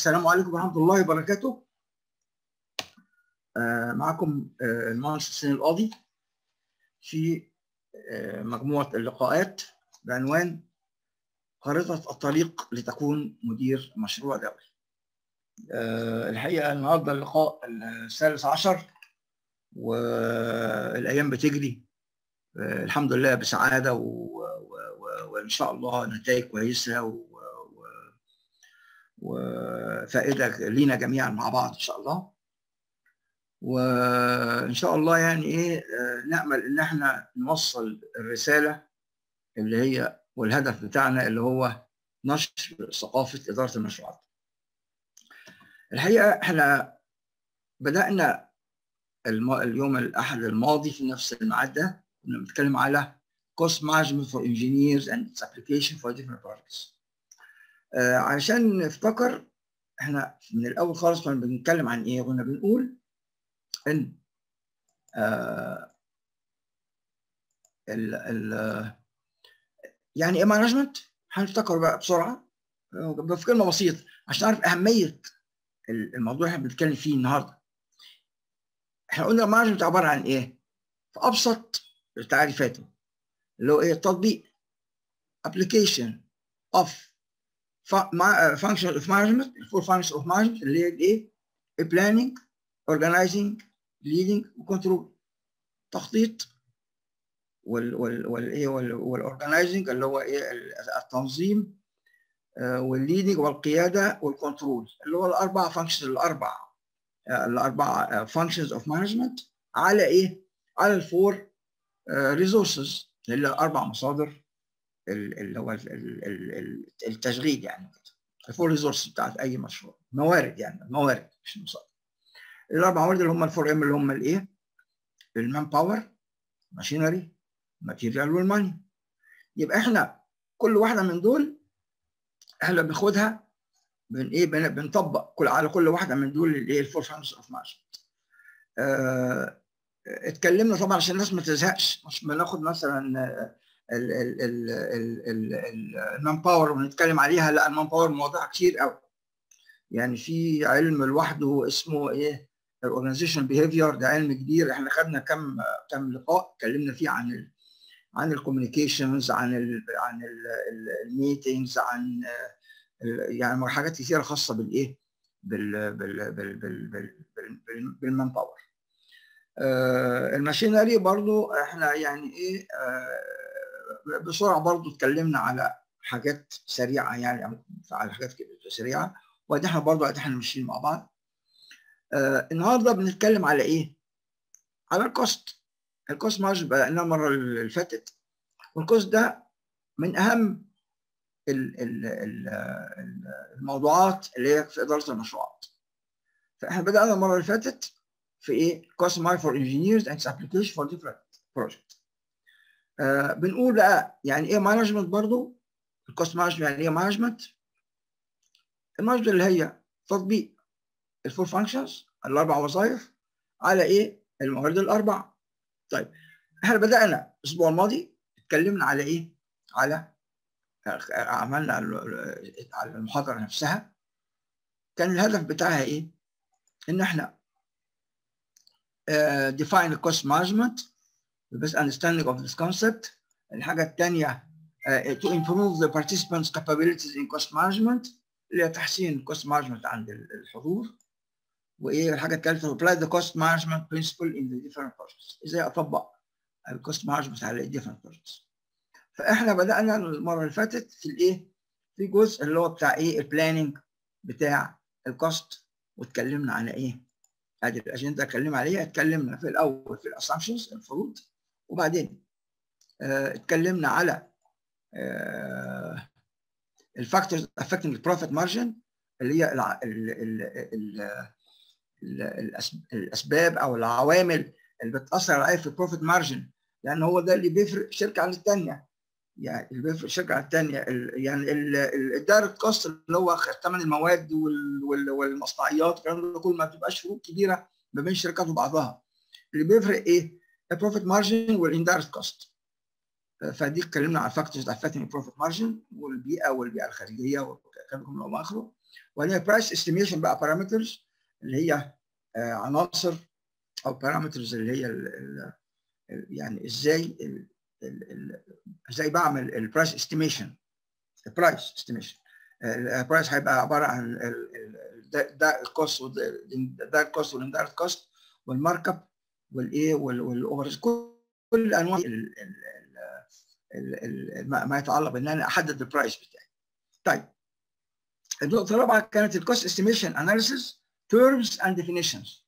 السلام عليكم ورحمة الله وبركاته آه، معكم آه، المهندس حسين القاضي في آه، مجموعة اللقاءات بعنوان خارطة الطريق لتكون مدير مشروع دولي الحقيقة النهاردة اللقاء الثالث عشر والأيام بتجري الحمد لله بسعادة وإن شاء الله نتائج كويسة و... وفائده لينا جميعا مع بعض ان شاء الله وان شاء الله يعني ايه نامل ان احنا نوصل الرساله اللي هي والهدف بتاعنا اللي هو نشر ثقافه اداره المشروعات الحقيقه احنا بدانا اليوم الاحد الماضي في نفس الميعاد ده كنا بنتكلم على cost management for engineers and its application for different projects آه عشان نفتكر احنا من الاول خالص كنا بنتكلم عن ايه؟ كنا بنقول ان آه ال ال يعني ايه مانجمنت؟ هنفتكر بقى بسرعه في كلمه بسيطه عشان نعرف اهميه الموضوع اللي احنا بنتكلم فيه النهارده. احنا قلنا المانجمنت عباره عن ايه؟ في ابسط تعريفاته اللي هو ايه؟ تطبيق application of function of management four functions of management اللي هي الايه؟ planning organizing leading وكنترول تخطيط وال وال والايه والاورجنايزنج اللي هو ايه التنظيم والليدنج والقياده والكنترول اللي هو الاربع فانكشنز الاربع الاربع فانكشنز اوف مانجمنت على ايه؟ على الفور ريسورسز اللي هي اربع مصادر اللي هو التشغيل يعني الفور ريسورس بتاعت اي مشروع موارد يعني موارد مش مصادر الاربع موارد اللي هم الفور ام اللي هم الايه؟ المان باور ماشينري ماتيريال والماني يبقى احنا كل واحده من دول احنا بناخدها بن ايه بنطبق كل على كل واحده من دول الايه الفور فانكشنز اوف مانجمنت اتكلمنا طبعا عشان الناس ما تزهقش مش بناخد مثلا المان باور ونتكلم عليها لا المان باور مواضيع كتير قوي يعني في علم لوحده اسمه ايه الاورجنايزيشن بيهيفير ده علم كبير احنا خدنا كم كم لقاء اتكلمنا فيه عن ال عن الكوميونيكيشنز عن ال عن الميتنجز عن ال يعني حاجات كتيره خاصه بالايه بال بال بال بال بال بالمان باور آه الماشينري برضو احنا يعني ايه آه بسرعه برضو اتكلمنا على حاجات سريعه يعني على حاجات سريعه وبعدين احنا برضو احنا ماشيين مع بعض آه النهارده بنتكلم على ايه؟ على الكوست الكوست مارج بدأناه المره اللي فاتت والكوست ده من اهم ال ال ال الموضوعات اللي هي في اداره المشروعات فاحنا بدأنا المره اللي فاتت في ايه؟ cost mark for engineers and its application for different projects آه بنقول بقى يعني ايه مانجمنت برضو الكوست مانجمنت يعني ايه مانجمنت المانجمنت اللي هي تطبيق الفور فانكشنز الاربع وظائف على ايه الموارد الاربع طيب احنا بدانا الاسبوع الماضي اتكلمنا على ايه على عملنا على المحاضره نفسها كان الهدف بتاعها ايه ان احنا uh, define cost management the best understanding of this concept الحاجه الثانيه uh, to improve the participants capabilities in cost management اللي هي تحسين cost management عند الحضور وايه الحاجه الثالثه apply the cost management principle in the different projects ازاي اطبق الكوست مانجمنت على different projects فاحنا بدانا المره اللي فاتت في الايه في جزء اللي هو بتاع ايه البلاننج بتاع الكوست واتكلمنا على ايه ادي الاجنده اتكلمنا عليها اتكلمنا في الاول في الاسامبشنز الفروض وبعدين اه اتكلمنا على اه الفاكتورز affecting البروفيت مارجن اللي هي ال ال ال الاسباب او العوامل اللي بتاثر عليا في البروفيت مارجن لان هو ده اللي بيفرق شركه عن الثانيه يعني اللي بيفرق شركه عن الثانيه يعني الدايركت كوست اللي هو ثمن المواد والمصنعيات الكلام ده كله ما بتبقاش فروق كبيره ما بين الشركات وبعضها اللي بيفرق ايه؟ البروفيت مارجن والاندايركت كوست فدي اتكلمنا على فاكتورز افكتنج البروفيت مارجن والبيئه والبيئه الخارجيه والكلام ده كله اخره وبعدين برايس استيميشن بقى بارامترز اللي هي عناصر او بارامترز اللي هي ال ال يعني ازاي ازاي بعمل البرايس استيميشن البرايس استيميشن البرايس هيبقى عباره عن ده الكوست ده الكوست والاندايركت كوست والمارك اب والايه والاوفر كل انواع ما يتعلق بان انا احدد البرايس بتاعي. طيب النقطه الرابعه كانت الكوست استيميشن اناليسيس تيرمز اند ديفينيشنز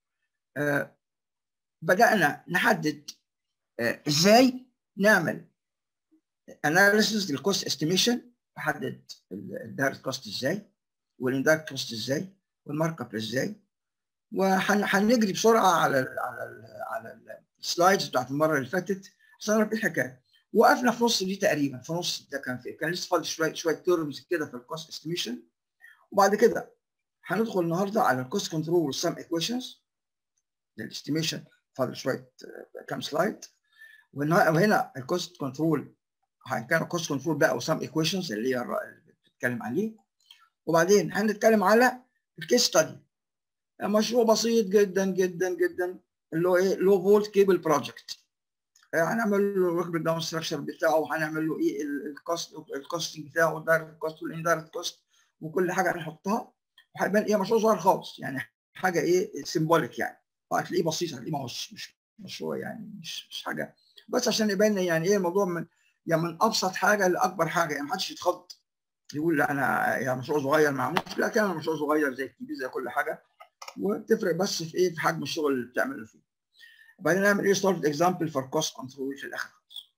بدانا نحدد uh, ازاي نعمل اناليسيس للكوست استيميشن نحدد الدايركت كوست ازاي والاندايركت كوست ازاي والمارك اب ازاي وهنجري بسرعه على ال على ال على السلايدز بتاعت المره اللي فاتت عشان نعرف ايه الحكايه وقفنا في نص دي تقريبا في نص ده كان في كان لسه فاضل شويه شويه تيرمز كده في الكوست استيميشن وبعد كده هندخل النهارده على الكوست كنترول والسم ايكويشنز الاستيميشن فاضل شويه كام سلايد وهنا الكوست كنترول كان الكوست كنترول بقى وسم ايكويشنز اللي هي اللي بتتكلم عليه وبعدين هنتكلم على الكيس ستادي مشروع بسيط جدا جدا جدا اللي هو ايه لو فولت كيبل بروجكت هنعمل له الورك بريك داون ستراكشر بتاعه وهنعمل له ايه الكوست الكوستنج بتاعه والدايركت كوست والاندايركت كوست وكل حاجه هنحطها وهيبان ايه مشروع صغير خالص يعني حاجه ايه سيمبوليك يعني هتلاقيه بسيط هتلاقيه مش مش مشروع يعني مش مش حاجه بس عشان يبان يعني ايه الموضوع من يعني من ابسط حاجه لاكبر حاجه يعني محدش يتخض يقول لا انا يعني مشروع صغير معمول لا كان مشروع صغير زي الكبير زي كل حاجه وتفرق بس في ايه في حجم الشغل اللي بتعمله فيه وبعدين نعمل ايه سولفد اكزامبل فور كوست كنترول في الاخر خالص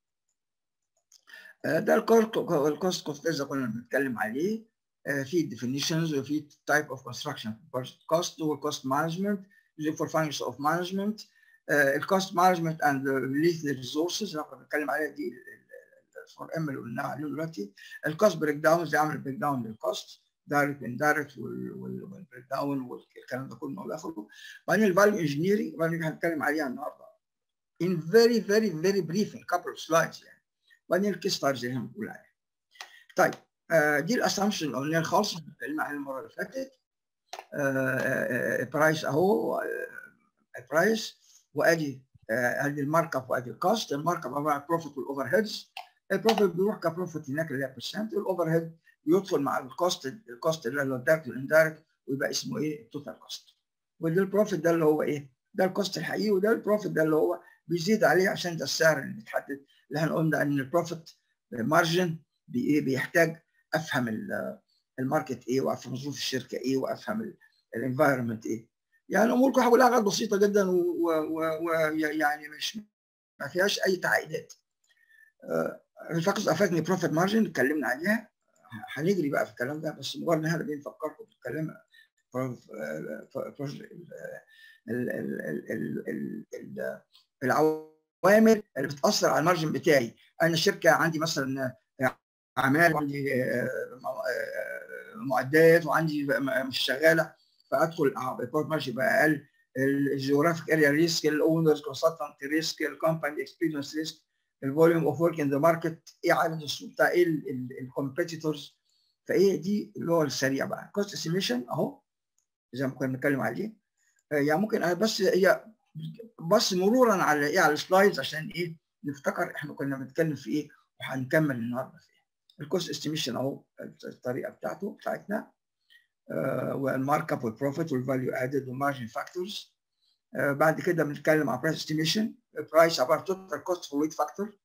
ده الكوست كنترول اللي كنا بنتكلم عليه في ديفينيشنز وفي تايب اوف كونستراكشن كوست والكوست مانجمنت فور فاينانس اوف مانجمنت الكوست مانجمنت اند ريليز ريسورسز اللي كنا بنتكلم عليها دي الفور ام اللي قلناها عليه دلوقتي الكوست بريك داون ازاي اعمل بريك داون للكوست دايركت اندايركت والبريك داون والكلام ده كله الى اخره بعدين الفاليو انجينيرنج هنتكلم عليها النهارده in very very very brief in couple of slides يعني بعدين الكيس ستارز اللي هنقول عليها طيب آه دي الاسامبشن الاولانيه الخاصه اللي اتكلمنا عليها المره اللي فاتت برايس اهو برايس وادي ادي المارك اب وادي الكوست المارك اب عباره عن بروفيت والاوفر هيدز البروفيت بيروح كبروفيت هناك اللي هي برسنت الاوفر هيد يدخل مع الكوست الكوست اللي هو الدايركت والاندايركت ويبقى اسمه ايه التوتال كوست وده البروفيت ده اللي هو ايه ده الكوست الحقيقي وده البروفيت ده اللي هو بيزيد عليه عشان ده السعر اللي بيتحدد اللي احنا قلنا ان البروفيت مارجن بايه بيحتاج افهم الماركت ايه وافهم ظروف الشركه ايه وافهم الانفايرمنت ايه يعني الامور كلها كلها حاجات بسيطه جدا ويعني مش ما فيهاش اي تعقيدات الفاكتورز افكتنج بروفيت مارجن اتكلمنا عليها هنجري بقى في الكلام ده بس مجرد ان احنا بنفكركم بالكلام العوامل اللي بتاثر على المارجن بتاعي انا الشركه عندي مثلا اعمال وعندي معدات وعندي مش شغاله فادخل البروفيت مارجن يبقى اقل الجيوغرافيك اريا ريسك الاونرز كونسلتنت ريسك الكومباني اكسبيرينس ريسك الفوليوم اوف ورك ان ذا ماركت ايه عدد السوق بتاع ايه الكومبيتيتورز فايه دي اللي هو السريع بقى كوست استيميشن اهو زي ما كنا بنتكلم عليه يعني ممكن بس هي بس مرورا على ايه على السلايدز عشان ايه نفتكر احنا كنا بنتكلم في ايه وهنكمل النهارده في ايه الكوست استيميشن اهو الطريقه بتاعته بتاعتنا آه والمارك اب والبروفيت والفاليو ادد والمارجن فاكتورز آه بعد كده بنتكلم على برايس استيميشن برايس عباره عن توتال كوست فور ويت فاكتور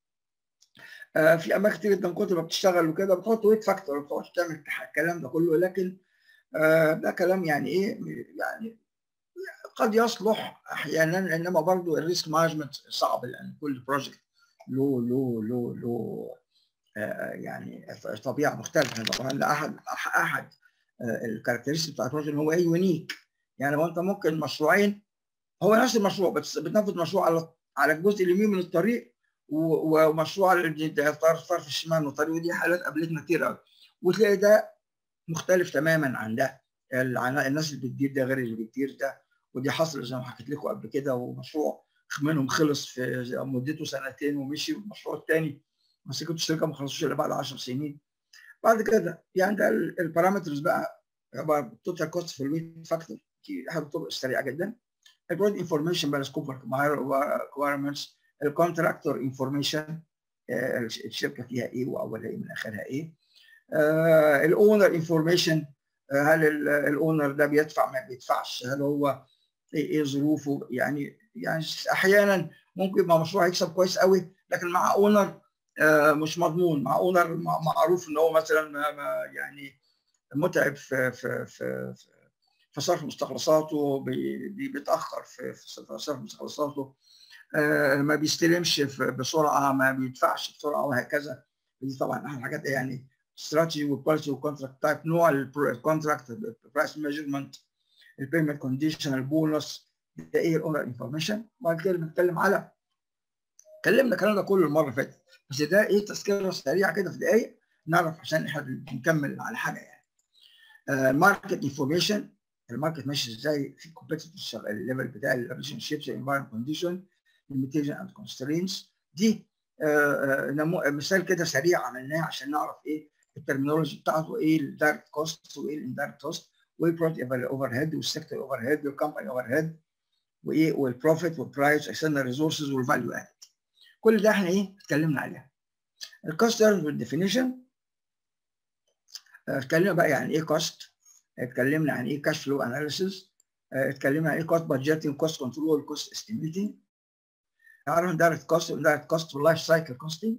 في اماكن كتير جدا كنت بتشتغل وكده بتحط ويت فاكتور بتقعد تعمل الكلام ده كله لكن آه ده كلام يعني ايه يعني قد يصلح احيانا انما برضه الريسك مانجمنت صعب لان كل بروجكت له له له له آه يعني طبيعه مختلفه طبعا احد احد آه الكاركترستيك بتاع البروجكت هو ايه يونيك يعني هو انت ممكن مشروعين هو نفس المشروع بس بتنفذ مشروع على على الجزء اليمين من الطريق ومشروع طرف طرف الشمال من الطريق ودي حالات قابلتنا كتير قوي وتلاقي ده مختلف تماما عن ده الناس اللي بتدير ده غير اللي بتدير ده ودي حصل زي ما حكيت لكم قبل كده ومشروع منهم خلص في مدته سنتين ومشي والمشروع الثاني مسكت الشركه ما خلصوش الا بعد 10 سنين بعد كده يعني ده البارامترز بقى التوتال كوست في الويت فاكتور دي احد الطرق السريعه جدا البرود انفورميشن بقى سكوب ريكوايرمنتس الكونتراكتور انفورميشن الشركه فيها ايه واولها ايه من اخرها ايه الاونر انفورميشن هل الاونر ده بيدفع ما بيدفعش هل هو ايه, إيه ظروفه يعني يعني احيانا ممكن يبقى مشروع يكسب كويس قوي لكن مع اونر مش مضمون مع اونر معروف ان هو مثلا يعني متعب في في في في صرف مستخلصاته بيتاخر في في صرف مستخلصاته ما بيستلمش بسرعه ما بيدفعش بسرعه وهكذا دي طبعا احد الحاجات يعني استراتيجي والكواليتي والكونتراكت تايب نوع الكونتراكت البرايس ميجرمنت البيمنت كونديشن البونص ده ايه الاونر انفورميشن وبعد كده بنتكلم على اتكلمنا الكلام ده كله المره اللي فاتت بس ده ايه تذكره سريعه كده في دقائق نعرف عشان احنا نكمل على حاجه يعني الماركت انفورميشن الماركت ماشي ازاي في كومبيتيتيف الليفل بتاع الريليشن شيبس انفايرمنت كونديشن ليميتيشن اند كونسترينتس دي مثال كده سريع عملناه عشان نعرف ايه الترمينولوجي بتاعته ايه الدايركت كوست وايه الاندايركت كوست وايه البروجكت اوفر هيد والسيكتور اوفر هيد والكمباني اوفر هيد وايه والبروفيت والبرايس اكسترنال ريسورسز والفاليو اد كل ده احنا ايه اتكلمنا عليها الكوست والديفينيشن اتكلمنا بقى يعني ايه كوست اتكلمنا عن ايه كاش فلو اناليسيس اتكلمنا عن ايه كوست بادجيتنج كوست كنترول كوست استيميتنج نعرف دايركت كوست ودايركت كوست واللايف سايكل كوستنج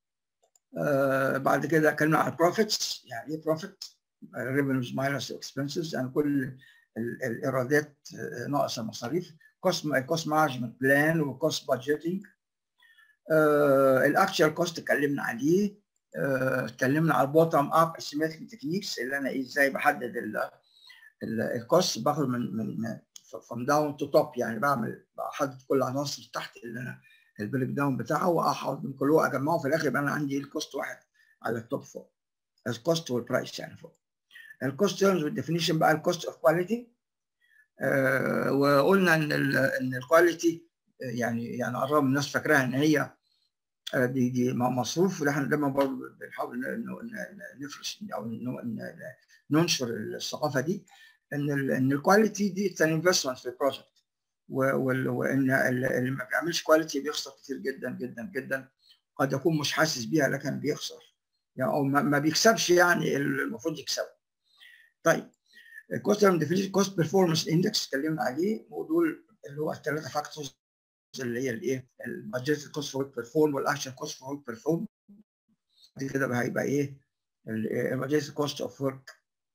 بعد كده اتكلمنا عن البروفيتس يعني ايه بروفيت ريفينيوز ماينس اكسبنسز يعني كل الايرادات ناقص المصاريف كوست كوست مانجمنت بلان وكوست بادجيتنج الاكشوال كوست اتكلمنا عليه اتكلمنا على البوتم اب اسيمتريك تكنيكس اللي انا ازاي بحدد الكوست باخد من من فروم داون تو توب يعني بعمل بحدد كل عناصر تحت اللي انا البريك داون بتاعه واحاول من كله اجمعه في الاخر يبقى انا عندي الكوست واحد على التوب فوق الكوست والبرايس يعني فوق الكوست تيرمز والديفينيشن بقى الكوست اوف كواليتي وقلنا ان ال ان الكواليتي يعني يعني قرب الناس فاكراها ان هي دي دي مصروف اللي احنا دايما برضه بنحاول نفرش او ننشر الثقافه دي ان ان الكواليتي دي انفستمنت في البروجكت وان اللي ما بيعملش كواليتي بيخسر كتير جدا جدا جدا قد يكون مش حاسس بيها لكن بيخسر يعني او ما بيكسبش يعني المفروض يكسب طيب الكوست ديفينيشن كوست بيرفورمانس اندكس اتكلمنا عليه ودول اللي هو الثلاثه فاكتورز اللي هي الايه البادجت كوست فور بيرفورم والاكشن كوست فور بيرفورم دي كده هيبقى ايه البادجت كوست اوف ورك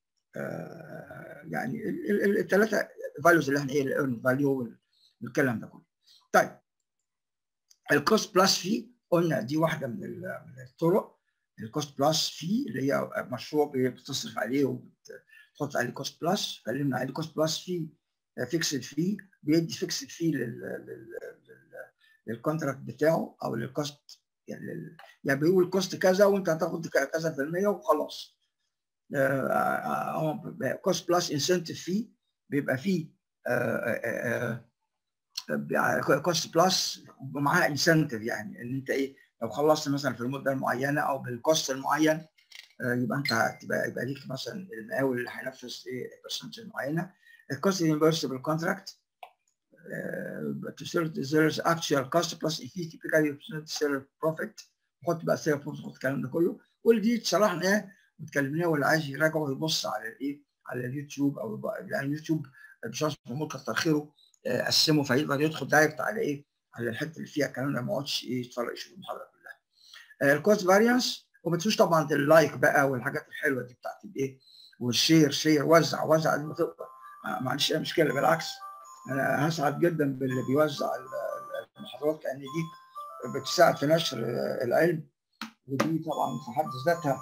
يعني الثلاثه فاليوز اللي احنا ايه الايرن فاليو والكلام ده كله طيب الكوست بلس في قلنا دي واحده من من الطرق الكوست بلس في اللي هي مشروع بتصرف عليه وبتحط عليه كوست بلس اتكلمنا عليه كوست بلس في فيكسد في بيدي فيكسد في للكونتراكت بتاعه او للكوست يعني يعني بيقول كوست كذا وانت هتاخد كذا في المية وخلاص كوست بلس انسنتيف في بيبقى فيه كوست بلس ومعاها انسنتيف يعني ان انت ايه لو خلصت مثلا في المده المعينه او بالكوست المعين يبقى انت هتبقى يبقى ليك مثلا المقاول اللي هينفذ ايه برسنتج معينه الكوست ريمبرسبل كونتراكت to serve there's actual cost plus if you typically represent seller profit حط بقى seller profit الكلام ده كله كل دي شرحناه واتكلمناه واللي عايز يراجع ويبص على الايه على اليوتيوب او يعني اليوتيوب بشخص محمود كتر خيره قسمه فيقدر يدخل دايركت على ايه على الحته اللي فيها الكلام ده ما يقعدش ايه يتفرج يشوف المحاضره كلها الكوست فاريانس وما تنسوش طبعا اللايك بقى والحاجات الحلوه دي بتاعت الايه والشير شير وزع وزع قد ما تقدر ما عنديش اي مشكله بالعكس انا هسعد جدا باللي بيوزع المحاضرات لان دي بتساعد في نشر العلم ودي طبعا في حد ذاتها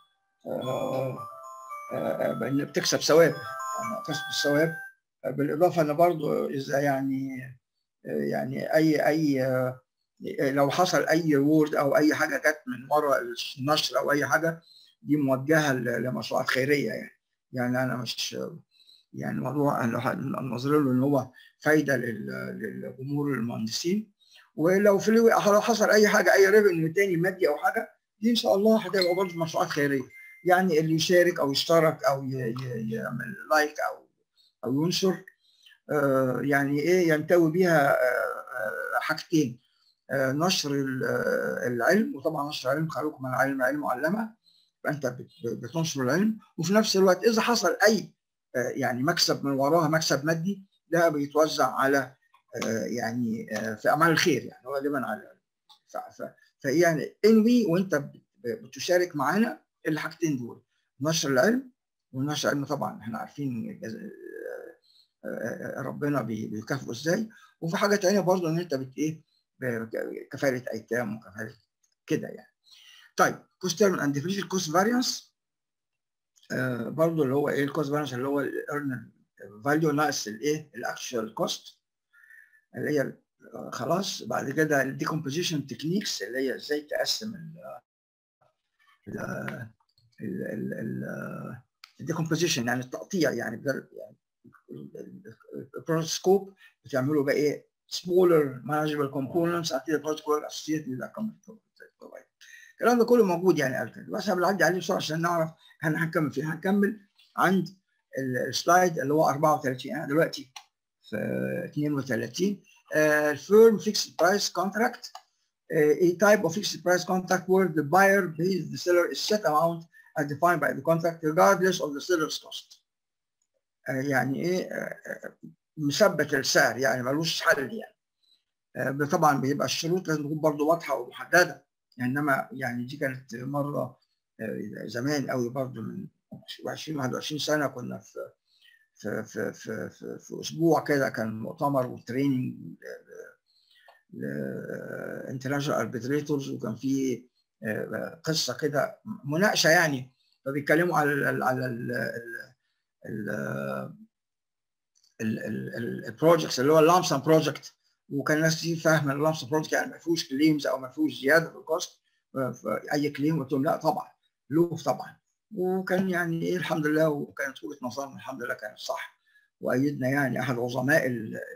بان بتكسب ثواب يعني كسب الثواب بالاضافه ان برضو اذا يعني يعني اي اي لو حصل اي وورد او اي حاجه جت من ورا النشر او اي حاجه دي موجهه لمشروعات خيريه يعني يعني انا مش يعني موضوع نظر له ان هو فايده لجمهور المهندسين ولو في لو حصل اي حاجه اي ريفنيو تاني مادي او حاجه دي ان شاء الله هتبقى برضه مشروعات خيريه يعني اللي يشارك او يشترك او يعمل لايك او او ينشر يعني ايه ينتوي بيها حاجتين نشر العلم وطبعا نشر العلم خلوكم من العلم علم معلمه فانت بتنشر العلم وفي نفس الوقت اذا حصل اي يعني مكسب من وراها مكسب مادي ده بيتوزع على يعني في اعمال الخير يعني غالبا على فيعني انوي وانت بتشارك معانا الحاجتين دول نشر العلم ونشر العلم طبعا احنا عارفين ربنا بيكافئه ازاي وفي حاجه ثانيه برضه ان انت بت ايه كفاله ايتام وكفاله كده يعني طيب كوست تيرم اند ديفرنشال كوست فاريانس برضه اللي هو ايه الكوست فاريانس اللي هو الايرن فاليو ناقص الايه الاكشوال كوست اللي هي خلاص بعد كده الديكومبوزيشن تكنيكس اللي هي ازاي تقسم ال ال الديكومبوزيشن يعني التقطيع يعني يعني البروجكت سكوب بتعملوا بقى ايه smaller manageable components until the project will associate with the provider الكلام ده كله موجود يعني قبل بس انا بنعدي عليه بسرعه عشان نعرف احنا هنكمل فين هنكمل عند السلايد اللي هو 34 انا دلوقتي في 32 الفيرم فيكس برايس كونتراكت a type of fixed price contract where the buyer pays the seller a set amount as defined by the contract regardless of the seller's cost. يعني ايه مثبت السعر يعني ملوش حل يعني طبعا بيبقى الشروط لازم تكون برضه واضحه ومحدده انما يعني دي كانت مره زمان قوي برضه من 20 21 سنه كنا في في في في, في, في اسبوع كده كان مؤتمر وتريننج انترناشونال اربيتريتورز وكان في قصه كده مناقشه يعني فبيتكلموا على ال على ال البروجكتس اللي هو اللامسون بروجكت وكان الناس كتير فاهمه اللامسون بروجكت يعني ما فيهوش كليمز او ما فيهوش زياده في الكوست اي كليم قلت لهم لا طبعا له طبعا وكان يعني ايه الحمد لله وكانت وجهه نظرنا الحمد لله كانت صح وايدنا يعني احد عظماء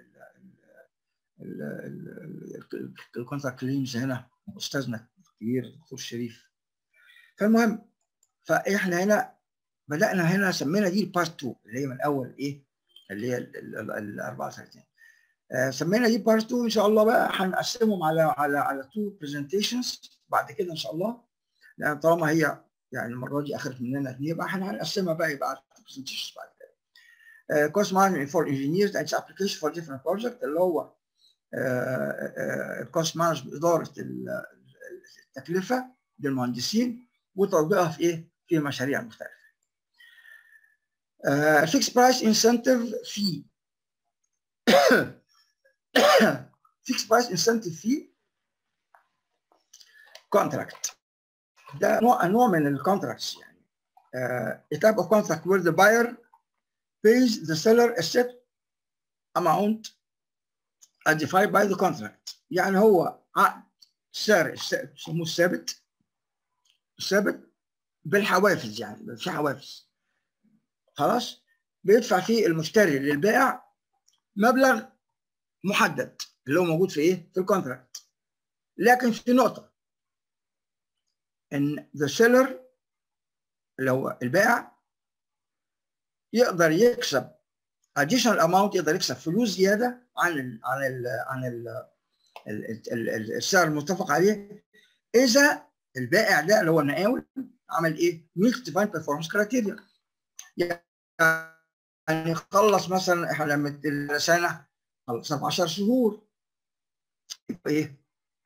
الكونتاكت كليمز هنا استاذنا الكبير الدكتور شريف فالمهم فاحنا هنا بدانا هنا سمينا دي البارت 2 اللي هي من اول ايه اللي هي ال 34 آه سمينا دي بارت 2 ان شاء الله بقى هنقسمهم على على على تو برزنتيشنز بعد كده ان شاء الله لان طالما هي يعني المره دي اخذت مننا اثنين يبقى احنا هنقسمها بقى يبقى برزنتيشنز بعد كده كوست مانجمنت فور انجينيرز اند ابلكيشن فور ديفرنت بروجكت اللي هو الكوست مانجمنت اداره التكلفه للمهندسين وتطبيقها في ايه؟ في مشاريع مختلفه. فيكس برايس انسنتيف في فيكس برايس انسنتيف في كونتراكت ده نوع نوع من الكونتراكتس يعني uh, a type of contract where the buyer pays the seller a set amount as defined by the contract يعني هو عقد سعر يسموه الثابت الثابت بالحوافز يعني في حوافز خلاص بيدفع فيه المشتري للبائع مبلغ محدد اللي هو موجود في ايه؟ في الكونتراكت لكن في نقطة ان the seller اللي هو البائع يقدر يكسب additional amount يقدر يكسب فلوس زيادة عن ال عن ال عن ال السعر المتفق عليه إذا البائع ده اللي هو النقاول عمل ايه؟ ميلك ديفاين بيرفورمانس كرايتيريا يعني خلص مثلا احنا لما سنه خلصنا في 10 شهور يبقى ايه؟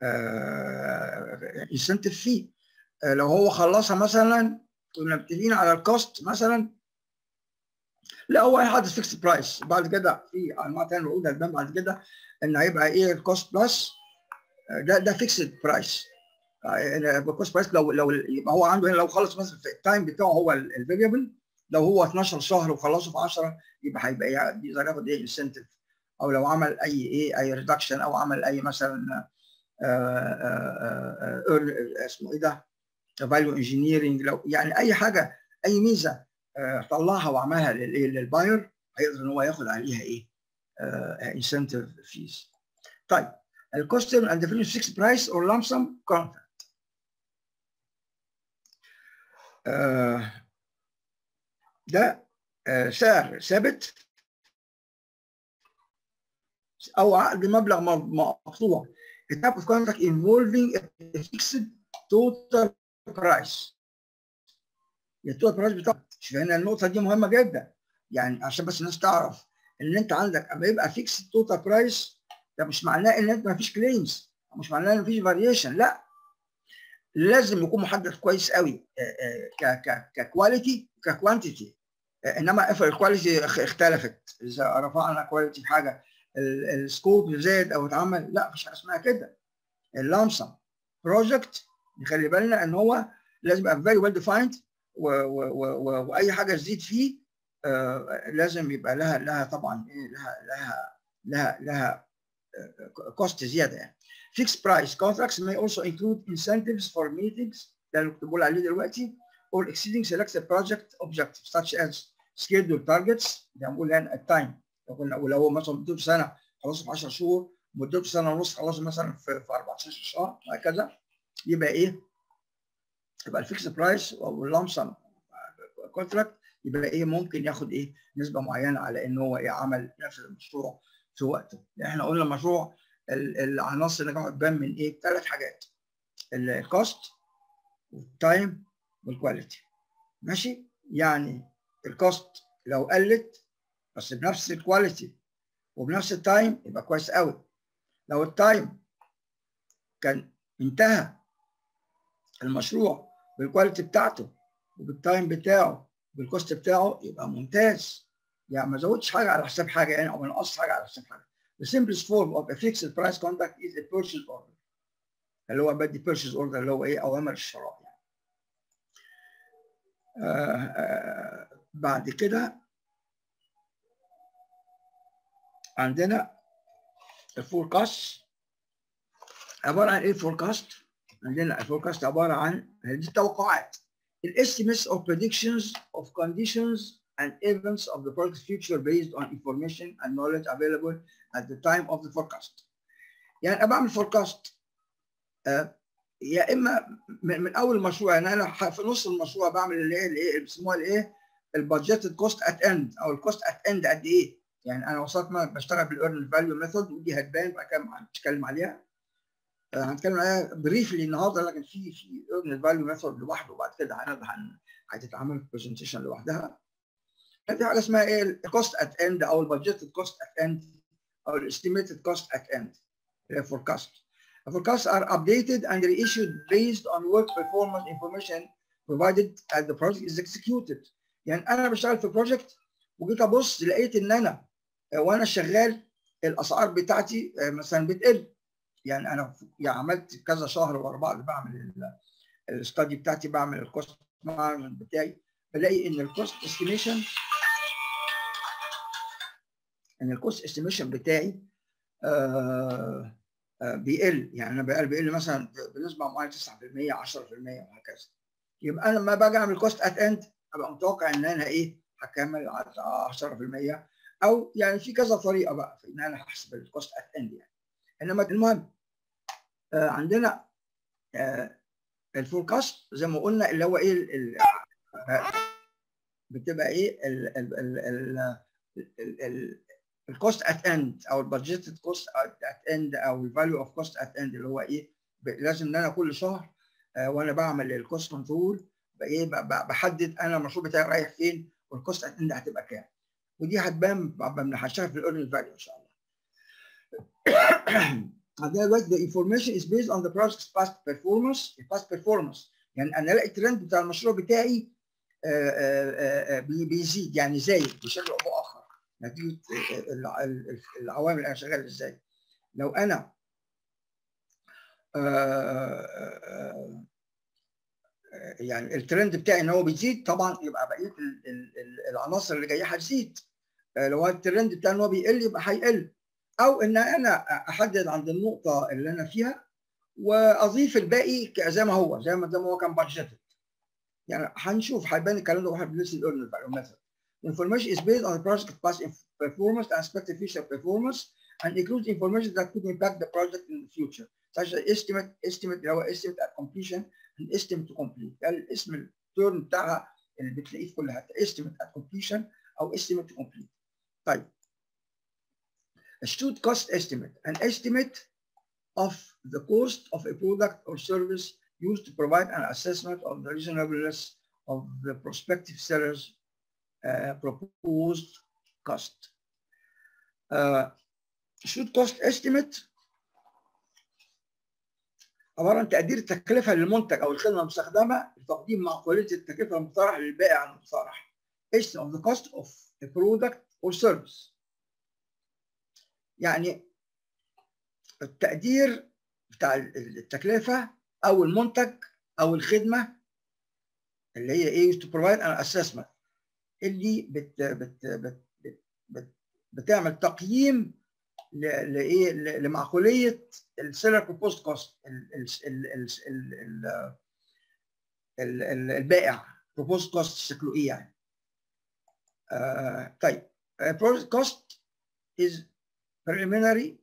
آه انسنتيف فيه آه لو هو خلصها مثلا كنا متفقين على الكوست مثلا لا هو هيحدد فيكس برايس بعد كده في انواع ثانيه بقولها قدام بعد كده ان هيبقى ايه الكوست بلس ده ده فيكسد برايس الكوست برايس لو لو يبقى هو عنده هنا لو خلص مثلا في التايم بتاعه هو الفاريبل لو هو 12 شهر وخلصه في 10 يبقى هيبقى يقدر ياخد ايه انسنتيف او لو عمل اي ايه اي ريدكشن او عمل اي مثلا اسمه ايه ده فاليو انجينيرنج لو يعني اي حاجه اي ميزه طلعها وعملها للباير هيقدر ان هو ياخد عليها ايه انسنتيف فيز طيب الكوستم اند ديفينيشن فيكس برايس اور لامسم كونتراكت آه ده آه سعر ثابت او عقد بمبلغ مقطوع a type of contract involving a fixed total price التوتال برايس بتاعك فهنا النقطه دي مهمه جدا يعني عشان بس الناس تعرف ان انت عندك اما يبقى فيكس توتال برايس ده مش معناه ان انت ما فيش كليمز مش معناه ان مفيش فاريشن لا لازم يكون محدد كويس قوي ك ك ككواليتي ككوانتيتي انما افرض الكواليتي اختلفت اذا رفعنا كواليتي في حاجه السكوب زاد او اتعمل لا مفيش حاجه اسمها كده اللامسم بروجكت نخلي بالنا ان هو لازم يبقى فيري ويل ديفايند واي حاجه تزيد فيه آه لازم يبقى لها لها طبعا ايه لها لها لها لها كوست زياده يعني fixed price contracts may also include incentives for meetings ده اللي كنت بقول عليه دلوقتي or exceeding selected project objectives such as scheduled targets ده بنقول هنا التايم لو قلنا ولو هو مثلا مدته سنه خلصه في 10 شهور مدته سنه ونص خلصه مثلا في, في 14 شهر وهكذا يبقى ايه؟ يبقى الفيكس برايس او اللامسم كونتراكت يبقى ايه ممكن ياخد ايه نسبه معينه على ان هو ايه عمل نفس المشروع في وقته يعني احنا قلنا المشروع العناصر اللي بتبان من ايه ثلاث حاجات الكوست والتايم والكواليتي ماشي يعني الكوست لو قلت بس بنفس الكواليتي وبنفس التايم يبقى كويس قوي لو التايم كان انتهى المشروع بالكواليتي بتاعته وبالتايم بتاعه بالكوست بتاعه يبقى ممتاز يعني ما زودش حاجه على حساب حاجه يعني او ما نقصش حاجه على حساب حاجه The simplest form of a fixed price contract is a purchase order اللي هو بدي purchase order اللي هو ايه اوامر الشراء يعني. آه آه بعد كده عندنا الفوركاست عباره عن ايه الفوركاست؟ عندنا الفوركاست عباره عن دي التوقعات estimates of predictions of conditions and events of the project's future based on information and knowledge available at the time of the forecast. يعني انا بعمل فوركاست آه يا اما من, من اول المشروع يعني انا في نص المشروع بعمل اللي هي الايه اللي بيسموها الايه البادجيتد كوست ات اند او الكوست ات اند قد ايه يعني انا وصلت ما بشتغل بالايرن فاليو ميثود ودي هتبان بعد كده هنتكلم عليها هنتكلم عليها بريفلي النهارده لكن في في ايرن فاليو ميثود لوحده وبعد كده هتتعمل في برزنتيشن لوحدها في حاجه اسمها ايه الكوست ات اند او البادجيتد كوست ات اند او الاستيميتد كوست ات اند اللي هي فوركاست Forecasts are updated and reissued based on work performance information provided as the project is executed. يعني انا بشتغل في بروجكت وجيت ابص لقيت ان انا وانا شغال الاسعار بتاعتي مثلا بتقل يعني انا يعني عملت كذا شهر ورا بعض بعمل الاستادي بتاعتي بعمل الكوست مانجمنت بتاعي بلاقي ان الكوست استيميشن ان الكوست استيميشن بتاعي آه آه بيقل يعني انا بقل بيقل مثلا بنسبه معينه 9% 10% وهكذا يبقى انا لما باجي اعمل كوست ات اند ابقى متوقع ان انا ايه هكمل 10% او يعني في كذا طريقه بقى في ان انا هحسب الكوست ات اند يعني انما المهم آه عندنا آه الفوركاست زي ما قلنا اللي هو ايه ال ال بتبقى ايه ال ال ال ال ال الكوست ات اند او البادجيتد كوست ات اند او الفاليو اوف كوست ات اند اللي هو ايه لازم ان انا كل شهر آه وانا بعمل الكوست كنترول ايه بحدد انا المشروع بتاعي رايح فين والكوست ات اند هتبقى كام ودي هتبان هنشتغل في الايرن فاليو ان شاء الله عندنا دلوقتي the information is based on the project's past performance past performance يعني انا الاقي الترند بتاع المشروع بتاعي آآ آآ بيزيد يعني زايد بشكل او باخر نتيجه العوامل اللي انا شغال ازاي لو انا آآ يعني الترند بتاعي ان هو بيزيد طبعا يبقى بقيه العناصر اللي جايه هتزيد لو الترند بتاعي ان هو بيقل يبقى هيقل او ان انا احدد عند النقطه اللي انا فيها واضيف الباقي زي ما هو زي ما زي ما هو كان بادجيتد يعني هنشوف هيبان الكلام ده واحد بنفس الاورنر فاليو ميثود information is based on the project past performance and expected future performance and includes information that could impact the project in the future such as estimate estimate اللي هو estimate at completion and estimate to complete ده الاسم الترم بتاعها اللي بتلاقيه في كل حته estimate at completion او estimate to complete طيب should cost estimate an estimate of the cost of a product or service used to provide an assessment of the reasonableness of the prospective seller's uh, proposed cost. Uh, should cost estimate عباره عن تقدير التكلفه للمنتج او الخدمه المستخدمه لتقديم معقوليه التكلفه المقترح للبائع عن المقترح. estimate of the cost of a product or service. يعني التقدير بتاع التكلفه او المنتج او الخدمه اللي هي ايه to provide an assessment اللي بت بت بت بت بتعمل تقييم لايه لمعقوليه السيلر بروبوست كوست البائع بروبوست كوست شكله ايه يعني آه طيب بروبوست كوست is preliminary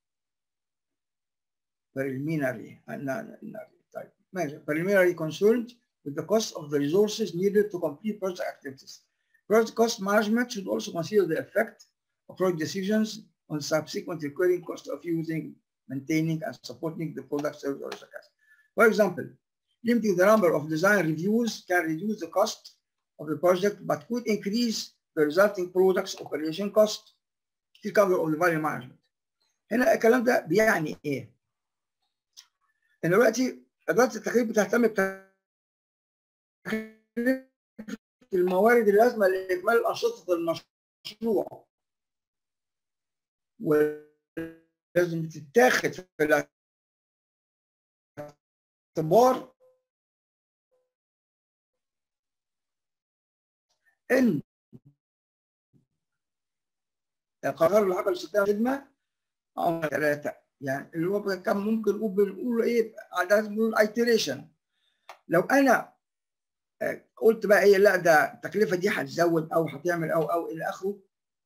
preliminary طيب ماشي preliminary concerned with the cost of the resources needed to complete project activities. Project cost management should also consider the effect of project decisions on subsequent recurring cost of using, maintaining, and supporting the product service or service. For example, limiting the number of design reviews can reduce the cost of the project, but could increase the resulting product's operation cost to cover of the value management. هنا الكلام ده بيعني ايه؟ ان دلوقتي اداره التكليف بتهتم الموارد اللازمه لاكمال انشطه المشروع ولازم تتاخد في الاعتبار ان قرار العقل الاستخدام خدمه امر ثلاثه يعني اللي هو كان ممكن نقول بنقول ايه عاده بنقول ايتريشن لو انا قلت بقى ايه لا ده التكلفه دي هتزود او هتعمل او او الى اخره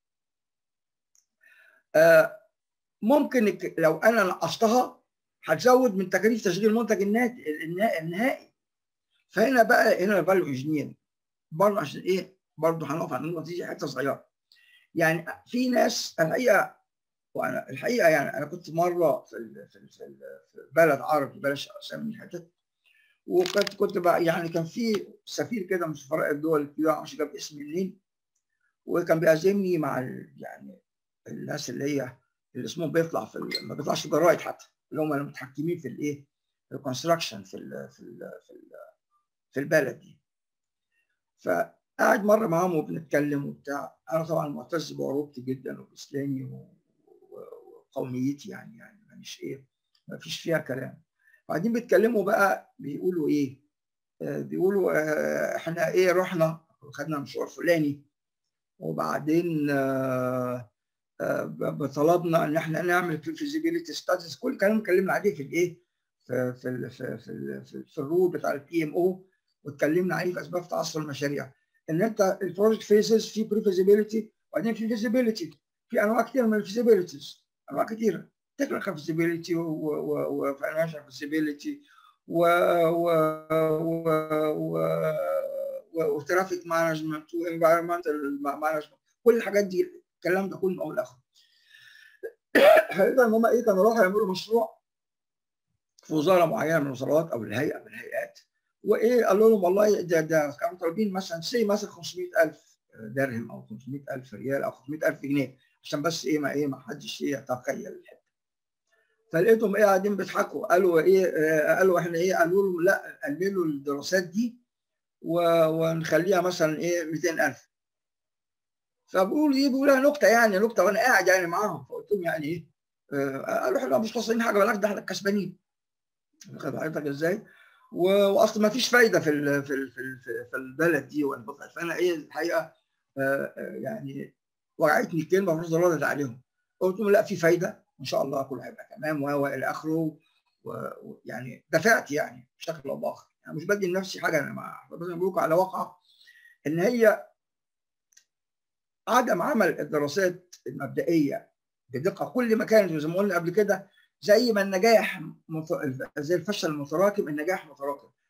آه ممكن لو انا نقصتها هتزود من تكاليف تشغيل المنتج النهائي فهنا بقى هنا الفاليو انجينير برضه عشان ايه برضه هنقف على النقطه دي حته صغيره يعني في ناس الحقيقه وانا الحقيقه يعني انا كنت مره في ال في, ال في, ال في بلد عربي بلاش اسامي الحتت وكنت كنت بقى يعني كان في سفير كده من سفراء الدول الكبيره مش جاب اسمي منين وكان بيعزمني مع ال يعني الناس اللي هي اللي اسمهم بيطلع في ما بيطلعش في الجرايد حتى اللي هم المتحكمين في الايه في الكونستراكشن في ال في ال في, ال في البلد دي فقاعد مره معاهم وبنتكلم وبتاع انا طبعا معتز بعروبتي جدا وباسلامي وقوميتي يعني يعني مش ايه ما فيش فيها كلام بعدين بيتكلموا بقى بيقولوا ايه آه بيقولوا آه احنا ايه رحنا خدنا مشوار فلاني وبعدين آه طلبنا ان احنا نعمل فيزيبيليتي ستاديز كل الكلام اتكلمنا عليه في الايه في في في في, في, في الرول بتاع البي ام او واتكلمنا عليه في اسباب تعثر المشاريع ان انت البروجكت فيزز في بري فيزيبيليتي وبعدين في فيزيبيليتي في انواع كتير من الفيزيبيليتيز انواع كتيره تكنيكال فيزيبيليتي وفاينانشال فيزيبيليتي و وترافيك مانجمنت وانفايرمنتال مانجمنت كل الحاجات دي الكلام ده كله من اول لاخر حقيقه ان هم ايه كانوا راحوا يعملوا مشروع في وزاره معينه من الوزارات او الهيئه من الهيئات وايه قالوا لهم والله ده ده كانوا طالبين مثلا سي مثلا 500000 درهم او 500000 ريال او 500000 جنيه عشان بس ايه ما ايه ما حدش ايه يتخيل الحته فلقيتهم ايه قاعدين بيضحكوا قالوا ايه آه قالوا احنا ايه قالوا لهم لا قللوا الدراسات دي ونخليها مثلا ايه 200000 فبقول دي بيقولها نكته يعني نكته وانا قاعد يعني معاهم فقلت لهم يعني ايه آه قالوا احنا مش خسرانين حاجه بالعكس ده احنا كسبانين واخد حضرتك ازاي؟ واصلا ما فيش فايده في ال في ال في, ال في البلد دي والبطل فانا ايه الحقيقه آه يعني وقعتني الكلمه المفروض ردت عليهم قلت لهم لا في فايده ان شاء الله كله هيبقى تمام والى اخره ويعني دفعت يعني بشكل او باخر يعني مش بدي لنفسي حاجه انا مع بقول على واقع ان هي عدم عمل الدراسات المبدئيه بدقه كل ما كانت زي ما قلنا قبل كده زي ما النجاح مت... زي الفشل المتراكم النجاح متراكم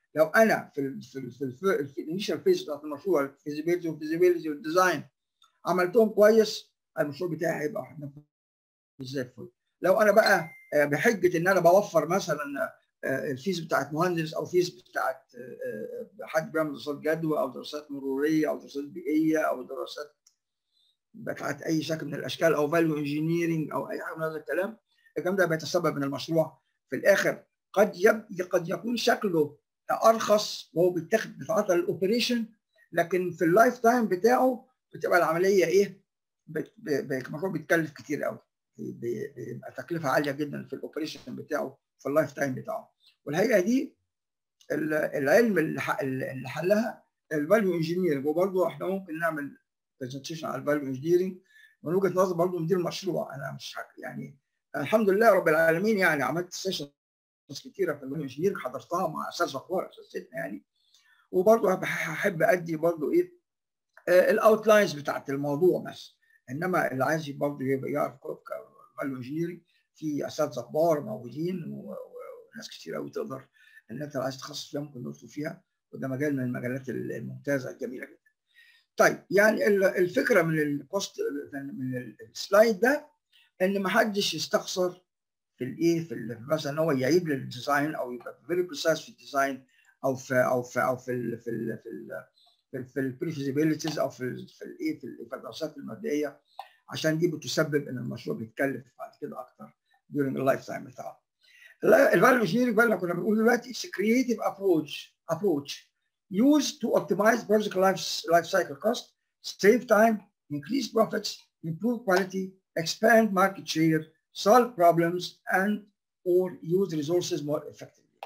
لو انا في ال في ال في, ال في الانيشال فيز بتاعت المشروع الفيزيبيلتي والفيزيبيلتي والديزاين عملتهم كويس المشروع بتاعي هيبقى زي الفل لو انا بقى بحجه ان انا بوفر مثلا الفيز بتاعت مهندس او فيز بتاعت حد بيعمل دراسات جدوى او دراسات مروريه او دراسات بيئيه او دراسات بتاعت اي شكل من الاشكال او فاليو انجينيرنج او اي حاجه من هذا الكلام الكلام ده بيتسبب ان المشروع في الاخر قد يب... قد يكون شكله ارخص وهو بيتاخد بفتره الاوبريشن لكن في اللايف تايم بتاعه بتبقى العمليه ايه؟ المشروع بيتكلف كتير قوي بيبقى تكلفه عاليه جدا في الاوبريشن بتاعه في اللايف تايم بتاعه والهيئه دي العلم اللي حلها الفاليو انجينيرنج وبرضه احنا ممكن نعمل برزنتيشن على الفاليو انجينيرنج من وجهه نظر برضه مدير المشروع انا مش يعني الحمد لله رب العالمين يعني عملت سيشنز كتيره في الفاليو انجينيرنج حضرتها مع اساتذه كبار اساتذتنا يعني وبرضه هحب ادي برضه ايه الاوتلاينز بتاعت الموضوع بس انما اللي عايز برضه يبقى يعرف فاليو انجينيرنج في اساتذه كبار موجودين وناس كتير قوي تقدر ان انت عايز تخصص فيها ممكن ندخل فيها وده مجال من المجالات الممتازه الجميله جدا. طيب يعني الفكره من البوست من السلايد ده ان ما حدش يستخسر في الايه في مثلا هو يعيب للديزاين او يبقى فيري بريسايز في الديزاين او في او في او في ال في ال في ال في, في البريفيزيبيليتيز او في في الايه في الدراسات المبدئيه عشان دي بتسبب ان المشروع بيتكلف بعد كده اكتر during اللايف تايم بتاعه. الفاليو انجينيرنج بقى اللي كنا بنقول دلوقتي اتس كرييتيف ابروتش ابروتش used to optimize project life, life cycle cost, save time, increase profits, improve quality, expand market share, solve problems, and or use resources more effectively.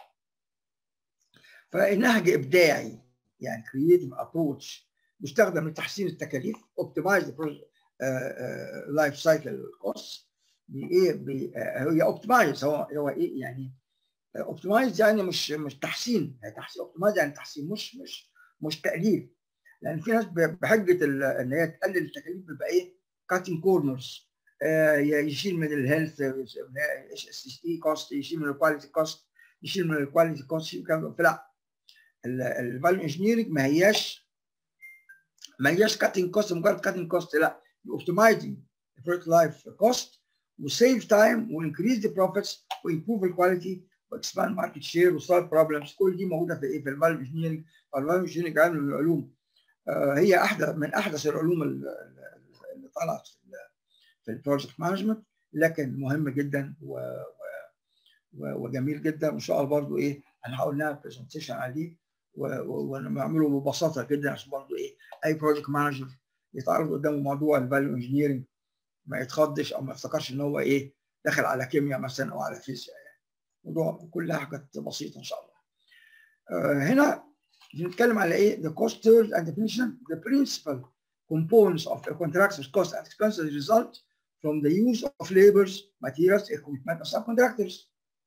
فالنهج ابداعي يعني creative approach مستخدم لتحسين التكاليف optimize the project, uh, uh, life cycle costs بايه هي اوبتمايز هو هو ايه يعني اوبتمايز يعني مش مش تحسين يعني تحسين اوبتمايز يعني تحسين مش مش مش تقليل لان في ناس بحجه ان هي تقلل التكاليف بيبقى ايه كاتنج كورنرز يشيل من الهيلث اس اس تي كوست يشيل من الكواليتي كوست يشيل من الكواليتي كوست لا الفاليو انجينيرنج ما هياش ما هياش كاتنج كوست مجرد كاتنج كوست لا اوبتمايزنج البروجكت لايف كوست وسيف تايم وانكريز ذا بروفيتس وامبروف الكواليتي واكسباند ماركت شير وسولف بروبلمز كل دي موجوده في ايه في الفاليو انجينيرنج الفاليو انجينيرنج علم من العلوم آه هي احدث من احدث العلوم اللي طلعت في في البروجكت مانجمنت لكن مهم جدا و, و, وجميل جدا وان شاء الله برضو ايه انا هقول لها برزنتيشن عليه ونعمله ببساطه جدا عشان برضو ايه اي بروجكت مانجر يتعرض قدامه موضوع الفاليو انجينيرنج ما يتخضش او ما يفتكرش ان هو ايه داخل على كيمياء مثلا او على فيزياء يعني الموضوع كلها حاجات بسيطه ان شاء الله. آه هنا بنتكلم على ايه؟ the cost terms and definition the principal components of a contractor's cost and expenses result from the use of labors, materials, equipment and subcontractors.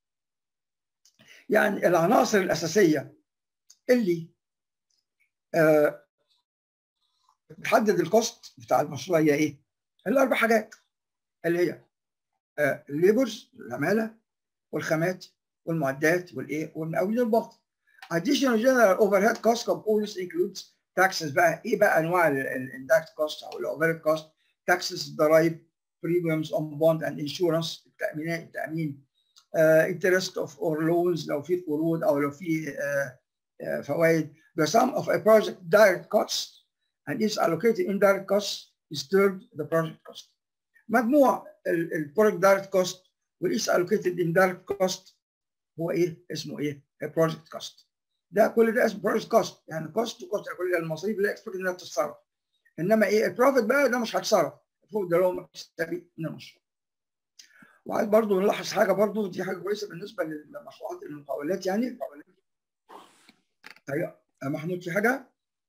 يعني العناصر الاساسيه اللي آه بتحدد الكوست بتاع المشروع هي ايه؟ الاربع حاجات اللي هي الليبرز العماله والخامات والمعدات والايه والمقاولين الباطن. Additional general overhead cost components includes taxes بقى ايه بقى انواع الاندكت كوست او الاوفرهيد كوست taxes الضرايب premiums on bond and insurance التامينات التامين uh, interest of or loans لو في قروض او لو في uh, uh, فوائد the sum of a project direct cost and is allocated indirect costs is termed the project cost. مجموع البروجكت دايركت كوست والايس allocated indirect cost هو ايه؟ اسمه ايه؟ project cost. ده كل ده اسمه project cost يعني كوست وكوست كل المصاريف اللي اكسبكت انها تتصرف. انما ايه؟ البروفيت بقى ده مش هيتصرف. البروفيت ده اللي هو مكسبي من المشروع. وعايز برضه نلاحظ حاجه برضه دي حاجه كويسه بالنسبه للمشروعات المقاولات يعني المقاولات. طيب محمود في حاجه؟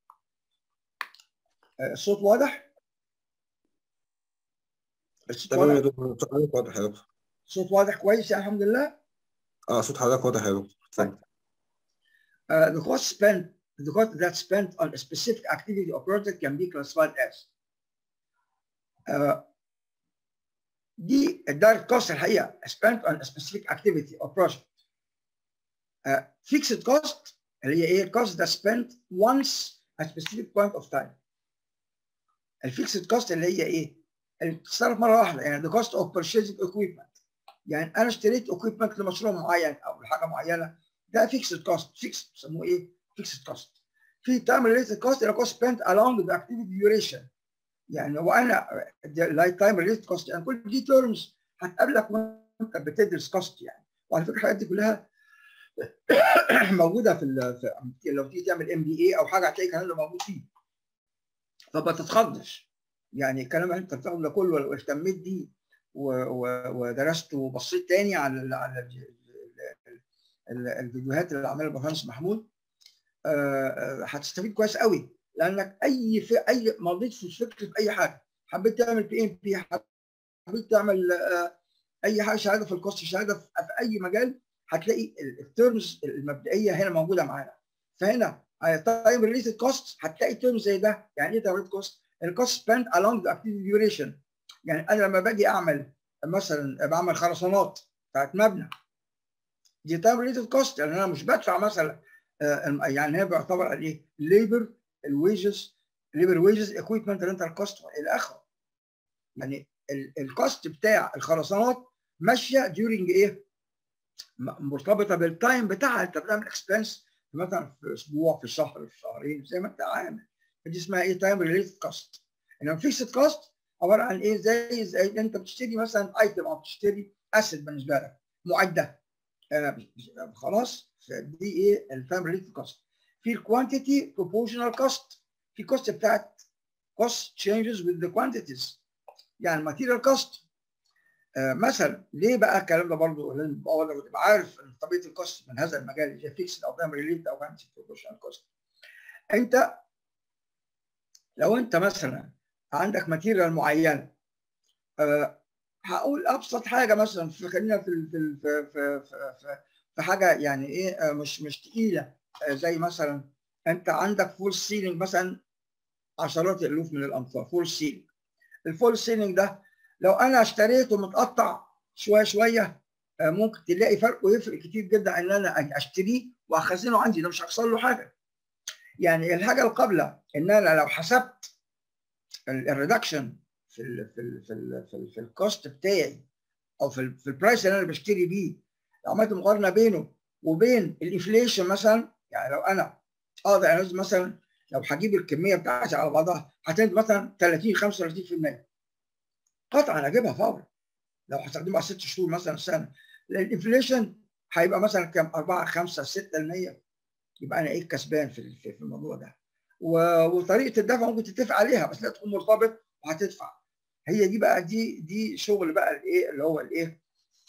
الصوت واضح؟ الصوت تمام يا واضح؟ دكتور صوت حضرتك واضح يا دكتور الصوت واضح كويس يعني الحمد لله؟ اه صوت حضرتك واضح يا دكتور اتفضل Uh, the cost spent the cost that spent on a specific activity or project can be classified as uh, دي الدايركت كوست الحقيقه spent on a specific activity or project uh, fixed cost اللي هي ايه cost that spent once at specific point of time الفيكسد كوست اللي هي ايه؟ اللي بتتصرف مره واحده يعني the cost of purchasing equipment يعني انا اشتريت equipment لمشروع معين او لحاجه معينه ده فيكسد كوست فيكس بيسموه ايه؟ فيكسد كوست في تايم ريليتد كوست اللي cost spent along the activity duration يعني هو انا لايف تايم ريليتد كوست يعني كل دي تيرمز هتقابلك وانت بتدرس كوست يعني وعلى فكره الحاجات دي كلها موجوده في, ال في لو تيجي تعمل ام بي اي او حاجه هتلاقي الكلام ده موجود فيه فما تتخضش يعني الكلام اللي انت بتاخده ده كله لو اهتميت بيه ودرست وبصيت تاني على ال على ال الفيديوهات اللي عملها الباشمهندس محمود هتستفيد كويس قوي لانك اي في اي مضيت في الفكر في اي حاجه حبيت تعمل بي ام بي حبيت تعمل اي حاجه شهاده في الكوست شهاده في اي مجال هتلاقي الترمز المبدئيه هنا موجوده معانا فهنا تايم ريليتد كوست هتلاقي ترم زي ده يعني ايه تايم ريليتد كوست؟ الكوست سبند along the activity duration يعني انا لما باجي اعمل مثلا بعمل خرسانات بتاعت مبنى دي تايم ريليتد كوست يعني انا مش بدفع مثلا يعني هي بيعتبر ايه؟ ليبر الويجز ليبر ويجز اكويبمنت رينتال كوست الى اخره يعني الكوست بتاع الخرسانات ماشيه ديورنج ايه؟ مرتبطه بالتايم بتاعها انت بتعمل اكسبنس مثلا في اسبوع في شهر في شهرين زي ما انت عامل دي اسمها ايه تايم ريليتد كوست انما فيكسد كوست عباره عن ايه زي زي انت بتشتري مثلا ايتم او بتشتري اسيد بالنسبه لك معده آه خلاص دي ايه التايم ريليتد كوست في الكوانتيتي بروبورشنال كوست في كوست بتاعت كوست تشينجز وذ ذا كوانتيتيز يعني الماتيريال كوست آه مثلا ليه بقى الكلام ده برضه لازم تبقى عارف طبيعه الكوست من هذا المجال اللي هي فيكسد او تايم ريليتد او كوانتيتي بروبورشنال كوست انت لو انت مثلا عندك ماتيريال معينه أه هقول ابسط حاجه مثلا في خلينا في في في في, في, في حاجه يعني ايه مش مش تقيله زي مثلا انت عندك فول سيلينج مثلا عشرات الالوف من الامتار فول سيلينج الفول سيلينج ده لو انا اشتريته متقطع شويه شويه ممكن تلاقي فرق ويفرق كتير جدا ان انا اشتريه واخزنه عندي ده مش هيحصل له حاجه يعني الحاجه القابله ان انا لو حسبت الريدكشن في ال في ال في ال في, ال في الكوست بتاعي او في, ال في البرايس اللي انا بشتري بيه لو عملت مقارنه بينه وبين الانفليشن مثلا يعني لو انا اقدر انزل يعني مثلا لو هجيب الكميه بتاعتي على بعضها هتنزل مثلا 30 35% قطعا اجيبها فورا لو هستخدمها ست شهور مثلا سنه الانفليشن هيبقى مثلا كام 4 5 6% يبقى انا ايه كسبان في في الموضوع ده وطريقه الدفع ممكن تتفق عليها بس لا تكون مرتبط وهتدفع هي دي بقى دي دي شغل بقى الايه اللي هو الايه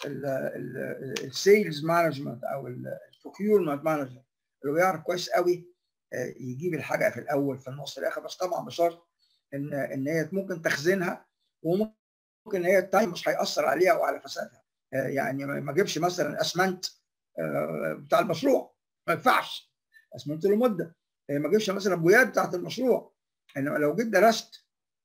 السيلز مانجمنت او البروكيورمنت مانجمنت اللي بيعرف كويس قوي يجيب الحاجه في الاول في النص الاخر بس طبعا بشرط ان ان هي ممكن تخزنها وممكن هي التايم مش هياثر عليها وعلى فسادها يعني ما اجيبش مثلا اسمنت بتاع المشروع ما ينفعش اسمنت له مده ما اجيبش مثلا بويات بتاعت المشروع انما لو جيت درست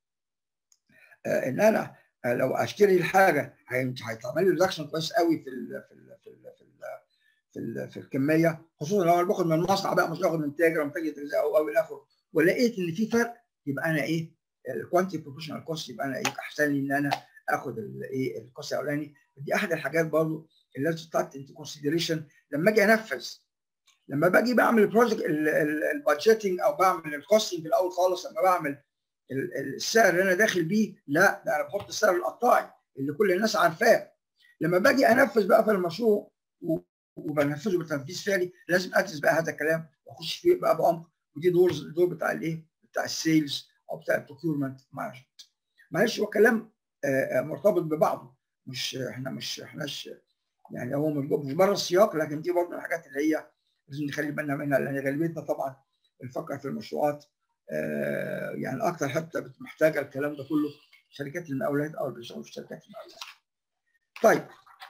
ان انا لو اشتري الحاجه هيتعمل لي ريدكشن كويس قوي في ال في ال في ال في ال في, ال في الكميه خصوصا لو انا باخد من مصنع بقى مش باخد من تاجر منتج تجزئه او او الى اخره ولقيت ان في فرق يبقى انا ايه الكوانتي بروبوشنال كوست يبقى انا ايه احسن لي ان انا اخد الايه الكوست الاولاني دي احد الحاجات برضو اللي لازم تحط انت كونسيدريشن لما اجي انفذ لما باجي بعمل البروجكت البادجيتنج او بعمل الكوستنج في الاول خالص لما بعمل السعر اللي انا داخل بيه لا ده انا بحط السعر القطاعي اللي كل الناس عارفاه لما باجي انفذ بقى في المشروع وبنفذه بتنفيذ فعلي لازم ادرس بقى هذا الكلام واخش فيه بقى بعمق ودي دور الدور بتاع الايه؟ بتاع السيلز او بتاع البروكيورمنت مانجمنت معلش هو كلام مرتبط ببعضه مش احنا مش احناش يعني هو مش بره السياق لكن دي برضه من الحاجات اللي هي لازم نخلي بالنا منها لان غالبيتنا طبعا بنفكر في المشروعات آه يعني اكتر حته محتاجه الكلام ده كله شركات المقاولات او اللي بيشتغلوا في شركات المقاولات. طيب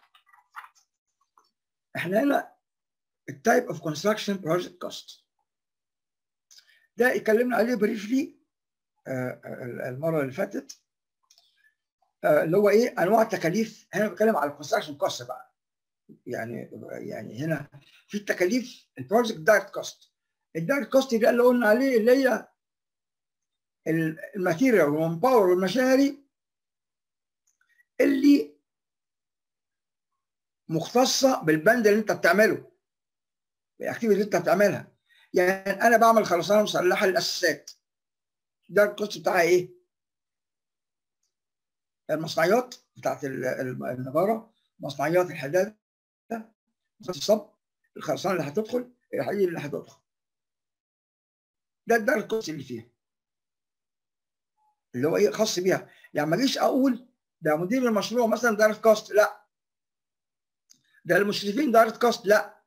احنا هنا التايب اوف كونستراكشن بروجكت كوست ده اتكلمنا عليه بريفلي آه المره اللي فاتت آه اللي هو ايه انواع التكاليف هنا بتكلم على الكونستراكشن كوست بقى يعني يعني هنا في التكاليف البروجكت دايركت كوست الدايركت كوست ده اللي قلنا عليه اللي هي الماتيريال والماور والمشاري اللي مختصه بالبند اللي انت بتعمله الاكتيفيتي اللي انت بتعملها يعني انا بعمل خرسانه مسلحه للاساسات ده الكوست بتاعها ايه؟ المصنعيات بتاعت النجاره مصنعيات الحداده الصب الخرسانه اللي هتدخل الحديد اللي هتدخل ده ده الكوست اللي فيها اللي هو ايه خاص بيها يعني ما اجيش اقول ده مدير المشروع مثلا دايركت كوست لا ده المشرفين دايركت كوست لا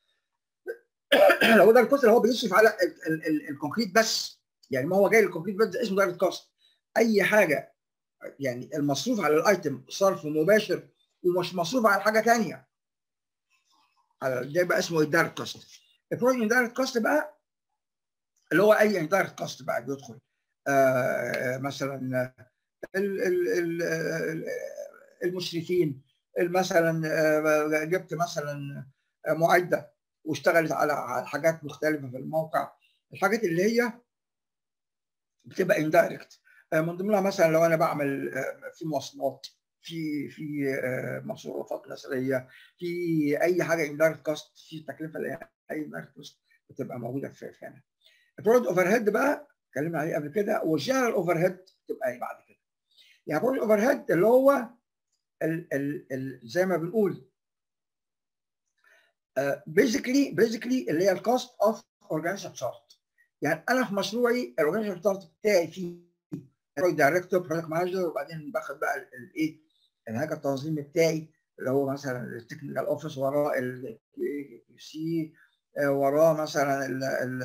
لو ده الكوست اللي هو بيصرف على الكونكريت بس يعني ما هو جاي الكونكريت بس ده اسمه دايركت كوست اي حاجه يعني المصروف على الايتم صرف مباشر ومش مصروف على حاجه ثانيه ده بقى اسمه الدايركت كوست البروجكت دايركت كوست بقى اللي هو اي دايركت كوست بقى بيدخل آه مثلا ال ال ال المشرفين مثلا جبت مثلا معده واشتغلت على حاجات مختلفه في الموقع الحاجات اللي هي بتبقى اندايركت من ضمنها مثلا لو انا بعمل في مواصلات في في مصروفات نسريه في اي حاجه اندايركت كوست في تكلفه اي اندايركت كوست بتبقى موجوده في هنا البرودكت اوفر هيد بقى اتكلمنا عليه قبل كده والجنرال اوفر هيد تبقى ايه بعد كده يعني برودكت اوفر هيد اللي هو ال ال ال زي ما بنقول بيزيكلي uh, بيزيكلي اللي هي الكوست اوف اورجانيزيشن شارت يعني انا في مشروعي الاورجانيزيشن شارت بتاعي فيه بروجكت دايركتور بروجكت مانجر وبعدين باخد بقى الايه الهيكل التنظيمي بتاعي اللي هو مثلا التكنيكال اوفيس وراه ال سي وراه مثلا ال ال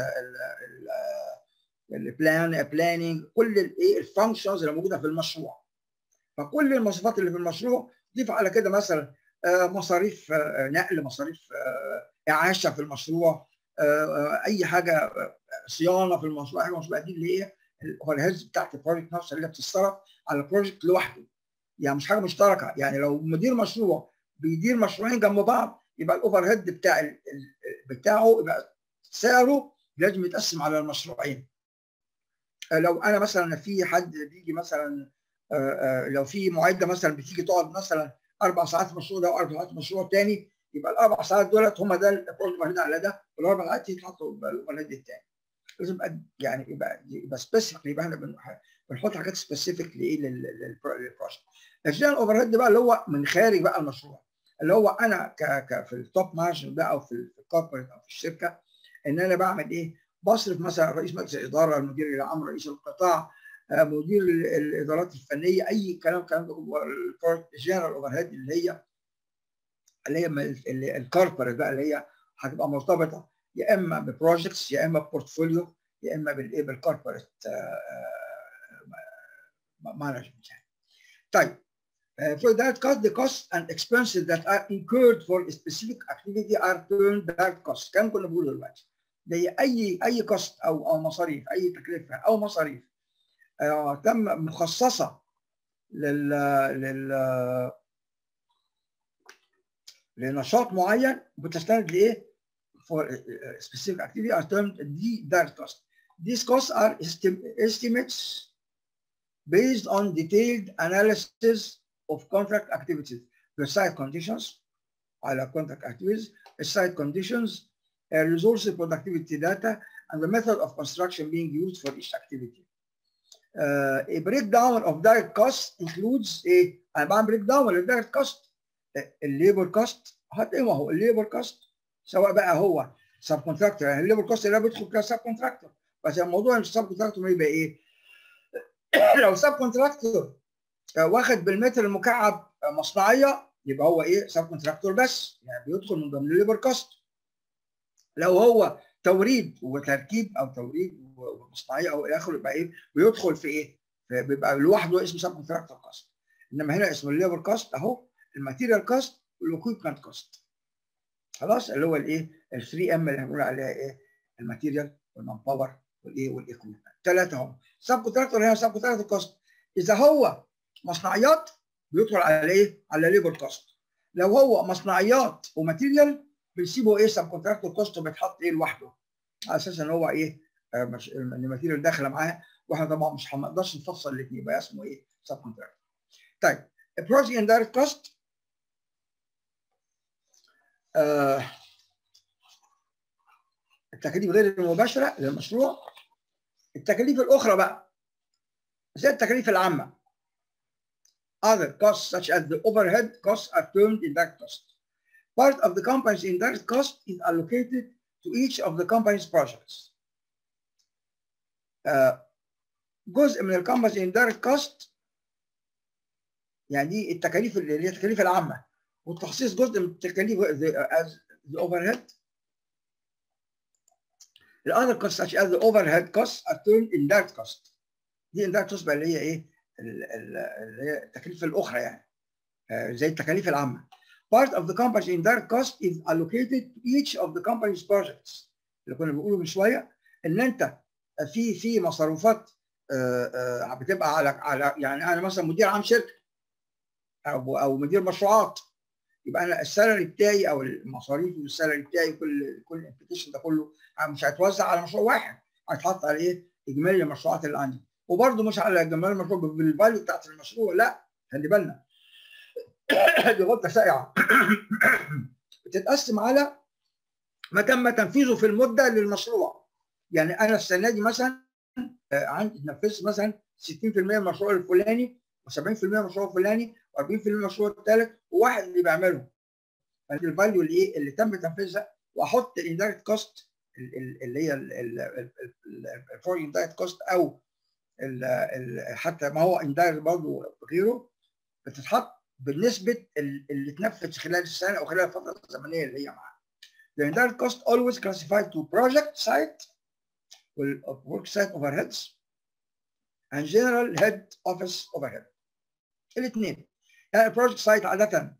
ال البلان بلاننج كل الايه الفانكشنز اللي موجوده في المشروع فكل المواصفات اللي في المشروع ضيف على كده مثلا مصاريف نقل مصاريف اعاشه في المشروع اي حاجه صيانه في المشروع حاجه المشروع دي اللي هي الهيز بتاعت البروجكت نفسها اللي بتتصرف على البروجكت لوحده يعني مش حاجه مشتركه يعني لو مدير مشروع بيدير مشروعين جنب بعض يبقى الاوفر هيد بتاع بتاعه يبقى سعره لازم يتقسم على المشروعين لو انا مثلا في حد بيجي مثلا لو في معده مثلا بتيجي تقعد مثلا اربع ساعات في مشروع ده واربع ساعات في مشروع تاني يبقى الاربع ساعات دولت هم ده البروجكت على ده والاربع ساعات يتحطوا الاوفر هيد الثاني لازم يبقى يعني يبقى يبقى سبيسيفيك يبقى احنا بنحط حاجات سبيسيفيك لايه للبروجكت الجنرال اوفر هيد بقى اللي هو من خارج بقى المشروع اللي هو انا ك ك في التوب مانجمنت بقى او في الكوربريت او في الشركه ان انا بعمل ايه؟ بصرف مثلا رئيس مجلس الاداره المدير العام رئيس القطاع مدير الادارات الفنيه اي كلام كلام ده الجنرال اوفر هيد اللي هي اللي هي الكوربريت بقى اللي هي هتبقى مرتبطه يا اما ببروجكتس يا اما ببورتفوليو يا اما بالايه بالكوربريت مانجمنت طيب Uh, for that cost, the costs and expenses that are incurred for a specific activity are termed direct costs. كان كنا بنقول دلوقتي. زي اي اي كوست او او مصاريف اي تكلفه او مصاريف uh, تم مخصصه لل لل لنشاط معين بتستند لايه؟ for a specific activity are termed the direct cost. These costs are estimates based on detailed analysis of contract activities, the site conditions, على contract activities, the site conditions, uh, resource productivity data, and the method of construction being used for each activity. Uh, a breakdown of direct costs includes a أنا بعمل بريك داون للدايركت كوست الليبر كوست هتلاقيه ما هو الليبر كوست سواء بقى هو سب كونتراكتور يعني الليبر كوست اللي بيدخل كسب كونتراكتور بس الموضوع مش سب كونتراكتور يبقى ايه؟ لو سب كونتراكتور واخد بالمتر المكعب مصنعيه يبقى هو ايه سب كونتراكتور بس يعني بيدخل من ضمن الليبر كوست لو هو توريد وتركيب او توريد ومصنعيه او الى اخره يبقى ايه بيدخل في ايه بيبقى لوحده اسمه سب كونتراكتور كوست انما هنا اسمه الليبر كوست اهو الماتيريال كوست والاكويبمنت كوست خلاص اللي هو الايه ال 3 ام اللي هنقول عليها ايه الماتيريال والمان باور والايه والاكويبمنت ثلاثه هم سب كونتراكتور هنا سب كونتراكتور كوست اذا هو مصنعيات بيدخل على ايه؟ على ليبر كوست لو هو مصنعيات وماتيريال بنسيبه ايه سب كونتراكتور كوست بيتحط ايه لوحده على اساس ان هو ايه آه، مش الماتيريال داخله معاه واحنا طبعا مش هنقدرش نفصل الاثنين يبقى اسمه ايه سب كونتراكتور طيب البروجكت اندايركت كوست التكاليف غير المباشره للمشروع التكاليف الاخرى بقى زي التكاليف العامه other costs such as the overhead costs are termed indirect costs part of the company's indirect cost is allocated to each of the company's projects آه، جزء من الكومباني's indirect cost يعني دي التكاليف اللي هي التكاليف العامه والتخصيص جزء من التكاليف the, as the overhead The other costs such as the overhead costs are termed indirect cost. دي indirect cost بقى اللي هي ايه؟ ال- ال- اللي هي التكاليف الاخرى يعني آه، زي التكاليف العامه. Part of the company's indirect cost is allocated to each of the company's projects. اللي كنا بنقوله من شويه ان انت في في مصروفات آه، آه، بتبقى على على يعني انا مثلا مدير عام شركه او او مدير مشروعات يبقى انا السالري بتاعي او المصاريف والسالري بتاعي كل كل الابلكيشن ده كله مش هيتوزع على مشروع واحد هيتحط على ايه؟ اجمالي المشروعات اللي عندي وبرده مش على اجمالي المشروع بالفاليو بتاعت المشروع لا خلي بالنا دي غلطه شائعه بتتقسم على ما تم تنفيذه في المده للمشروع يعني انا السنه دي مثلا آه، عندي نفذت مثلا 60% من المشروع الفلاني و70% من المشروع الفلاني و40% من المشروع الثالث وواحد اللي بيعمله الفاليو اللي ايه اللي تم تنفيذها واحط الاندايركت كوست اللي هي الفورين اندايركت كوست او ال ال حتى ما هو اندايركت برضه غيره بتتحط بالنسبه ال- اللي اتنفذ خلال السنه او خلال الفتره الزمنيه اللي هي معاها. The indirect cost always classified to project site وال work site overheads and general head office overhead. الاثنين يعني البروجكت سايت عاده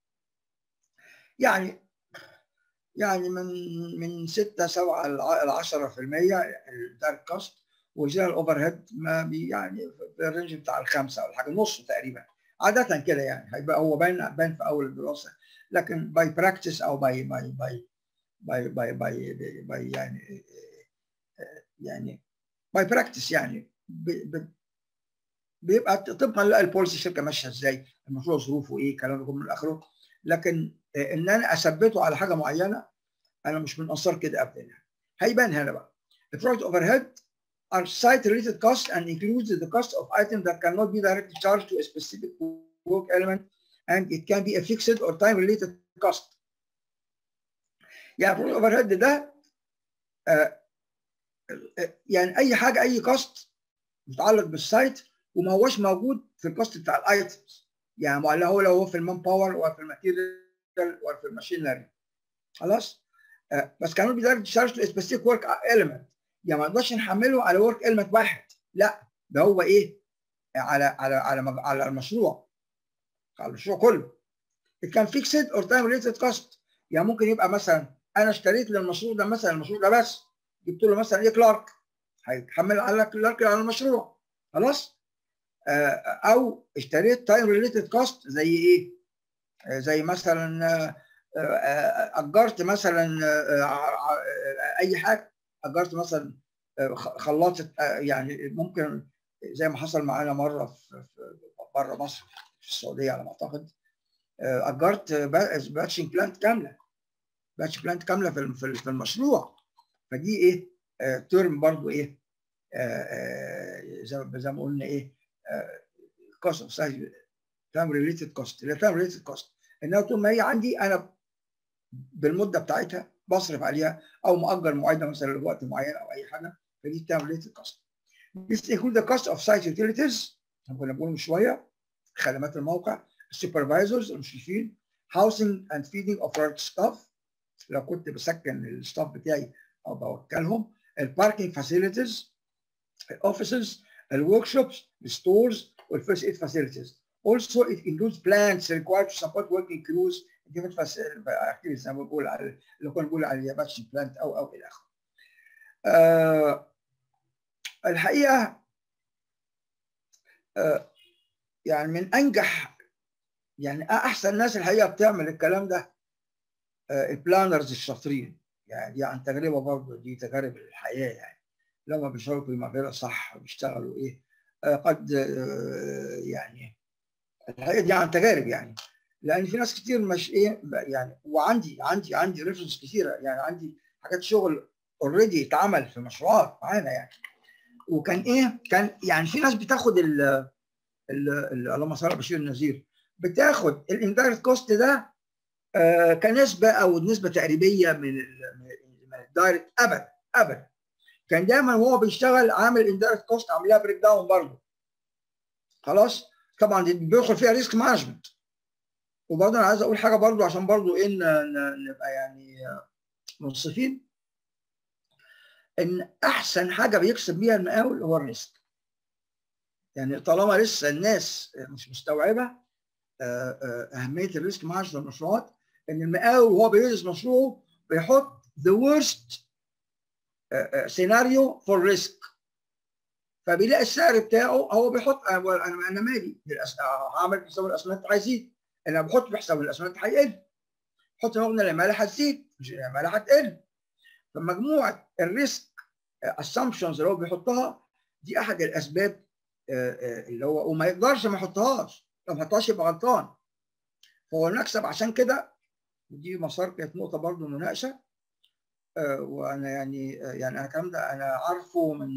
يعني يعني من من 6 7 ل 10% الدايركت كوست والجنرال اوفر هيد ما بي يعني في الرينج بتاع الخمسه ولا حاجه نص تقريبا عاده كده يعني هيبقى هو باين باين في اول الدراسه لكن باي براكتس او باي باي باي باي باي باي, باي يعني يعني باي براكتس يعني ب- ب- بيبقى طبقا للبوليسي الشركه ماشيه ازاي المشروع ظروفه ايه كلام ده كله من اخره لكن آه، ان انا اثبته على حاجه معينه انا مش من انصار كده ابدا يعني هيبان هنا بقى The project overhead are site related costs and includes the cost of items that cannot be directly charged to a specific work element and it can be a fixed or time related cost. يعني project overhead ده آه، آه، يعني اي حاجه اي كوست متعلق بالسايت وما هوش موجود في الكوست بتاع الايتمز يعني ولا هو لو هو في المان باور ولا في الماتيريال ولا في الماشينري خلاص آه، بس كانوا بيدرج تشارج تو سبيسيفيك ورك element يعني ما نقدرش نحمله على ورك element واحد لا ده هو ايه على على على مج- على المشروع على المشروع كله it can fixed or time related cost يعني ممكن يبقى مثلا انا اشتريت للمشروع ده مثلا المشروع ده بس جبت له مثلا ايه كلارك هيتحمل على كلارك على المشروع خلاص آه، او اشتريت تايم ريليتد كوست زي ايه آه، زي مثلا آه، آه، اجرت مثلا آه، آه، آه، اي حاجه اجرت مثلا آه، خ- خلاطه آه، يعني ممكن زي ما حصل معانا مره في في بره مصر في السعوديه على ما اعتقد آه، اجرت باتشنج بلانت كامله باتش بلانت كامله في الم- في في المشروع فدي ايه آه، ترم برضو ايه آه، آه، زي ما- زي ما قلنا ايه كوست اوف سايز تايم ريليتد كوست اللي تايم ريليتد كوست انها طول ما هي عندي انا بالمده بتاعتها بصرف عليها او مؤجر معده مثلا لوقت معين او اي حاجه فدي تايم ريليتد كوست This include the cost of site utilities احنا كنا بنقول من شويه خدمات الموقع السوبرفايزرز المشرفين housing and feeding of our staff لو كنت بسكن الستاف بتاعي او بوكلهم الباركينج فاسيلتيز الاوفيسز الورك شوبس الستورز والفيرست ايد فاسيلتيز Also, it includes plants required to support working crews different activities زي ما بقول على اللي كنا بنقول على باتش بلانت او او الى اخره. آه الحقيقه آه يعني من انجح يعني احسن ناس الحقيقه بتعمل الكلام ده البلانرز الشاطرين يعني دي عن تجربه برضه دي تجارب الحياه يعني لما بيشتغلوا في المقبره صح بيشتغلوا ايه قد يعني الحقيقه دي عن تجارب يعني لان في ناس كتير مش ايه يعني وعندي عندي عندي ريفرنس كتيره يعني عندي حاجات شغل اوريدي اتعمل في مشروعات معانا يعني وكان ايه كان يعني في ناس بتاخد ال ال اللهم صل على بشير النذير بتاخد الاندايركت كوست ده آه كنسبه او نسبه تقريبيه من من الدايركت ابدا ابدا كان دايما وهو بيشتغل عامل اندايركت كوست عاملها بريك داون برضه خلاص طبعا دي بيدخل فيها ريسك مانجمنت وبرضه انا عايز اقول حاجه برضه عشان برضه ايه نبقى يعني منصفين ان احسن حاجه بيكسب بيها المقاول هو الريسك يعني طالما لسه الناس مش مستوعبه اهميه الريسك مانجمنت المشروعات ان المقاول وهو بيدرس مشروعه بيحط the worst سيناريو فور ريسك فبيلاقي السعر بتاعه هو بيحط انا انا مالي هعمل حساب الاسمنت هيزيد انا بحط بحساب الاسمنت هيقل بحط مبنى العماله هتزيد مش العماله هتقل فمجموعه الريسك اسامبشنز اللي هو بيحطها دي احد الاسباب اللي هو وما يقدرش ما يحطهاش لو ما حطهاش يبقى غلطان فهو المكسب عشان كده ودي مسار كانت نقطه برضه مناقشه وانا يعني يعني انا الكلام ده انا عارفه من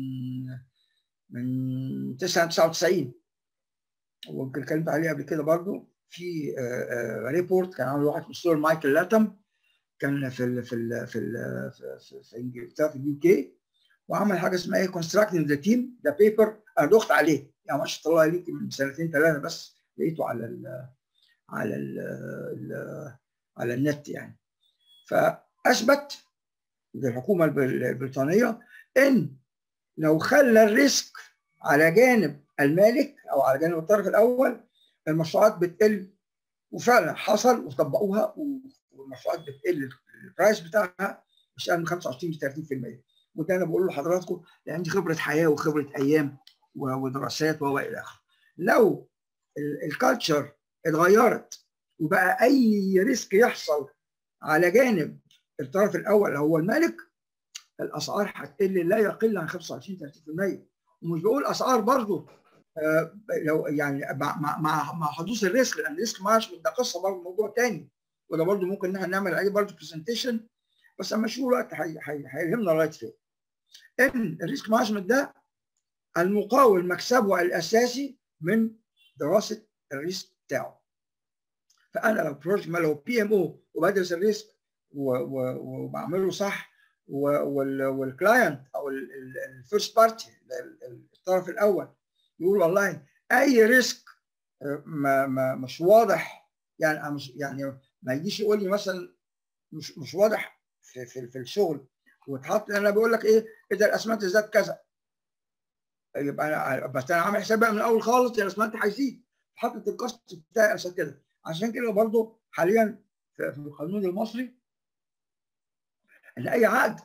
من 99 ويمكن اتكلمت عليه قبل كده برضه في ريبورت كان عامل واحد مستر مايكل لاتم كان في ال في ال في ال في, في انجلترا في اليو كي وعمل حاجه اسمها ايه كونستراكتنج ذا تيم ده بيبر انا دخت عليه يعني ما شاء الله ليك من سنتين ثلاثه بس لقيته على ال على ال على النت يعني فاثبت الحكومه البريطانيه ان لو خلى الريسك على جانب المالك او على جانب الطرف الاول المشروعات بتقل وفعلا حصل وطبقوها والمشروعات بتقل البرايس بتاعها مش اقل من 25 ل 30% وده انا بقول لحضراتكم لان دي خبره حياه وخبره ايام ودراسات والى اخره. لو الكالتشر اتغيرت وبقى اي ريسك يحصل على جانب الطرف الاول هو المالك الاسعار هتقل لا يقل عن 25 30% ومش بقول اسعار برضه آه لو يعني مع مع مع حدوث الريسك لان الريسك مانجمنت ده قصه برضه موضوع تاني وده برضه ممكن ان احنا نعمل عليه برضه برزنتيشن بس اما نشوف الوقت هيهمنا لغايه فين. ان الريسك مانجمنت ده المقاول مكسبه الاساسي من دراسه الريسك بتاعه. فانا لو بروجكت ما لو بي ام او وبدرس الريسك وبعمله صح والكلاينت او الفيرست بارتي الطرف الاول يقول والله اي ريسك ما ما مش واضح يعني مش يعني ما يجيش يقول لي مثلا مش مش واضح في في, في الشغل وتحط انا بقول لك ايه اذا الاسمنت زاد كذا يبقى انا بس انا عامل حساب من الاول خالص الاسمنت هيزيد حطت الكاست بتاعي عشان كده عشان كده برضه حاليا في القانون المصري ان اي عقد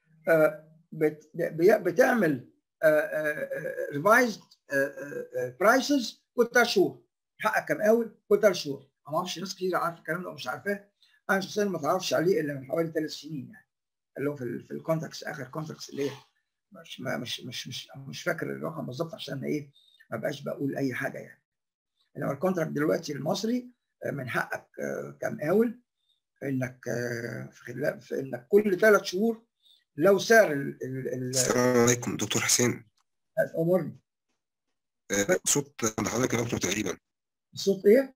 بتعمل ريفايزد برايسز كل ثلاث شهور حقك كمقاول كل ثلاث شهور ما اعرفش ناس كتير عارفه الكلام ده ومش عارفاه انا شخصيا ما تعرفش عليه الا من حوالي ثلاث سنين يعني اللي هو في في الكونتاكس اخر كونتاكس اللي هي مش مش مش مش مش فاكر الرقم بالظبط عشان ايه ما بقاش بقول اي حاجه يعني انما الكونتراكت دلوقتي المصري من حقك كمقاول انك في خلال في انك كل ثلاث شهور لو سعر ال ال السلام عليكم دكتور حسين امرني صوت عند حضرتك يا دكتور تقريبا الصوت ايه؟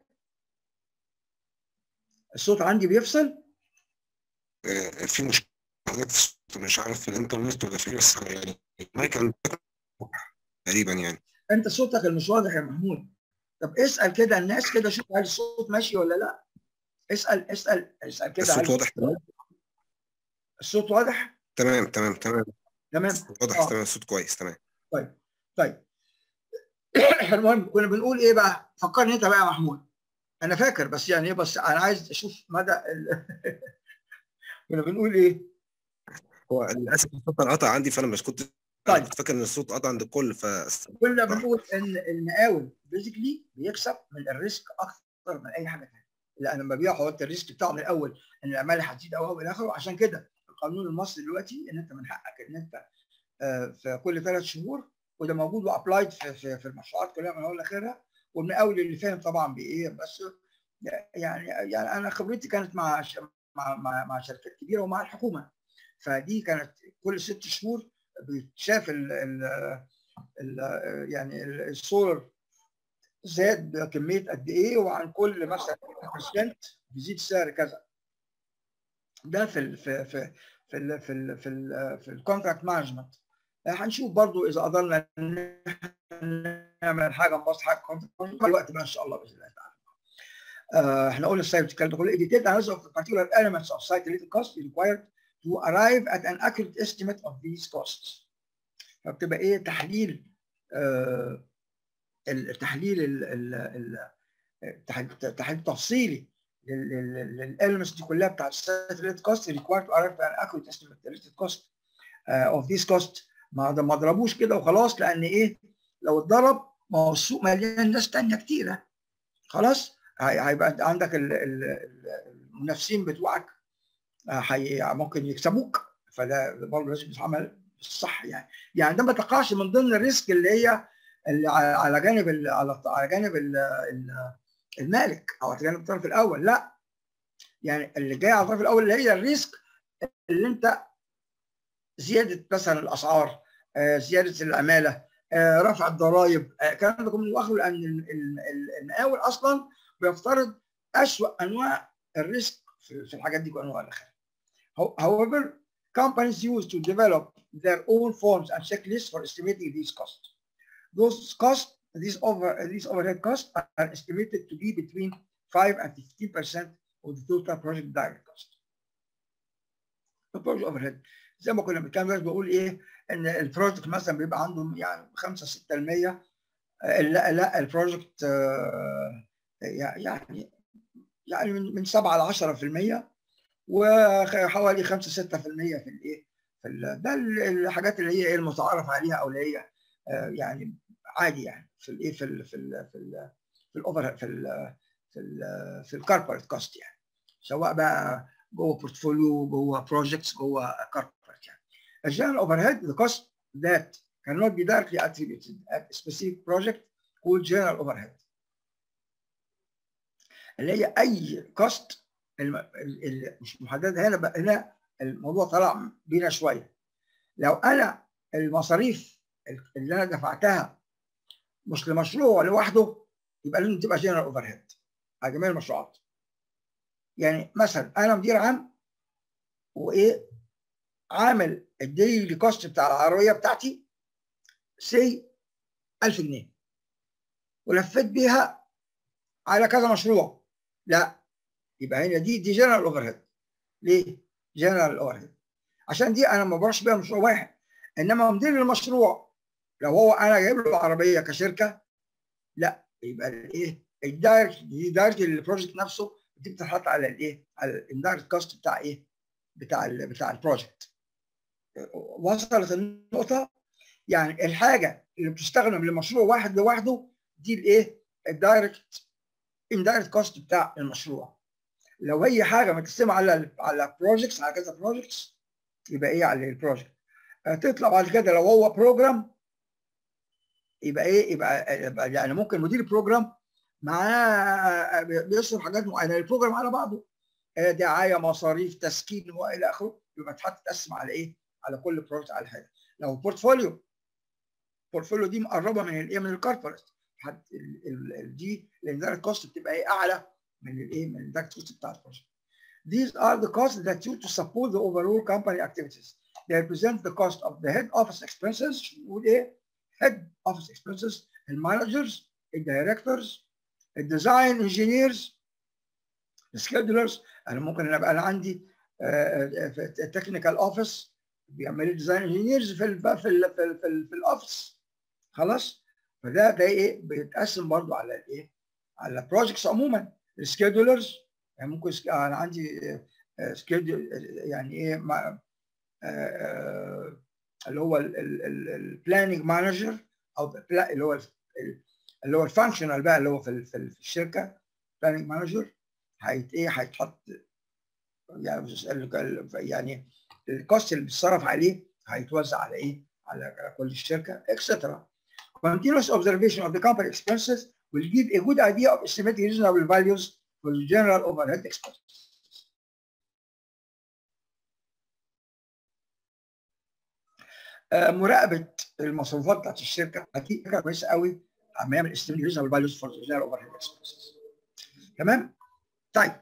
الصوت عندي بيفصل؟ في مشكله حضرتك في الصوت مش عارف في الانترنت ولا في بس يعني المايك تقريبا يعني انت صوتك مش واضح يا محمود طب اسال كده الناس كده شوف هل الصوت ماشي ولا لا اسال اسال اسال كده الصوت واضح الصوت واضح تمام تمام تمام تمام واضح آه. تمام الصوت كويس تمام طيب طيب المهم كنا بنقول ايه بقى فكرني انت بقى يا محمود انا فاكر بس يعني ايه بس انا عايز اشوف مدى ال... كنا بنقول ايه هو للاسف الصوت انقطع عندي فانا مش كنت طيب. كنت فاكر ان الصوت قطع عند الكل ف كنا بنقول ان المقاول بيزيكلي بيكسب من الريسك اكتر من اي حاجه ثانيه لان لما بيحط الريسك بتاعه من الاول ان العماله هتزيد او الى اخره عشان كده القانون المصري دلوقتي ان انت من حقك ان انت في كل ثلاث شهور وده موجود وابلايد في, في, في المشروعات كلها من اول لاخرها والمقاول اللي فاهم طبعا بايه بس يعني يعني انا خبرتي كانت مع مع مع, مع شركات كبيره ومع الحكومه فدي كانت كل ست شهور بيتشاف ال ال ال يعني السولر زاد بكميه قد ايه وعن كل مثلا برسنت بيزيد السعر كذا ده في ال في في في ال في ال في ال في الكونتراكت مانجمنت هنشوف برضو اذا قدرنا نعمل حاجه نبسط حاجه كونتراكت الوقت بقى ان شاء الله باذن الله تعالى Uh, احنا قلنا السايت بتتكلم كل detailed analysis of the particular elements of site related cost is required to arrive at an accurate estimate of these costs. فبتبقى ايه تحليل آه التحليل التحليل تفصيلي للاليمنتس دي كلها بتاعت السايت ريليتد كوست required to arrive at an accurate estimate related cost uh, of these cost ما ما ضربوش كده وخلاص لان ايه لو اتضرب ما هو السوق مليان ناس ثانيه كتيره خلاص هيبقى عندك المنافسين بتوعك ممكن يكسبوك فده برضه لازم يتعمل بالصح يعني يعني ده ما تقعش من ضمن الريسك اللي هي اللي على جانب على على جانب المالك او على جانب الطرف الاول لا يعني اللي جاي على الطرف الاول اللي هي الريسك اللي انت زياده مثلا الاسعار زياده العماله رفع الضرائب الكلام ده كله واخره لان المقاول اصلا بيفترض اسوء انواع الريسك في الحاجات دي وانواع الاخر. However, companies use to develop their own forms and checklists for estimating these costs. Those costs, these over these overhead costs are estimated to be between 5 and 15 percent of the total project direct cost. البروجكت overhead زي ما كنا بنتكلم دلوقتي بقول ايه ان البروجكت مثلا بيبقى عنده يعني 5 6% لا لا البروجكت يعني يعني من من 7 ل 10% وحوالي 5 6% في الايه في ال ده الحاجات اللي هي ايه المتعارف عليها او اللي هي يعني عادي يعني في الايه في ال في ال في ال في الاوفر في ال في ال في الكوربريت كوست يعني سواء بقى جوه بورتفوليو جوه بروجكتس جوه كوربريت يعني الجنرال اوفر هيد the cost that cannot be directly attributed at a specific project called general overhead اللي هي اي كوست مش محدده هنا بقى هنا الموضوع طلع بينا شويه لو انا المصاريف اللي انا دفعتها مش لمشروع لوحده يبقى لازم تبقى جنرال اوفر هيد على جميع المشروعات يعني مثلا انا مدير عام وايه عامل الديلي كوست بتاع العربيه بتاعتي سي 1000 جنيه ولفيت بيها على كذا مشروع لا يبقى هنا دي دي جنرال اوفر هيد ليه؟ جنرال اوفر هيد عشان دي انا ما بروحش بيها مشروع واحد انما مدير المشروع لو هو انا جايب له عربيه كشركه لا يبقى الايه؟ الدايركت دي دايركت البروجكت نفسه دي بتتحط على الايه؟ على الاندايركت كوست بتاع ايه؟ بتاع ال بتاع البروجكت وصلت النقطه يعني الحاجه اللي بتستخدم لمشروع واحد لوحده دي الايه؟ الدايركت اندايركت كوست بتاع المشروع لو هي حاجه متقسمه على على بروجكتس على كذا بروجكتس يبقى ايه على البروجكت تطلع بعد كده لو هو بروجرام يبقى ايه يبقى, يبقى يعني ممكن مدير البروجرام معاه بيصرف حاجات معينه البروجرام على بعضه دعايه مصاريف تسكين والى اخره يبقى تحط تقسم على ايه؟ على كل بروجكت على حاجه لو بورتفوليو البورتفوليو دي مقربه من الايه من الكوربريت دي الاندايركت كوست بتبقى ايه اعلى من الايه من الاندايركت كوست بتاع البروجكت These are the costs that used to support the overall company activities. They represent the cost of the head office expenses نقول ايه؟ head office expenses المانجرز الدايركتورز الديزاين انجينيرز السكيدولرز انا ممكن انا ابقى انا عندي التكنيكال اوفيس بيعمل لي ديزاين انجينيرز في ال في ال في, ال في, ال في الاوفيس خلاص فده ده ايه بيتقسم برضو على الايه على البروجكتس عموما السكيدولرز يعني ممكن انا عندي سكيدول يعني ايه مع اللي هو البلاننج مانجر او اللي هو اللي هو الفانكشنال بقى اللي هو في في الشركه بلاننج مانجر هيت ايه هيتحط يعني يعني الكوست اللي بيتصرف عليه هيتوزع على ايه؟ على على كل الشركه اكسترا. Continuous observation of the company expenses will give a good idea of estimating reasonable values for the general overhead expenses. مراقبه المصروفات بتاعت الشركه اكيد فكره كويسه قوي عم يعمل استيميت ريزونبل فاليوز فور جنرال اوفر هيد اكسبنسز تمام طيب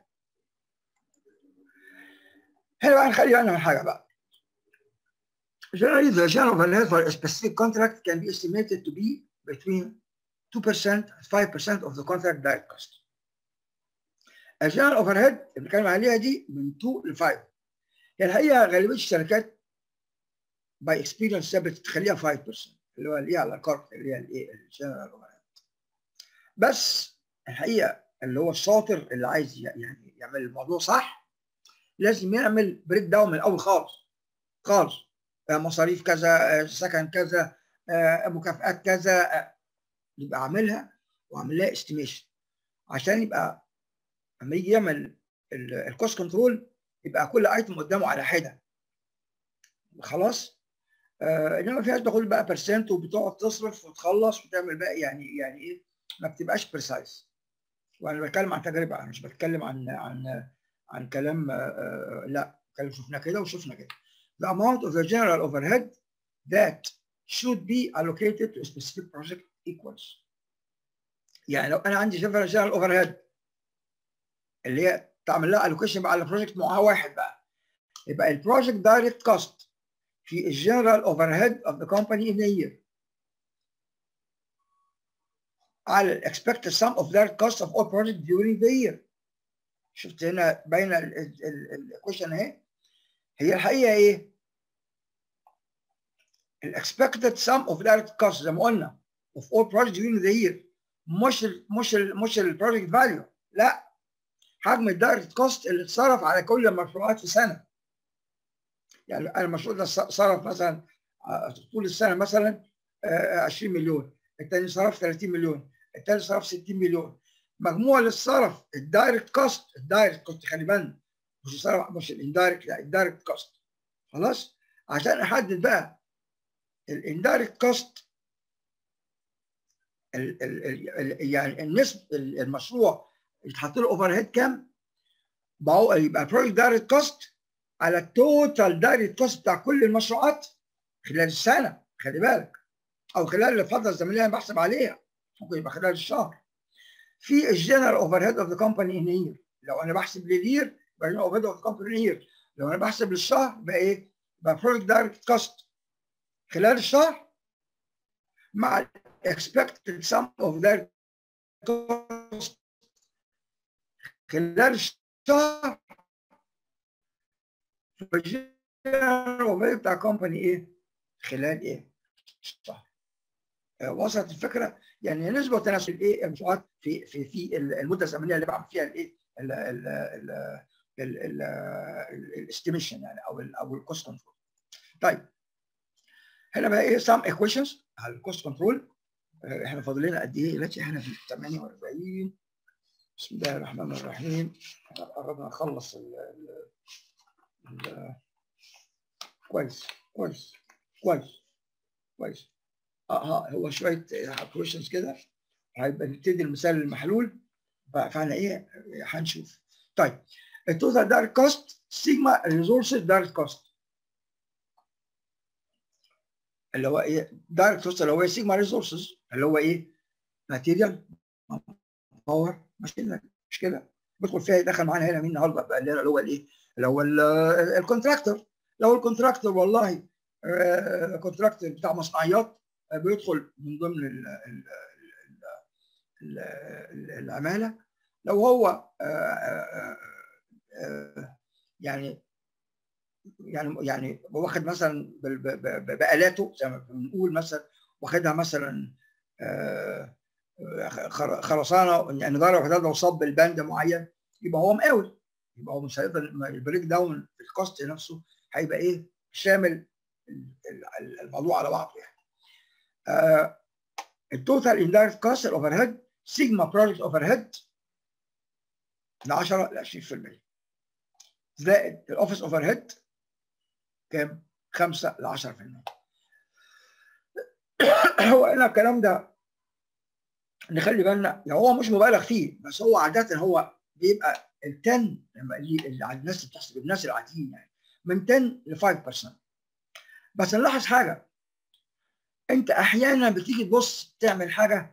هنا بقى نخلي بالنا من حاجه بقى Generally, the general overhead for a specific contract can be estimated to be between 2% and 5% of the contract direct cost. الجنرال اوفر هيد اللي بنتكلم عليها دي من 2 ل 5 هي الحقيقه غالبيه الشركات باي اكسبيرينس بتخليها 5% اللي هو الايه على الكارت اللي هي الايه الجنرال اوفر هيد بس الحقيقه اللي هو الشاطر اللي عايز يعني يعمل الموضوع صح لازم يعمل بريك داون من الاول خالص خالص مصاريف كذا سكن كذا مكافآت كذا يبقى عاملها وعامل لها استيميشن عشان يبقى لما يجي يعمل الكوست كنترول يبقى كل ايتم قدامه على حده خلاص آه انما في ناس بتاخد بقى برسنت وبتقعد تصرف وتخلص وتعمل بقى يعني يعني ايه ما بتبقاش بريسايز وانا بتكلم عن تجربه انا مش بتكلم عن عن عن كلام آه لا كلام شفنا كده وشفنا كده the amount of the general overhead that should be allocated to a specific project equals يعني لو انا عندي general overhead اللي هي تعمل لها allocation بقى على بروجكت معاه واحد بقى يبقى البروجكت دايركت كوست في الجنرال اوفر هيد اوف ذا كومباني ان يير على الاكسبكتد sum of direct cost of all projects during the year شفت هنا باينه الكويشن اهي هي الحقيقه ايه؟ الاكسبكتد sum of direct cost زي ما قلنا of all projects during the year مش ال مش ال مش البروجكت فاليو لا حجم الدايركت كوست اللي اتصرف على كل المشروعات في سنه يعني انا المشروع ده صرف مثلا طول السنه مثلا 20 مليون الثاني صرف 30 مليون الثالث صرف 60 مليون مجموع اللي صرف الدايركت كوست الدايركت كوست خلي بالك مش صرف مش الاندايركت لا الدايركت كوست خلاص عشان احدد بقى الاندايركت كوست يعني النسبه المشروع يتحط له اوفر هيد كام يبقى بروجكت دايركت كوست على التوتال دايركت كوست بتاع كل المشروعات خلال السنه خلي بالك او خلال الفتره الزمنيه اللي بحسب عليها ممكن يبقى خلال الشهر في الجنرال اوفر هيد اوف ذا كومباني ان يير لو انا بحسب للير يبقى الجنرال اوفر هيد اوف ذا كومباني ان يير لو انا بحسب للشهر يبقى ايه؟ يبقى بروجكت دايركت كوست خلال الشهر مع expected sum of direct cost خلال الشهر الجنرال بتاع كومباني ايه؟ خلال ايه؟ الشهر وصلت الفكره يعني نسبه وتناسب ايه المشروعات في في في المده الزمنيه اللي بعمل فيها الايه الاستيميشن يعني او ال او الكوست كنترول. طيب هنا بقى ايه سام ايكويشنز على الكوست كنترول احنا فاضل لنا قد ايه دلوقتي احنا في 48 بسم الله الرحمن الرحيم احنا قربنا نخلص ال ال كويس كويس كويس كويس اه هو شويه كويشنز كده هيبقى نبتدي المثال المحلول فاحنا ايه هنشوف طيب التوتال دايركت كوست سيجما ريسورسز دايركت كوست اللي هو ايه دايركت كوست اللي هو سيجما ريسورسز اللي هو ايه ماتيريال باور مش كده مش كده بدخل فيها دخل معانا هنا مين النهارده بقى اللي هو الايه اللي هو الكونتراكتور لو الكونتراكتور والله كونتراكتور بتاع مصنعيات بيدخل من ضمن ال ال ال ال العماله لو هو يعني يعني يعني واخد مثلا بآلاته زي ما بنقول مثلا واخدها مثلا خرسانه يعني ضرب حداد لو صب البند معين يبقى هو مقاول يبقى هو مش هيقدر البريك داون في الكوست نفسه هيبقى ايه شامل الموضوع على بعضه يعني. التوتال اندايركت كوست الاوفر هيد سيجما بروجكت اوفر هيد من 10 ل 20% زائد الاوفيس اوفر هيد كام؟ 5 ل 10% هو هنا الكلام ده نخلي بالنا يعني هو مش مبالغ فيه بس هو عاده هو بيبقى ال 10 لما اللي على الناس اللي بتحسب الناس العاديين يعني من 10 ل 5% بس نلاحظ حاجه انت احيانا بتيجي تبص تعمل حاجه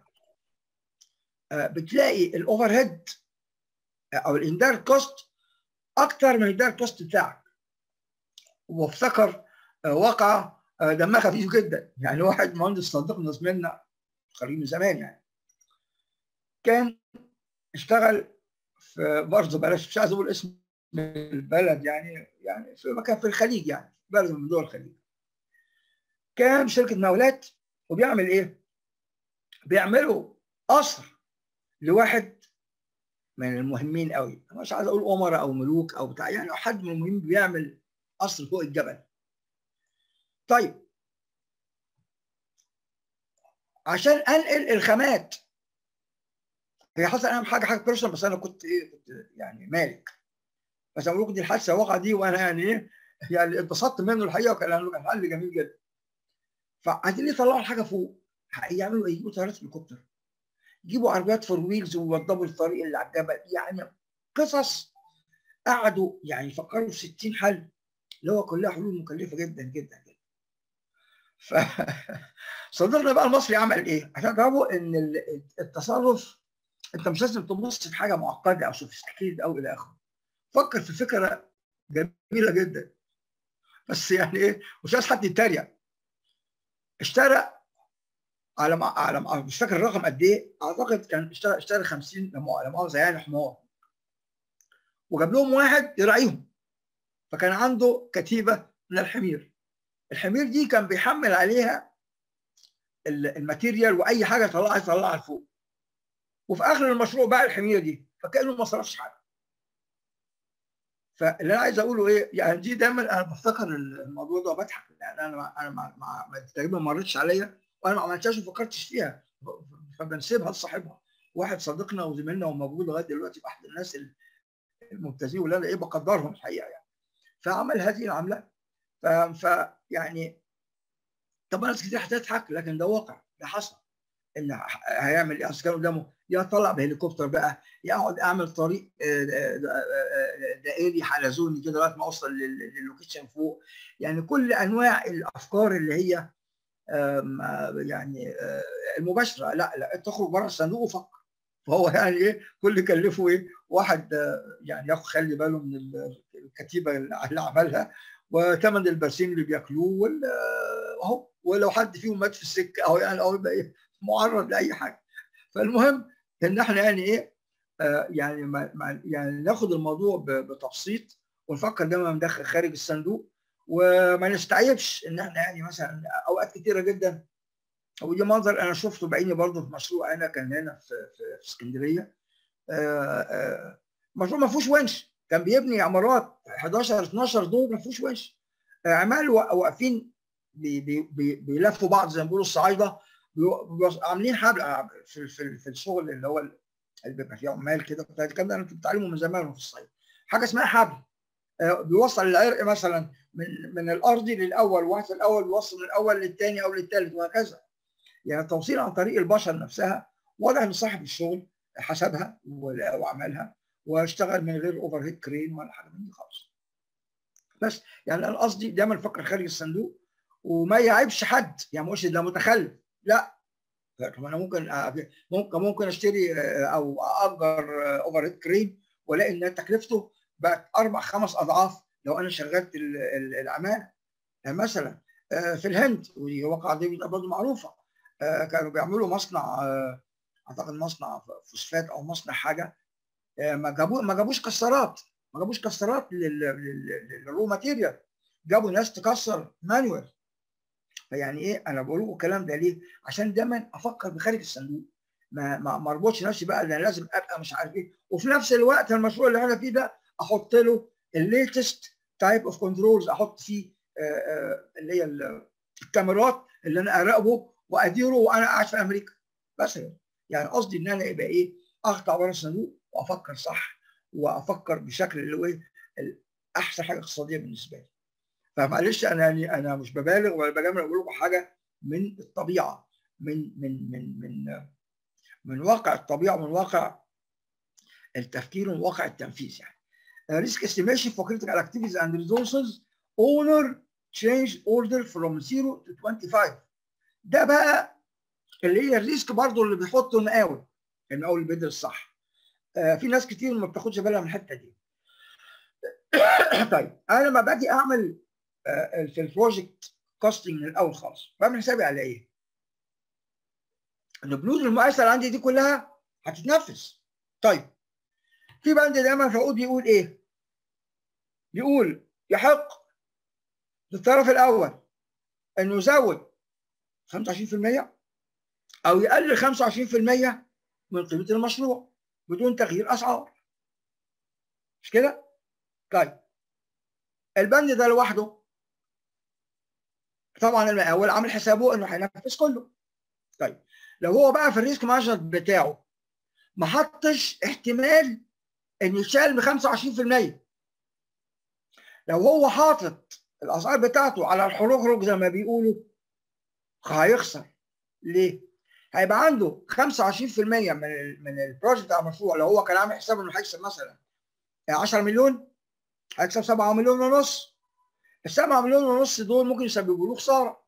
بتلاقي الاوفر هيد او الاندايركت كوست اكتر من الدايركت كوست بتاعك وافتكر واقعه دمها خفيف جدا يعني واحد مهندس صديقنا زميلنا خريج من زمان يعني كان اشتغل في برضه بلاش مش عايز اقول اسم البلد يعني يعني في مكان في الخليج يعني بلد من دول الخليج كان شركه مقاولات وبيعمل ايه؟ بيعملوا قصر لواحد من المهمين قوي مش عايز اقول امراء او ملوك او بتاع يعني حد من المهمين بيعمل قصر فوق الجبل طيب عشان انقل الخامات هي حصل اهم حاجه حاجه بيرسونال بس انا كنت ايه كنت يعني مالك بس اقول لكم دي الحادثه الواقعه دي وانا يعني ايه يعني اتبسطت منه الحقيقه وكان كان حل جميل جدا فعايزين يطلعوا الحاجه فوق يعملوا ايه؟ يجيبوا طيارات هليكوبتر يجيبوا عربيات فور ويلز ويوضبوا الطريق اللي على الجبل يعني قصص قعدوا يعني يفكروا في 60 حل اللي هو كلها حلول مكلفه جدا جدا جدا ف صديقنا بقى المصري عمل ايه؟ عشان تعرفوا ان التصرف انت مش لازم تبص في حاجه معقده او سوفيستيكيد او الى اخره فكر في فكره جميله جدا بس يعني ايه مش عايز حد يتريق اشترى على ما على ما مش فاكر الرقم قد ايه اعتقد كان اشترى اشترى 50 لا مؤاخذه يعني حمار وجاب لهم واحد يراعيهم فكان عنده كتيبه من الحمير الحمير دي كان بيحمل عليها الماتيريال واي حاجه يطلعها يطلعها لفوق وفي اخر المشروع باع الحمير دي فكانه ما صرفش حاجه فاللي انا عايز اقوله ايه يعني دي دايما انا بفتكر الموضوع ده وبضحك يعني انا انا مع مع تقريبا ما مرتش عليا وانا ما عملتهاش وما فكرتش فيها فبنسيبها لصاحبها واحد صديقنا وزميلنا وموجود لغايه دلوقتي واحد الناس الممتازين واللي انا ايه بقدرهم الحقيقه يعني فعمل هذه العمله ف, ف يعني طبعا ناس كتير هتضحك لكن ده واقع ده حصل ان هيعمل ايه كان قدامه يا طلع بهليكوبتر بقى يقعد اعمل طريق دائري حلزوني كده لغايه ما اوصل للوكيشن فوق يعني كل انواع الافكار اللي هي يعني المباشره لا لا تخرج بره الصندوق وفكر فهو يعني ايه كل كلفه ايه واحد يعني ياخد خلي باله من الكتيبه اللي عملها وثمن البرسيم اللي بياكلوه اهو ولو حد فيهم مات في السكه اهو يعني اهو يبقى ايه معرض لاي حاجه فالمهم ان احنا يعني ايه آه يعني ما يعني ناخد الموضوع بتبسيط ونفكر دايما ندخل خارج الصندوق وما نستعيبش ان احنا يعني مثلا اوقات كتيره جدا ودي منظر انا شفته بعيني برضه في مشروع انا كان هنا في في, في اسكندريه آه آه مشروع ما فيهوش ونش كان بيبني عمارات 11 12 دور ما فيهوش ونش عمال واقفين بي بي بي بيلفوا بعض زي ما بيقولوا الصعايده عاملين حبل في, في, في الشغل اللي هو اللي بيبقى فيه عمال كده الكلام ده انا كنت بتعلمه من زمان في الصعيد حاجه اسمها حبل بيوصل العرق مثلا من من الارضي للاول واحد الاول بيوصل من الاول للثاني او للثالث وهكذا يعني التوصيل عن طريق البشر نفسها واضح ان صاحب الشغل حسبها وعملها واشتغل من غير اوفر هيد كرين ولا حاجه من دي خالص بس يعني انا قصدي دايما افكر خارج الصندوق وما يعيبش حد يعني مش ده متخلف لا طب انا ممكن ممكن ممكن اشتري او اجر اوفر هيد كرين والاقي ان تكلفته بقت اربع خمس اضعاف لو انا شغلت العماله مثلا في الهند ودي واقعه دي برضه معروفه كانوا بيعملوا مصنع اعتقد مصنع فوسفات او مصنع حاجه ما جابوا ما جابوش كسرات ما جابوش كسرات للرو ماتيريال جابوا ناس تكسر مانوال فيعني ايه انا بقول لكم الكلام ده ليه؟ عشان دايما افكر بخارج الصندوق ما ما ما اربطش نفسي بقى انا لازم ابقى مش عارف ايه وفي نفس الوقت المشروع اللي انا فيه ده احط له الليتست تايب اوف كنترولز احط فيه اللي هي الكاميرات اللي انا اراقبه واديره وانا قاعد في امريكا بس يعني قصدي ان انا يبقى ايه اقطع بره الصندوق وافكر صح وافكر بشكل اللي هو ايه احسن حاجه اقتصاديه بالنسبه لي فمعلش انا يعني انا مش ببالغ ولا بجامل اقول لكم حاجه من الطبيعه من من من من من واقع الطبيعه من واقع التفكير ومن واقع التنفيذ يعني ريسك استيميشن for critical activities and resources owner change order from 0 to 25 ده بقى اللي هي الريسك برضه اللي بيحطه المقاول المقاول اللي بيدرس صح آه في ناس كتير ما بتاخدش بالها من الحته دي طيب انا لما باجي اعمل آه في البروجكت كوستنج من الاول خالص بعمل حسابي على ايه؟ ان البنود المؤثره عندي دي كلها هتتنفذ طيب في بند دايما في العقود بيقول ايه؟ بيقول يحق للطرف الاول انه يزود 25% او يقلل 25% من قيمه المشروع بدون تغيير اسعار مش كده؟ طيب البند ده لوحده طبعا المقاول عامل حسابه انه هينفذ كله طيب لو هو بقى في الريسك مانجمنت بتاعه ما حطش احتمال ان يتشال ب 25% لو هو حاطط الاسعار بتاعته على الحروق زي ما بيقولوا هيخسر ليه؟ هيبقى عنده 25% من ال من البروجكت بتاع المشروع لو هو كان عامل حساب انه هيكسب مثلا 10 مليون هيكسب 7 مليون ونص ال 7 مليون ونص دول ممكن يسببوا له خساره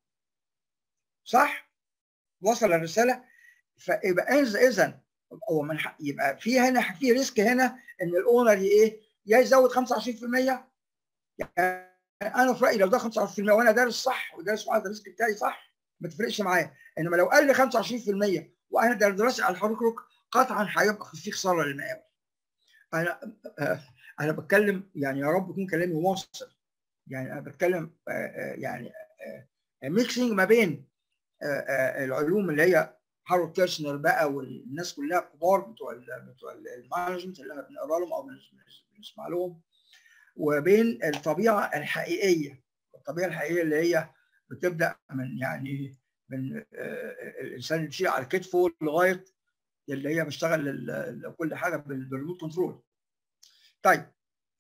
صح؟ وصل الرساله فيبقى اذا هو من حق يبقى في هنا في ريسك هنا ان الاونر ايه يا يزود 25% يعني انا في رايي لو ده 25% وانا دارس صح ودارس وعارف الريسك بتاعي صح ما تفرقش معايا انما لو قل 25% وانا دراسي على الحركرك قطعا هيبقى في خساره للمقاول انا انا بتكلم يعني يا رب يكون كلامي واصل يعني انا بتكلم يعني ميكسينج ما بين العلوم اللي هي هارولد كيرشنر بقى والناس كلها كبار بتوع ال بتوع المانجمنت اللي احنا بنقرا لهم او بنسمع لهم وبين الطبيعه الحقيقيه الطبيعه الحقيقيه اللي هي بتبدا من يعني من الانسان اللي بيشيل على كتفه لغايه اللي هي بيشتغل كل حاجه بالريموت كنترول. طيب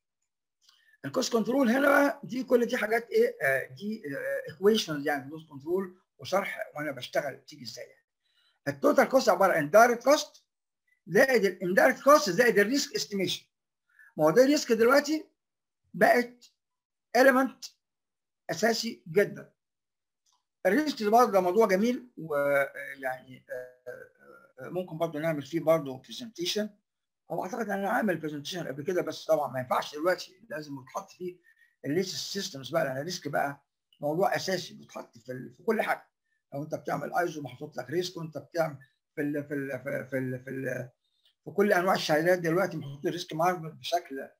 الكوست كنترول هنا بقى دي كل دي حاجات ايه دي ايكويشنز يعني كوست كنترول وشرح وانا بشتغل بتيجي ازاي. التوتال كوست عباره عن دايركت كوست زائد الاندايركت كوست زائد الريسك استيميشن. ما هو ده الريسك دلوقتي بقت element اساسي جدا. الريسك برضه ده موضوع جميل ويعني ممكن برضه نعمل فيه برضه برزنتيشن هو اعتقد انا عامل برزنتيشن قبل كده بس طبعا ما ينفعش دلوقتي لازم يتحط فيه الليست سيستمز بقى لان الريسك بقى موضوع اساسي بيتحط في, في كل حاجه لو انت بتعمل ايزو محطوط لك ريسك وانت بتعمل في ال في ال في ال في, ال في, ال في كل انواع الشهادات دلوقتي محطوط ريسك مانجمنت بشكل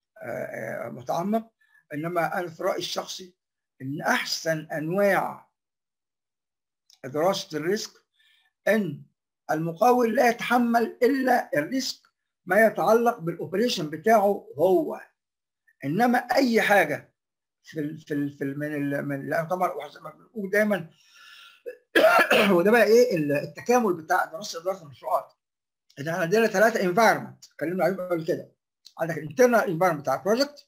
متعمق انما انا في رايي الشخصي ان احسن انواع دراسه الريسك ان المقاول لا يتحمل الا الريسك ما يتعلق بالاوبريشن بتاعه هو انما اي حاجه في ال في ال في ال من ال من لا طبعا زي ما بنقول دايما وده بقى ايه التكامل بتاع دراسه اداره المشروعات احنا عندنا ثلاثه انفايرمنت اتكلمنا عليهم قبل كده عندك الانترنال انفايرمنت بتاع البروجكت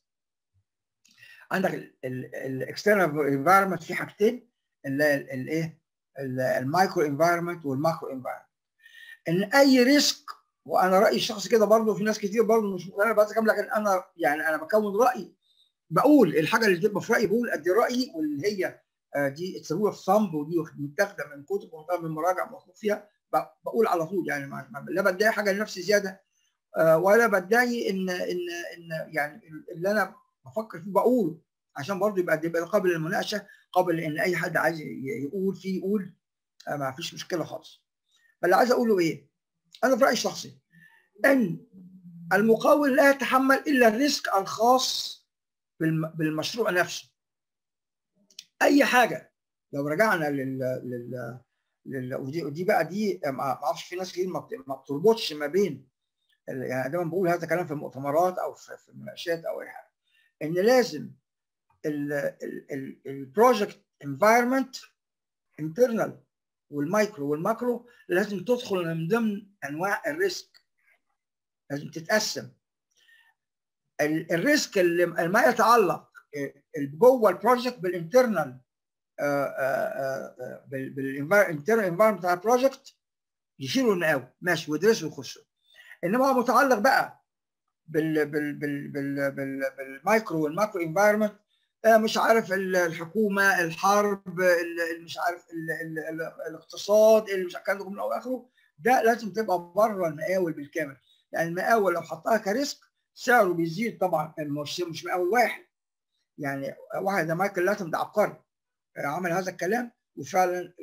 عندك الاكسترنال انفايرمنت في حاجتين اللي هي الايه المايكرو انفايرمنت والماكرو انفايرمنت ان اي ريسك وانا رايي الشخصي كده برضه في ناس كتير برضه مش مقتنعه بهذا الكلام لكن انا يعني انا بكون رايي بقول الحاجه اللي تبقى في رايي بقول ادي رايي واللي هي دي اتس رول اوف ثامب ودي متاخده من كتب ومتاخده من مراجع موثوق فيها بقول على طول يعني ما لا بدعي حاجه لنفسي زياده ولا بدعي ان ان ان يعني اللي انا بفكر فيه بقوله عشان برضه يبقى يبقى قابل للمناقشه قابل ان اي حد عايز يقول فيه يقول ما فيش مشكله خالص فاللي عايز اقوله ايه؟ انا في رايي الشخصي ان المقاول لا يتحمل الا الريسك الخاص بالمشروع نفسه اي حاجه لو رجعنا لل لل, لل... ودي, ودي بقى دي ما اعرفش في ناس كتير ما بتربطش ما بين يعني دايما بقول هذا الكلام في المؤتمرات او في المناقشات او اي حاجه ان لازم البروجكت انفايرمنت انترنال والمايكرو والماكرو لازم تدخل من ضمن انواع الريسك لازم تتقسم الريسك اللي ما يتعلق جوه البروجكت بالانترنال بالانفايرمنت بتاع البروجكت يشيلوا المقاول ماشي ويدرسوا ويخشوا انما هو متعلق بقى بال بال بال بال بال بالمايكرو والماكرو انفايرمنت مش عارف الحكومه الحرب مش عارف ال ال ال الاقتصاد اللي مش عارف من اول اخره ده لازم تبقى بره المقاول بالكامل لان المقاول لو حطها كريسك سعره بيزيد طبعا مش مش مقاول واحد يعني واحد زي مايكل لاتم ده عبقري عمل هذا الكلام وفعلا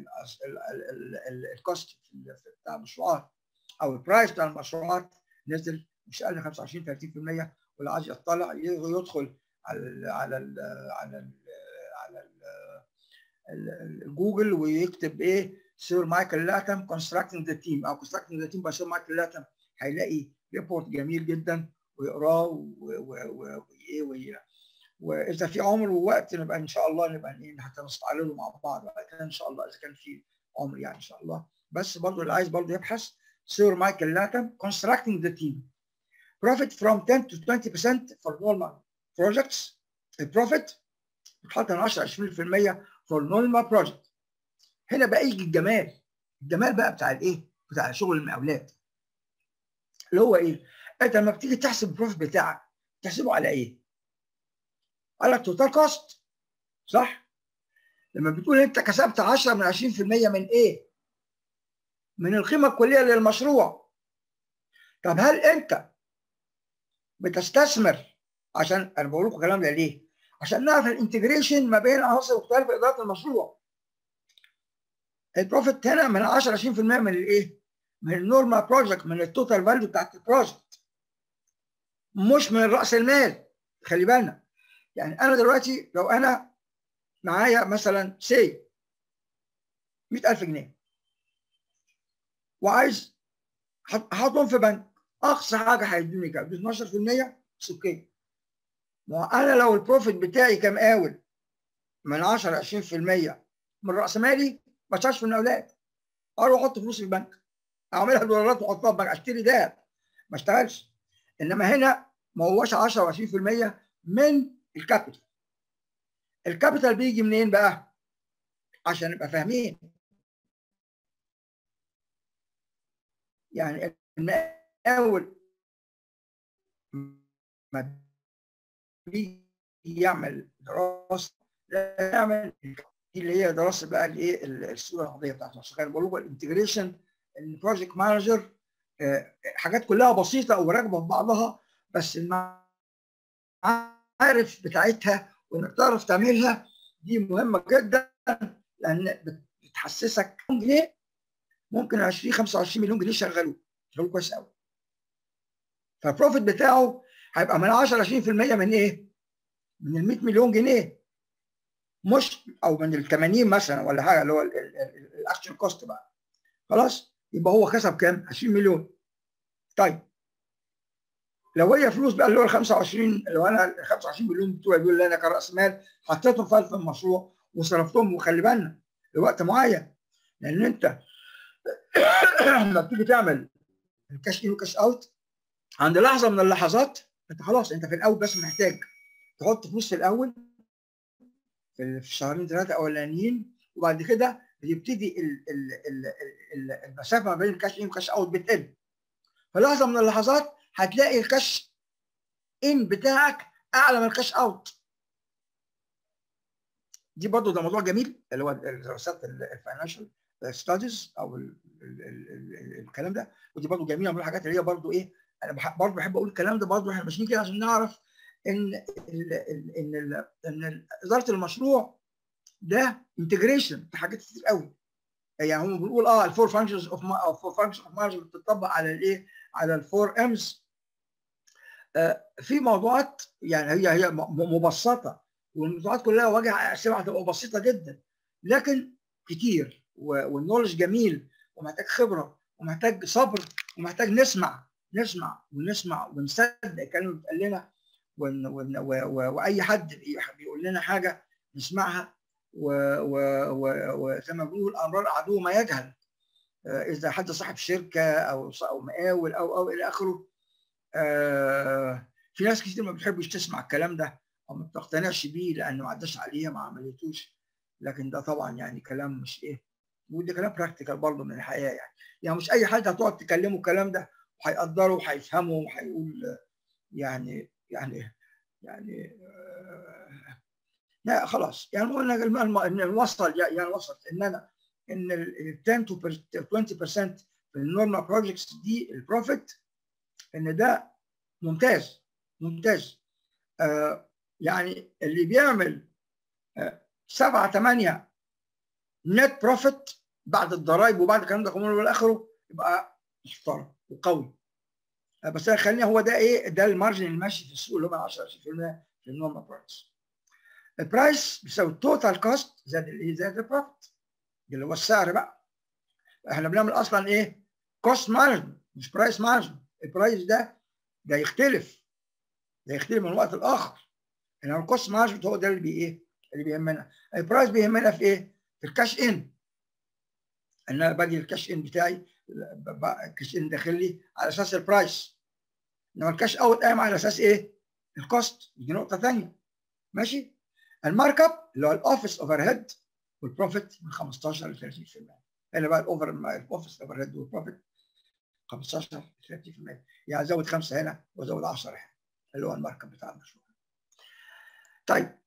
الكوست بتاع المشروعات او البرايس بتاع المشروعات نزل مش اقل 25 30% واللي عايز يطلع يدخل على ال على ال على ال على ال الجوجل ويكتب ايه سير مايكل لاتم كونستراكتنج ذا تيم او كونستراكتنج ذا تيم باي سير مايكل لاتم هيلاقي ريبورت جميل جدا ويقراه وايه واذا في عمر ووقت نبقى ان شاء الله نبقى ايه حتى نستعرضه مع بعض بعد كده ان شاء الله اذا كان في عمر يعني ان شاء الله بس برضه اللي عايز برضه يبحث سير مايكل لاتم constructing the team profit from 10 to 20% for normal projects البروفيت بتحط من 10 20% for normal project هنا بقى يجي الجمال الجمال بقى بتاع الايه؟ بتاع شغل المقاولات اللي هو ايه؟ انت لما بتيجي تحسب البروفيت بتاعك تحسبه على ايه؟ على التوتال كوست صح؟ لما بتقول انت كسبت 10 من 20% من ايه؟ من القيمه الكليه للمشروع طب هل انت بتستثمر عشان انا بقول لكم الكلام ده ليه؟ عشان نعرف الانتجريشن ما بين عناصر مختلفه اداره المشروع. البروفيت هنا من 10 20% من الايه؟ من النورمال بروجكت من التوتال فاليو بتاعت البروجكت. مش من راس المال خلي بالنا. يعني انا دلوقتي لو انا معايا مثلا سي 100000 جنيه وعايز احطهم في بنك اقصى حاجه هيدوني كام؟ 12% بس اوكي ما انا لو البروفيت بتاعي كمقاول من 10 20% من راس مالي ما ادفعش في المقاولات اروح احط فلوس في البنك اعملها دولارات واحطها في البنك اشتري دهب ما اشتغلش انما هنا ما هوش 10 و20% من الكابيتال الكابيتال بيجي منين بقى؟ عشان نبقى فاهمين يعني المقاول ما بيجي يعمل دراسه يعمل اللي هي دراسه بقى الايه الصوره الارضيه بتاعت مصر كان بقول لكم الانتجريشن البروجكت مانجر حاجات كلها بسيطه وراكبه في بعضها بس المعارف بتاعتها وانك تعرف تعملها دي مهمه جدا لان بتحسسك جنيه ممكن 20 25 مليون جنيه شغلوه شغلوه كويس قوي فالبروفيت بتاعه هيبقى من 10 20% من ايه؟ من ال 100 مليون جنيه مش او من ال 80 مثلا ولا حاجه اللي هو الاكشن كوست بقى خلاص يبقى هو كسب كام؟ 20 مليون طيب لو هي فلوس بقى اللي هو ال 25 لو انا ال 25 مليون بتوعي دول اللي انا كراس مال حطيتهم في المشروع وصرفتهم وخلي بالنا لوقت معين لان انت لما بتيجي تعمل الكاش ان وكاش اوت عند لحظه من اللحظات انت خلاص انت في الاول بس محتاج تحط فلوس في الاول في الشهرين ثلاثه اولانيين وبعد كده بيبتدي المسافه ما بين الكاش ان والكاش اوت بتقل في لحظه من اللحظات هتلاقي الكاش ان بتاعك اعلى من الكاش اوت دي برضه ده موضوع جميل اللي هو دراسات الفاينانشال ستاديز او ال ال ال الكلام ده ودي برضه جميله من الحاجات اللي هي برضه ايه انا برضه بحب اقول الكلام ده برضه احنا ماشيين كده عشان نعرف ان ال ان ال ان اداره المشروع ده انتجريشن في حاجات كتير قوي يعني هم بنقول اه الفور فانكشنز اوف فور فانكشنز اوف مانجمنت بتطبق على الايه على الفور امز آه في موضوعات يعني هي هي مبسطه والموضوعات كلها واجهه اسئله هتبقى بسيطه جدا لكن كتير والنولج جميل ومحتاج خبره ومحتاج صبر ومحتاج نسمع نسمع ونسمع ونصدق الكلام اللي بيتقال لنا واي حد بيقول لنا حاجه نسمعها وزي ما بنقول امرار عدو ما يجهل اذا حد صاحب شركه او او مقاول او او الى اخره في ناس كتير ما بتحبش تسمع الكلام ده او ما بتقتنعش بيه لانه ما عداش عليها ما عملتوش لكن ده طبعا يعني كلام مش ايه وده كلام براكتيكال برضه من الحياه يعني يعني مش اي حد هتقعد تكلمه الكلام ده وهيقدره وهيفهمه وهيقول يعني يعني يعني آه لا خلاص يعني قلنا ان وصل يعني وصلت ان انا ان ال 10 to 20% في النورمال بروجكتس دي البروفيت ان ده ممتاز ممتاز آه يعني اللي بيعمل آه 7 8 نت بروفيت بعد الضرايب وبعد الكلام ده كله والاخره يبقى محترم وقوي آه بس انا خلينا هو ده ايه ده المارجن اللي ماشي في السوق اللي هو 10% في النورمال برايس البرايس بيساوي التوتال كوست زائد الايه زائد البروفيت اللي هو السعر بقى احنا بنعمل اصلا ايه كوست مارجن مش برايس مارجن البرايس ده ده يختلف ده يختلف من وقت لاخر انما الكوست مارجن هو ده اللي بي ايه اللي بيهمنا البرايس بيهمنا في ايه في الكاش ان ان انا باجي الكاش ان بتاعي الكاش ان داخل لي على اساس البرايس انما الكاش اوت قايم على اساس ايه الكوست دي نقطه ثانيه ماشي المارك اب اللي هو الاوفيس اوفر هيد والبروفيت من 15 ل 30% هنا بقى الاوفر الاوفيس اوفر هيد والبروفيت 15 ل 30% يعني ازود خمسه هنا وازود 10 هنا اللي هو المارك اب بتاع المشروع طيب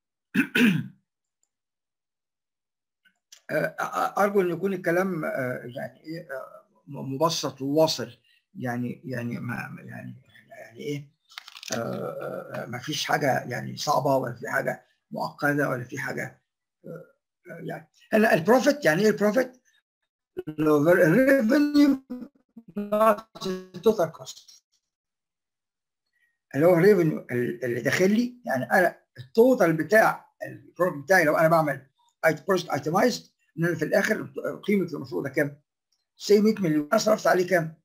ارجو ان يكون الكلام يعني ايه مبسط وواصل يعني يعني ما يعني يعني ايه ما فيش حاجه يعني صعبه ولا في حاجه معقده ولا في حاجه يعني هلا البروفيت يعني ايه البروفيت؟ الريفنيو التوتال كوست اللي هو الريفنيو اللي داخل لي يعني انا التوتال بتاع البروجكت بتاعي لو انا بعمل بروجكت ايتمايزد ان انا في الاخر قيمه المشروع ده كام؟ سي 100 مليون انا صرفت عليه كام؟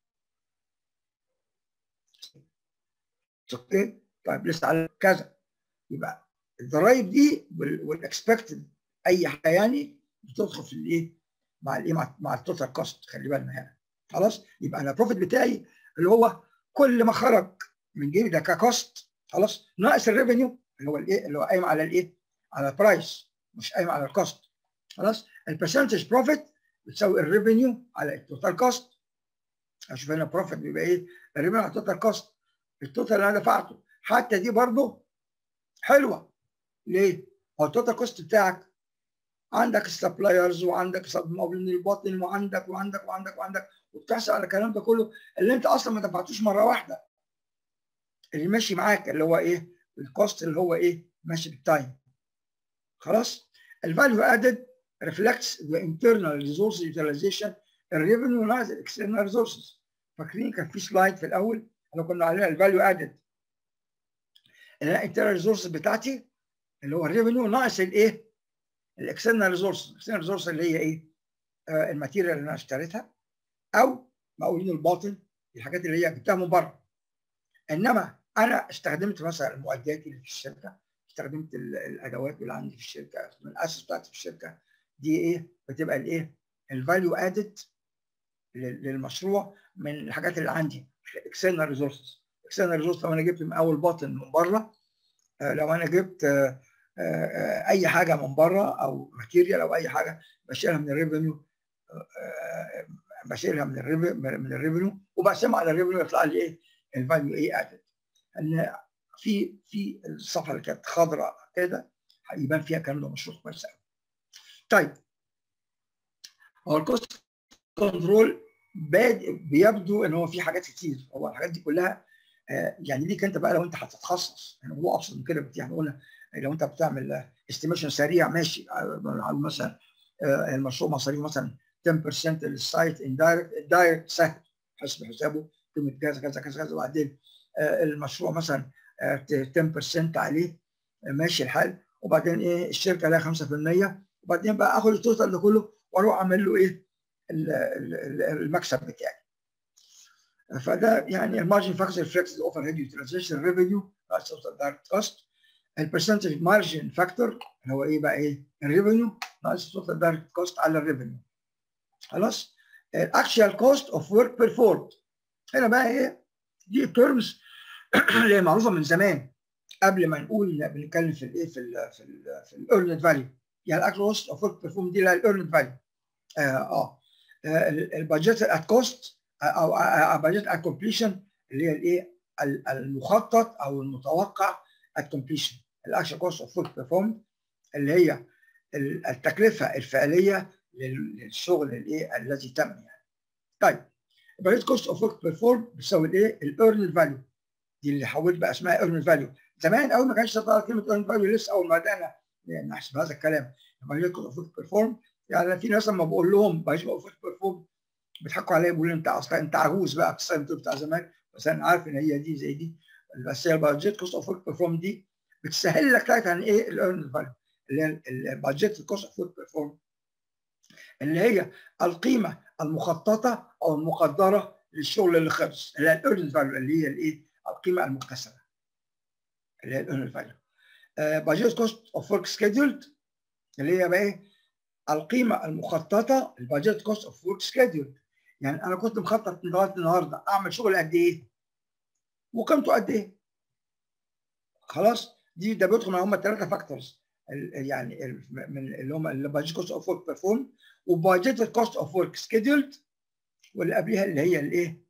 اوكي طيب لسه على كذا يبقى الضرايب دي والاكسبكتد اي حاجه يعني بتدخل في الايه؟ مع الايه؟ مع, مع التوتال كوست خلي بالنا هنا خلاص يبقى انا البروفيت بتاعي اللي هو كل ما خرج من جيبي ده ككوست خلاص ناقص الريفينيو اللي هو الايه؟ اللي هو قايم على الايه؟ على البرايس مش قايم على الكوست خلاص البرسنتج بروفيت بتساوي الريفينيو على التوتال كوست اشوف هنا بروفيت بيبقى ايه؟ الريفينيو على التوتال كوست التوتال اللي انا دفعته حتى دي برضه حلوه ليه؟ هو التوتال كوست بتاعك عندك السبلايرز وعندك مقاولين الباطن وعندك وعندك وعندك وعندك وبتحصل على الكلام ده كله اللي انت اصلا ما دفعتوش مره واحده اللي ماشي معاك اللي هو ايه؟ الكوست اللي هو ايه؟ ماشي بالتايم خلاص؟ الفاليو ادد reflects the internal resource utilization الريفنيو ناقص الاكسترنال ريسورسز فاكرين كان في سلايد في الاول احنا كنا عليها الفاليو ادد الانترنال ريسورسز بتاعتي اللي هو الريفنيو ناقص الايه؟ الاكسترنال ريسورسز الاكسترنال ريسورسز اللي هي ايه؟ آه الماتيريال اللي انا اشتريتها او مقاولين الباطن الحاجات اللي هي جبتها من بره انما انا استخدمت مثلا المعدات اللي في الشركه استخدمت الادوات اللي عندي في الشركه من الاسس بتاعتي في الشركه دي ايه بتبقى الايه الفاليو ادد للمشروع من الحاجات اللي عندي اكسترنال ريسورسز اكسترنال ريسورسز لو انا جبت من اول باطن من بره لو انا جبت اي حاجه من بره او ماتيريال او اي حاجه بشيلها من الريفينيو بشيلها من الريفينيو من الريفينيو وبقسمها على الريفينيو يطلع لي ايه الفاليو ايه ادد ان في في الصفحه اللي كانت خضراء كده هيبان فيها الكلام ده مشروع كويس قوي. طيب هو الكوست كنترول بيبدو ان هو في حاجات كتير هو الحاجات دي كلها آه يعني ليك انت بقى لو انت هتتخصص يعني هو ابسط من كده بكتير يعني قلنا لو انت بتعمل استيميشن سريع ماشي مثلا آه المشروع مصاريف مثلا 10% للسايت اندايركت الدايركت سهل حسب حسابه قيمه كذا كذا كذا كذا وبعدين آه المشروع مثلا 10% عليه ماشي الحال وبعدين ايه الشركه لها 5% وبعدين بقى اخد التوتال ده كله واروح اعمل له ايه المكسب بتاعي فده يعني المارجن فاكتور ريفلكس الاوفر هيد يوتيلايزيشن ريفينيو توتال دايركت كوست البرسنتج مارجن فاكتور اللي هو ايه بقى ايه الريفينيو ناقص توتال دايركت كوست على الريفينيو خلاص الاكشوال كوست اوف ورك بيرفورد هنا بقى ايه دي تيرمز اللي هي معروفه من زمان قبل ما نقول بنتكلم في الايه في ال في ال في الايرند فاليو يعني الاكل كوست اوف ورك بيرفورم دي الايرند فاليو اه البادجت ات كوست او بادجت ات كومبليشن اللي هي الايه المخطط او المتوقع ات كومبليشن الاكشن كوست اوف ورك بيرفورم اللي هي التكلفه الفعليه للشغل الايه الذي تم يعني طيب البادجت كوست اوف ورك بيرفورم بتساوي الايه الايرند فاليو دي اللي حولت بقى اسمها ايرند فاليو زمان اول ما كانش تطلع كلمه ايرند فاليو لسه اول ما بدانا نحسب هذا الكلام البادجت كوست اوف ورك بيرفورم يعني في ناس لما بقول لهم بادجت اوف ورك بيرفورم بيضحكوا عليا بيقولوا انت اصلا انت عجوز بقى بتستخدم بتاع زمان بس انا عارف ان هي دي زي دي بس هي البادجت كوست اوف ورك بيرفورم دي بتسهل لك تعرف يعني ايه الايرند فاليو اللي هي البادجت كوست اوف ورك بيرفورم اللي هي القيمه المخططه او المقدره للشغل اللي خلص اللي هي الايرند فاليو اللي هي الايه القيمه المكتسبه اللي هي الايرند فاليو بادجت كوست اوف ورك سكيدولد اللي هي بقى ايه القيمه المخططه البادجت كوست اوف ورك سكيدولد يعني انا كنت مخطط لغايه النهارده اعمل شغل قد ايه وقيمته قد ايه خلاص دي ده بيدخل هم الثلاثه فاكتورز يعني من اللي هم البادجت كوست اوف ورك بيرفورم وبادجت كوست اوف ورك سكيدولد واللي قبلها اللي هي الايه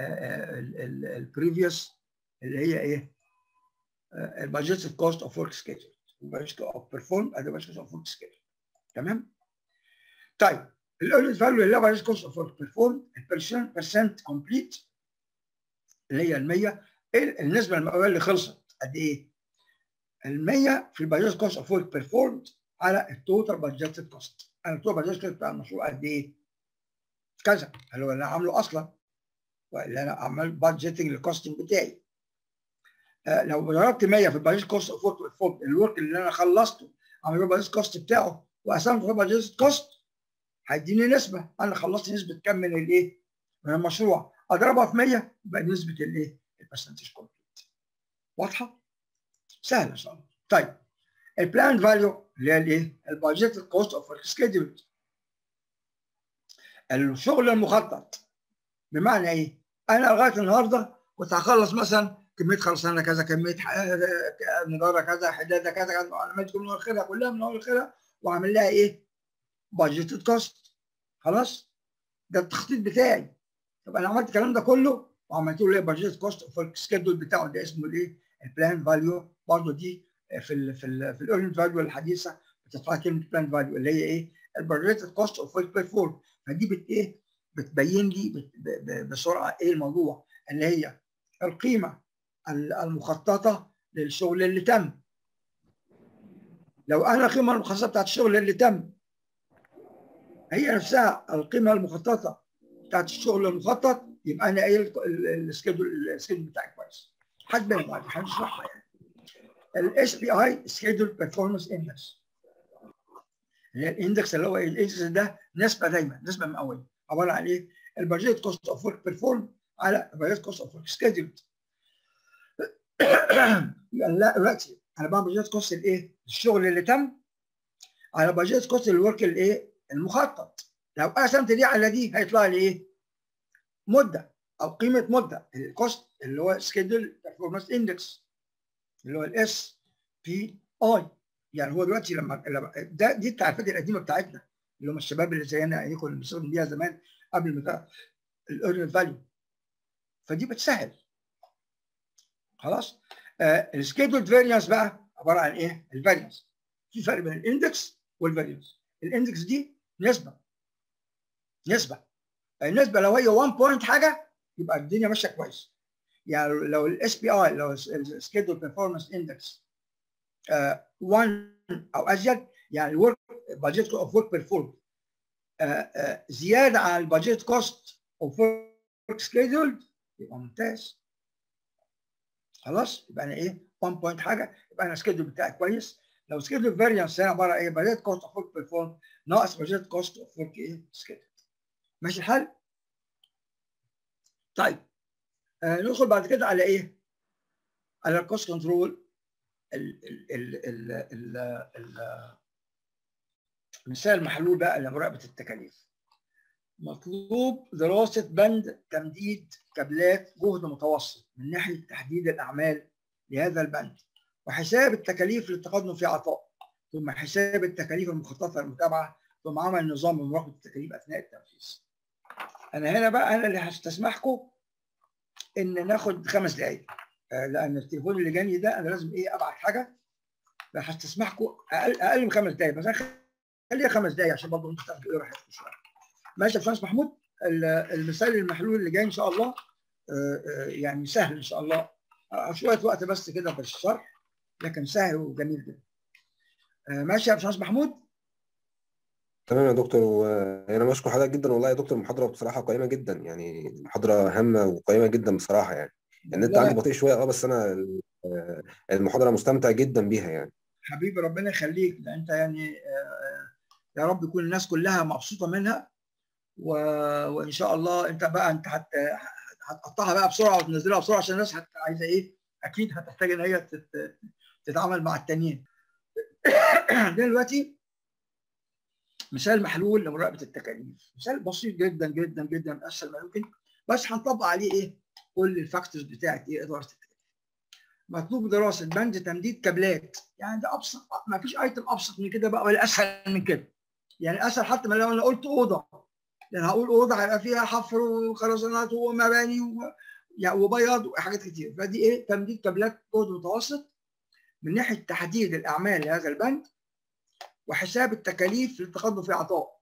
البريفيوس اللي هي ايه البادجت كوست اوف ورك سكيدولد البادجت اوف بيرفورم البادجت كوست اوف ورك سكيدولد تمام طيب الايرلي فاليو اللي هي بادجت كوست اوف ورك بيرفورم البرسنت كومبليت اللي هي ال 100 النسبه المئويه اللي خلصت قد ايه؟ ال 100 في البادجت كوست اوف ورك بيرفورمد على التوتال بادجت كوست انا التوتال بادجت كوست بتاع المشروع قد ايه؟ كذا اللي هو اللي انا عامله اصلا واللي انا عمال بادجيتنج للكوستنج بتاعي آه لو ضربت 100 في البادجت كوست اوف ورك بيرفورمد الورك اللي انا خلصته عمل البادجت كوست بتاعه وقسمته في البادجت كوست هيديني نسبه انا خلصت نسبه كام من الايه؟ من المشروع اضربها في 100 يبقى نسبه الايه؟ البرسنتج كومبليت واضحه؟ سهله ان شاء الله طيب البلان فاليو اللي هي الايه؟ البادجت كوست اوف ورك سكيدول الشغل المخطط بمعنى ايه؟ انا لغايه النهارده كنت هخلص مثلا كميه خرسانه كذا كميه نجاره كذا حداده كذا علامات كل من اخرها كلها من اول لاخرها واعمل لها ايه؟ بادجت كوست خلاص؟ ده التخطيط بتاعي طب انا عملت الكلام ده كله وعملت له ايه بادجت كوست اوف السكيدول بتاعه ده اسمه الايه؟ البلان فاليو برضه دي في ال في ال في الايرن فاليو الحديثه بتطلع كلمه بلان فاليو اللي هي ايه؟ البادجت كوست اوف ورك بيرفورم فدي بت ايه؟ بتبين لي بسرعه ايه الموضوع اللي هي القيمه المخططه للشغل اللي تم لو انا القيمه المخططه بتاعت الشغل اللي تم هي نفسها القيمه المخططه بتاعت الشغل المخطط يبقى انا ايه السكيدول السكيدول بتاعي كويس هتبان بعد هنشرحها يعني الاس بي اي سكيدول بيرفورمانس اندكس اللي هي الاندكس اللي هو الاندكس ده نسبه دايما نسبه مئويه عباره عن ايه؟ البادجت كوست اوف ورك بيرفورم على البادجت كوست اوف ورك سكيدول لا دلوقتي انا بعمل بادجت كوست الايه؟ الشغل اللي تم على بادجت كوست الورك الايه؟ المخطط لو قسمت دي على دي هيطلع لي ايه؟ مده او قيمه مده الكوست اللي هو سكيدول بيرفورمانس اندكس اللي هو الاس بي اي يعني هو دلوقتي لما ده دي التعريفات القديمه بتاعتنا اللي هم الشباب اللي زينا يعني كنا بنستخدم بيها زمان قبل ما الايرن فاليو فدي بتسهل خلاص آه السكيدول فاريانس بقى عباره عن ايه؟ الفاريانس في فرق بين الاندكس والفاريانس الاندكس دي نسبه نسبه النسبه لو هي 1 بوينت حاجه يبقى الدنيا ماشيه كويس يعني لو الاس بي اي لو السكيدول بيرفورمانس اندكس 1 او ازيد يعني الورك بادجت اوف ورك بيرفورم زياده على البادجت كوست اوف ورك سكيدول يبقى ممتاز خلاص يبقى انا ايه 1 بوينت حاجه يبقى انا السكيدول بتاعي كويس لو سكيدول فاريانس هنا عباره ايه بادجت كوست اوف ورك بيرفورم ناقص بادجت كوست اوف ورك ايه سكيدول ماشي الحال؟ طيب آه ندخل بعد كده على ايه؟ على الكوست كنترول المثال المحلول بقى لمراقبه التكاليف. مطلوب دراسه بند تمديد كابلات جهد متوسط من ناحيه تحديد الاعمال لهذا البند وحساب التكاليف للتقدم في عطاء ثم حساب التكاليف المخططه للمتابعه ثم عمل نظام لمراقبه التكاليف اثناء التنفيذ. انا هنا بقى انا اللي هستسمحكم ان ناخد خمس دقائق لان التليفون اللي جاني ده انا لازم ايه ابعت حاجه فهستسمحكم اقل اقل من خمس دقائق بس خليها خمس دقائق عشان برضه انتوا تاخدوا ايه راحتكم شويه. ماشي يا باشمهندس محمود المثال المحلول اللي جاي ان شاء الله يعني سهل ان شاء الله شويه وقت بس كده في الشرح لكن سهل وجميل جدا. ماشي يا باشمهندس محمود؟ تمام يا دكتور وانا بشكر حضرتك جدا والله يا دكتور المحاضره بصراحه قيمه جدا يعني محاضره هامه وقيمه جدا بصراحه يعني النت لا. عندي بطيء شويه اه بس انا المحاضره مستمتع جدا بيها يعني حبيبي ربنا يخليك ده انت يعني آه، يا رب يكون الناس كلها مبسوطه منها و... وان شاء الله انت بقى انت هت... هتقطعها بقى بسرعه وتنزلها بسرعه عشان الناس هت... عايزه ايه اكيد هتحتاج ان هي تت... تتعامل مع التانيين دلوقتي مثال محلول لمراقبه التكاليف مثال بسيط جدا جدا جدا اسهل ما يمكن بس هنطبق عليه ايه كل الفاكتورز بتاعت ايه اداره التكاليف مطلوب دراسه بند تمديد كابلات يعني ده ابسط ما فيش ايتم ابسط من كده بقى ولا اسهل من كده يعني اسهل حتى من لو انا قلت اوضه يعني هقول اوضه هيبقى فيها حفر وخرسانات ومباني و... يعني وبياض وحاجات كتير فدي ايه تمديد كابلات جهد متوسط من ناحيه تحديد الاعمال لهذا البند وحساب التكاليف للتقدم في عطاء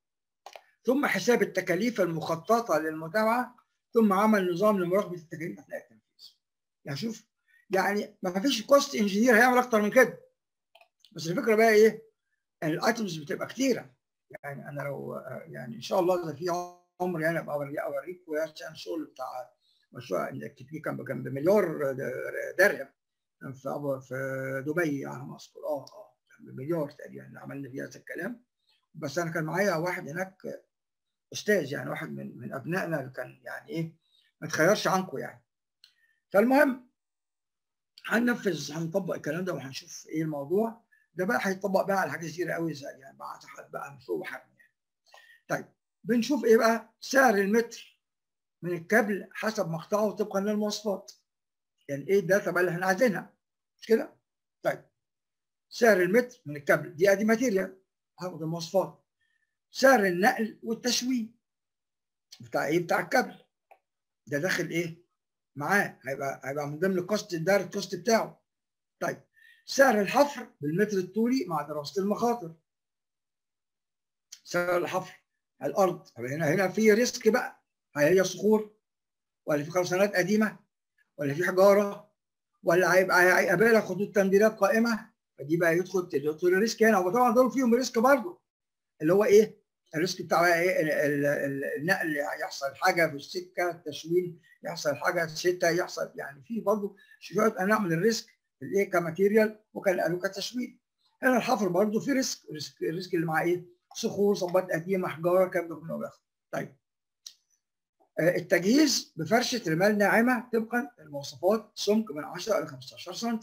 ثم حساب التكاليف المخططه للمتابعه ثم عمل نظام لمراقبه التكاليف اثناء التنفيذ يعني شوف يعني ما فيش كوست انجينير هيعمل اكتر من كده بس الفكره بقى ايه الايتمز بتبقى كتيره يعني انا لو يعني ان شاء الله اذا في عمر يعني ابقى اوريكم يعني الشغل بتاع مشروع التكنيك كان كان بمليار درهم كان في في دبي على ما اذكر اه اه كان بمليار تقريبا اللي عملنا فيها هذا الكلام بس انا كان معايا واحد هناك استاذ يعني واحد من من ابنائنا اللي كان يعني ايه ما تخيرش عنكم يعني فالمهم هننفذ هنطبق الكلام ده وهنشوف ايه الموضوع ده بقى هيطبق بقى على حاجات كتيره قوي زي يعني مع بقى مشروع وحجم يعني. طيب بنشوف ايه بقى سعر المتر من الكابل حسب مقطعه طبقا للمواصفات يعني ايه الداتا بقى اللي احنا عايزينها مش كده؟ طيب سعر المتر من الكابل دي ادي ماتيريال هاخد المواصفات سعر النقل والتشويه بتاع ايه؟ بتاع الكابل ده داخل ايه؟ معاه هيبقى هيبقى من ضمن الكوست الدايركت كوست بتاعه طيب سعر الحفر بالمتر الطولي مع دراسه المخاطر سعر الحفر على الارض هنا هنا في ريسك بقى هل هي صخور ولا في خرسانات قديمه ولا في حجاره ولا هيبقى هيقابلها خطوط تمديدات قائمه فدي بقى يدخل يدخل الريسك هنا وطبعا دول فيهم ريسك برضه اللي هو ايه الريسك بتاع ايه النقل يحصل حاجه في السكه التشوين يحصل حاجه شتاء يحصل يعني في برضه شويه انواع من الريسك الايه كماتيريال وكان كتشوين هنا الحفر برضه في ريسك الريسك, الريسك اللي مع ايه صخور صبات قديمه حجاره الكلام ده كله بياخد طيب التجهيز بفرشه رمال ناعمه طبقا للمواصفات سمك من 10 الى 15 سم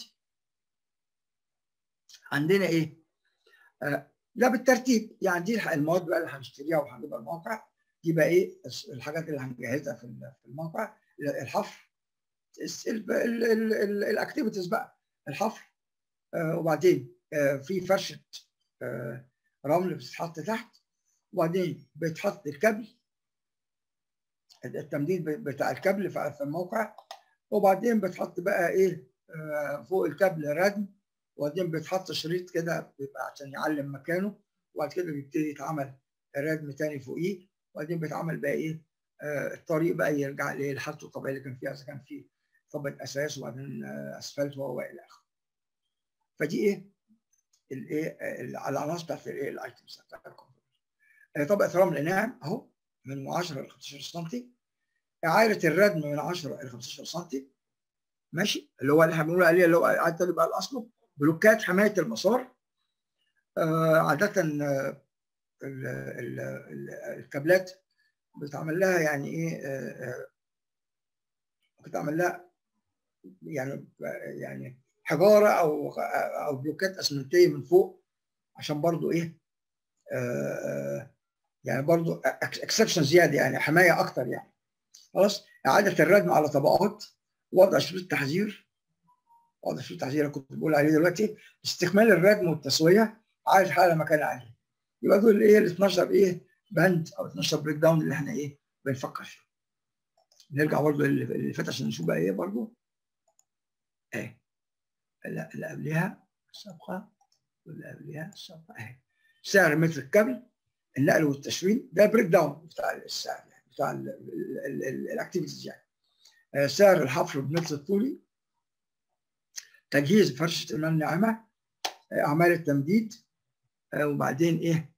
عندنا ايه؟ آه لا بالترتيب يعني دي المواد بقى اللي هنشتريها وهنجيبها الموقع دي بقى ايه الحاجات اللي هنجهزها في الموقع الحفر الاكتيفيتيز بقى الحفر آه وبعدين آه في فرشه آه رمل بتتحط تحت وبعدين بيتحط الكابل التمديد بتاع الكابل في الموقع وبعدين بتحط بقى ايه فوق الكابل ردم وبعدين بيتحط شريط كده بيبقى عشان يعلم مكانه وبعد كده بيبتدي يتعمل ردم تاني فوقيه وبعدين بيتعمل بقى ايه آه الطريق بقى يرجع لحالته الطبيعيه اللي كان فيها اذا كان فيه طبقه اساس وبعدين آه اسفلت وهو الى اخره. فدي ايه؟ الايه العناصر بتاعت الايه الايتمز بتاعت آه طبقه رمل ناعم اهو من 10 ل 15 سم اعاده الردم من 10 الى 15 سم ماشي اللي هو اللي احنا بنقول عليه اللي هو عاده بقى الاصل بلوكات حمايه المسار آه عاده آه ال ال ال الكابلات بتعمل لها يعني ايه آه بتعمل لها يعني يعني حجاره او او بلوكات اسمنتيه من فوق عشان برضو ايه يعني برضو اكسبشن زياده يعني حمايه اكتر يعني خلاص اعاده الردم على طبقات وضع شروط تحذير وضع شروط تحذير اللي كنت بقول عليه دلوقتي استكمال الردم والتسويه عايز حاله ما كان عليه يبقى دول ايه ال 12 ايه بند او 12 بريك داون اللي احنا ايه بنفكر فيه نرجع برضو اللي فات عشان نشوف بقى ايه برضو اهي اللي قبلها السابقه واللي قبلها السابقه اهي سعر متر الكابل النقل والتشغيل ده بريك داون بتاع السعر يعني بتاع الاكتيفيتيز يعني آه سعر الحفر بمتر الطولي تجهيز فرشه الماء الناعمه آه اعمال التمديد آه وبعدين ايه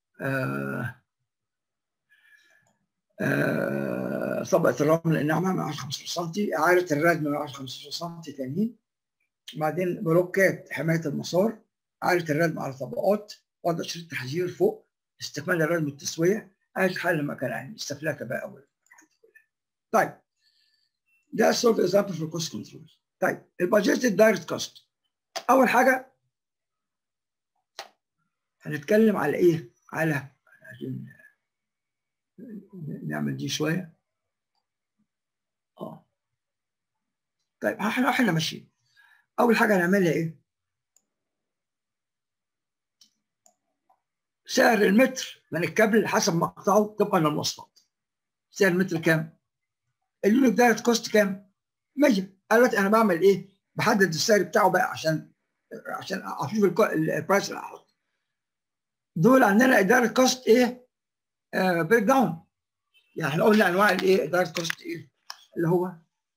طبقه الرمل الناعمه مع 15 سم اعاده الردم مع 15 سم تانيين بعدين بلوكات حمايه المسار اعاده الردم على طبقات وضع شريط تحذير فوق استكمال الردم والتسويه عايز حل مكان يعني استفلاكه بقى اول طيب ده سولف اكزامبل في الكوست كنترول طيب البادجيت الدايركت كوست اول حاجه هنتكلم على ايه على عشان نعمل دي شويه اه طيب احنا احنا ماشيين اول حاجه هنعملها ايه سعر المتر من الكابل حسب مقطعه طبقا للمواصفات سعر المتر كام اليونت دايركت كوست كام 100 قالت انا بعمل ايه بحدد السعر بتاعه بقى عشان عشان اشوف البرايس اللي هحطه دول عندنا الدايركت كوست ايه آه بريك داون يعني احنا قلنا انواع الايه الدايركت كوست ايه اللي هو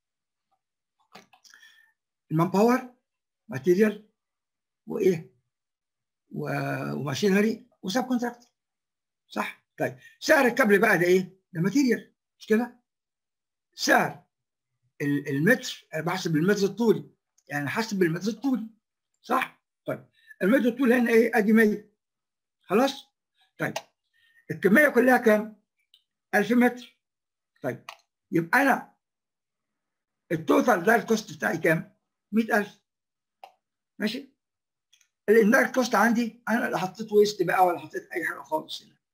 المان باور ماتيريال وايه وماشينري وسب كونتراكتور صح طيب سعر الكابل بقى ده ايه ده ماتيريال مش كده سعر المتر انا بحسب المتر الطولي يعني حسب بالمتر الطولي صح طيب المتر الطولي هنا ايه ادي 100 خلاص طيب الكميه كلها كام 1000 متر طيب يبقى انا التوتال دايركت كوست بتاعي كام 100000 ماشي الاندايركت كوست عندي انا لا حطيت ويست بقى ولا حطيت اي حاجه خالص هنا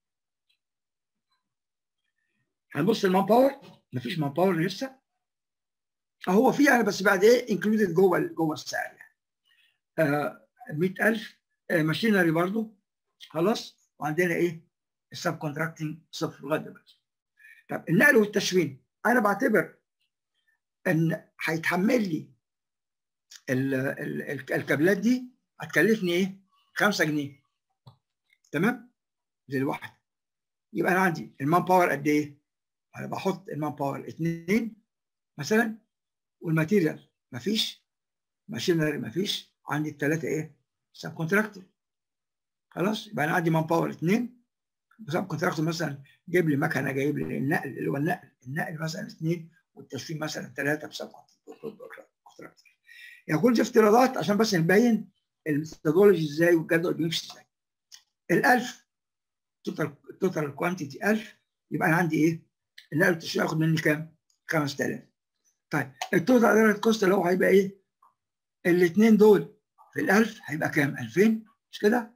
هنبص المان باور مفيش مان باور لسه هو في انا بس بعد ايه انكلودد جوه جوه السعر يعني آه 100000 آه ماشينري برضو خلاص وعندنا ايه السب كونتراكتنج صفر لغايه دلوقتي طب النقل والتشوين انا بعتبر ان هيتحمل لي ال ال ال الكابلات دي هتكلفني ايه 5 جنيه تمام للواحد يبقى انا عندي المان باور قد ايه انا بحط المان باور 2 مثلا والماتيريال مفيش ماشينري مفيش عندي الثلاثه ايه سب كونتراكتور خلاص يبقى انا عندي مان باور 2 سب كونتراكتور مثلا جايب لي مكنه جايب لي النقل اللي هو النقل النقل مثلا 2 والتشفين مثلا 3 بسب كونتراكتور يعني كل دي افتراضات عشان بس نبين الميثودولوجي ازاي والجدول بيمشي ازاي ال 1000 توتال توتال كوانتيتي 1000 يبقى انا عندي ايه؟ النقل والتشفين هياخد مني كام؟ 5000 طيب التوتال دايركت كوست اللي هو هيبقى ايه؟ الاثنين دول في ال 1000 هيبقى كام؟ 2000 مش كده؟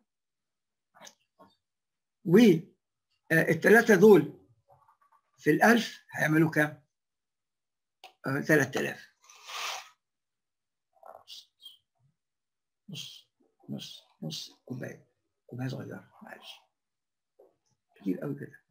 والثلاثه دول في ال 1000 هيعملوا كام؟ آه 3000 نص نص نص كوبايه كوبايه صغيره معلش كتير قوي كده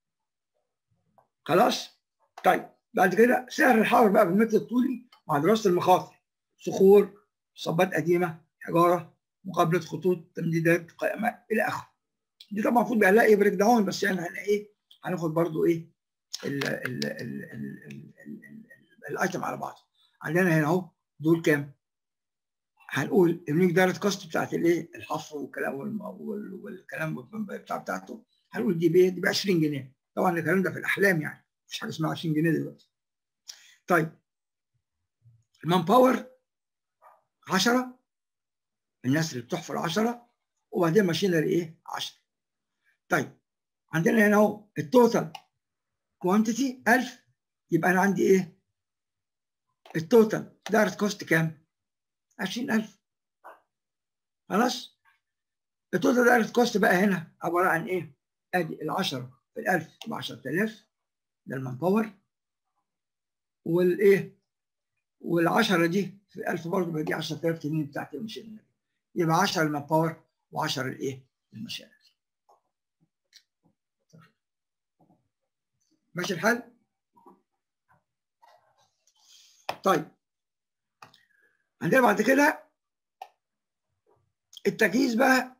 خلاص طيب بعد كده سعر الحجر بقى بالمتر الطولي مع دراسه المخاطر صخور صبات قديمه حجاره مقابله خطوط تمديدات قائمات الى اخره دي طبعا المفروض بقى لها ايه بريك داون بس يعني هن ايه هناخد برضو ايه ال ال ال ال ال الايتم على بعض عندنا هنا اهو دول كام؟ هنقول اليونيك دايركت كوست بتاعت الايه الحفر والكلام والكلام بتاع بتاعته هنقول دي بايه؟ دي ب 20 جنيه طبعا الكلام ده في الاحلام يعني مفيش حاجه اسمها 20 جنيه دلوقتي طيب المان باور 10 الناس اللي بتحفر 10 وبعدين ماشينري ايه 10 طيب عندنا هنا اهو التوتال كوانتيتي 1000 يبقى انا عندي ايه التوتال دايركت كوست كام 20000 خلاص التوتال دايركت كوست بقى هنا عباره عن ايه ادي ال 10 في ال 1000 ب 10000 ده المان باور والايه وال 10 دي في 1000 برضه يبقى دي 10000 تنين بتاعت الماشينري يبقى 10 المان باور و10 الايه الماشينري ماشي الحال؟ طيب عندنا بعد كده التجهيز بقى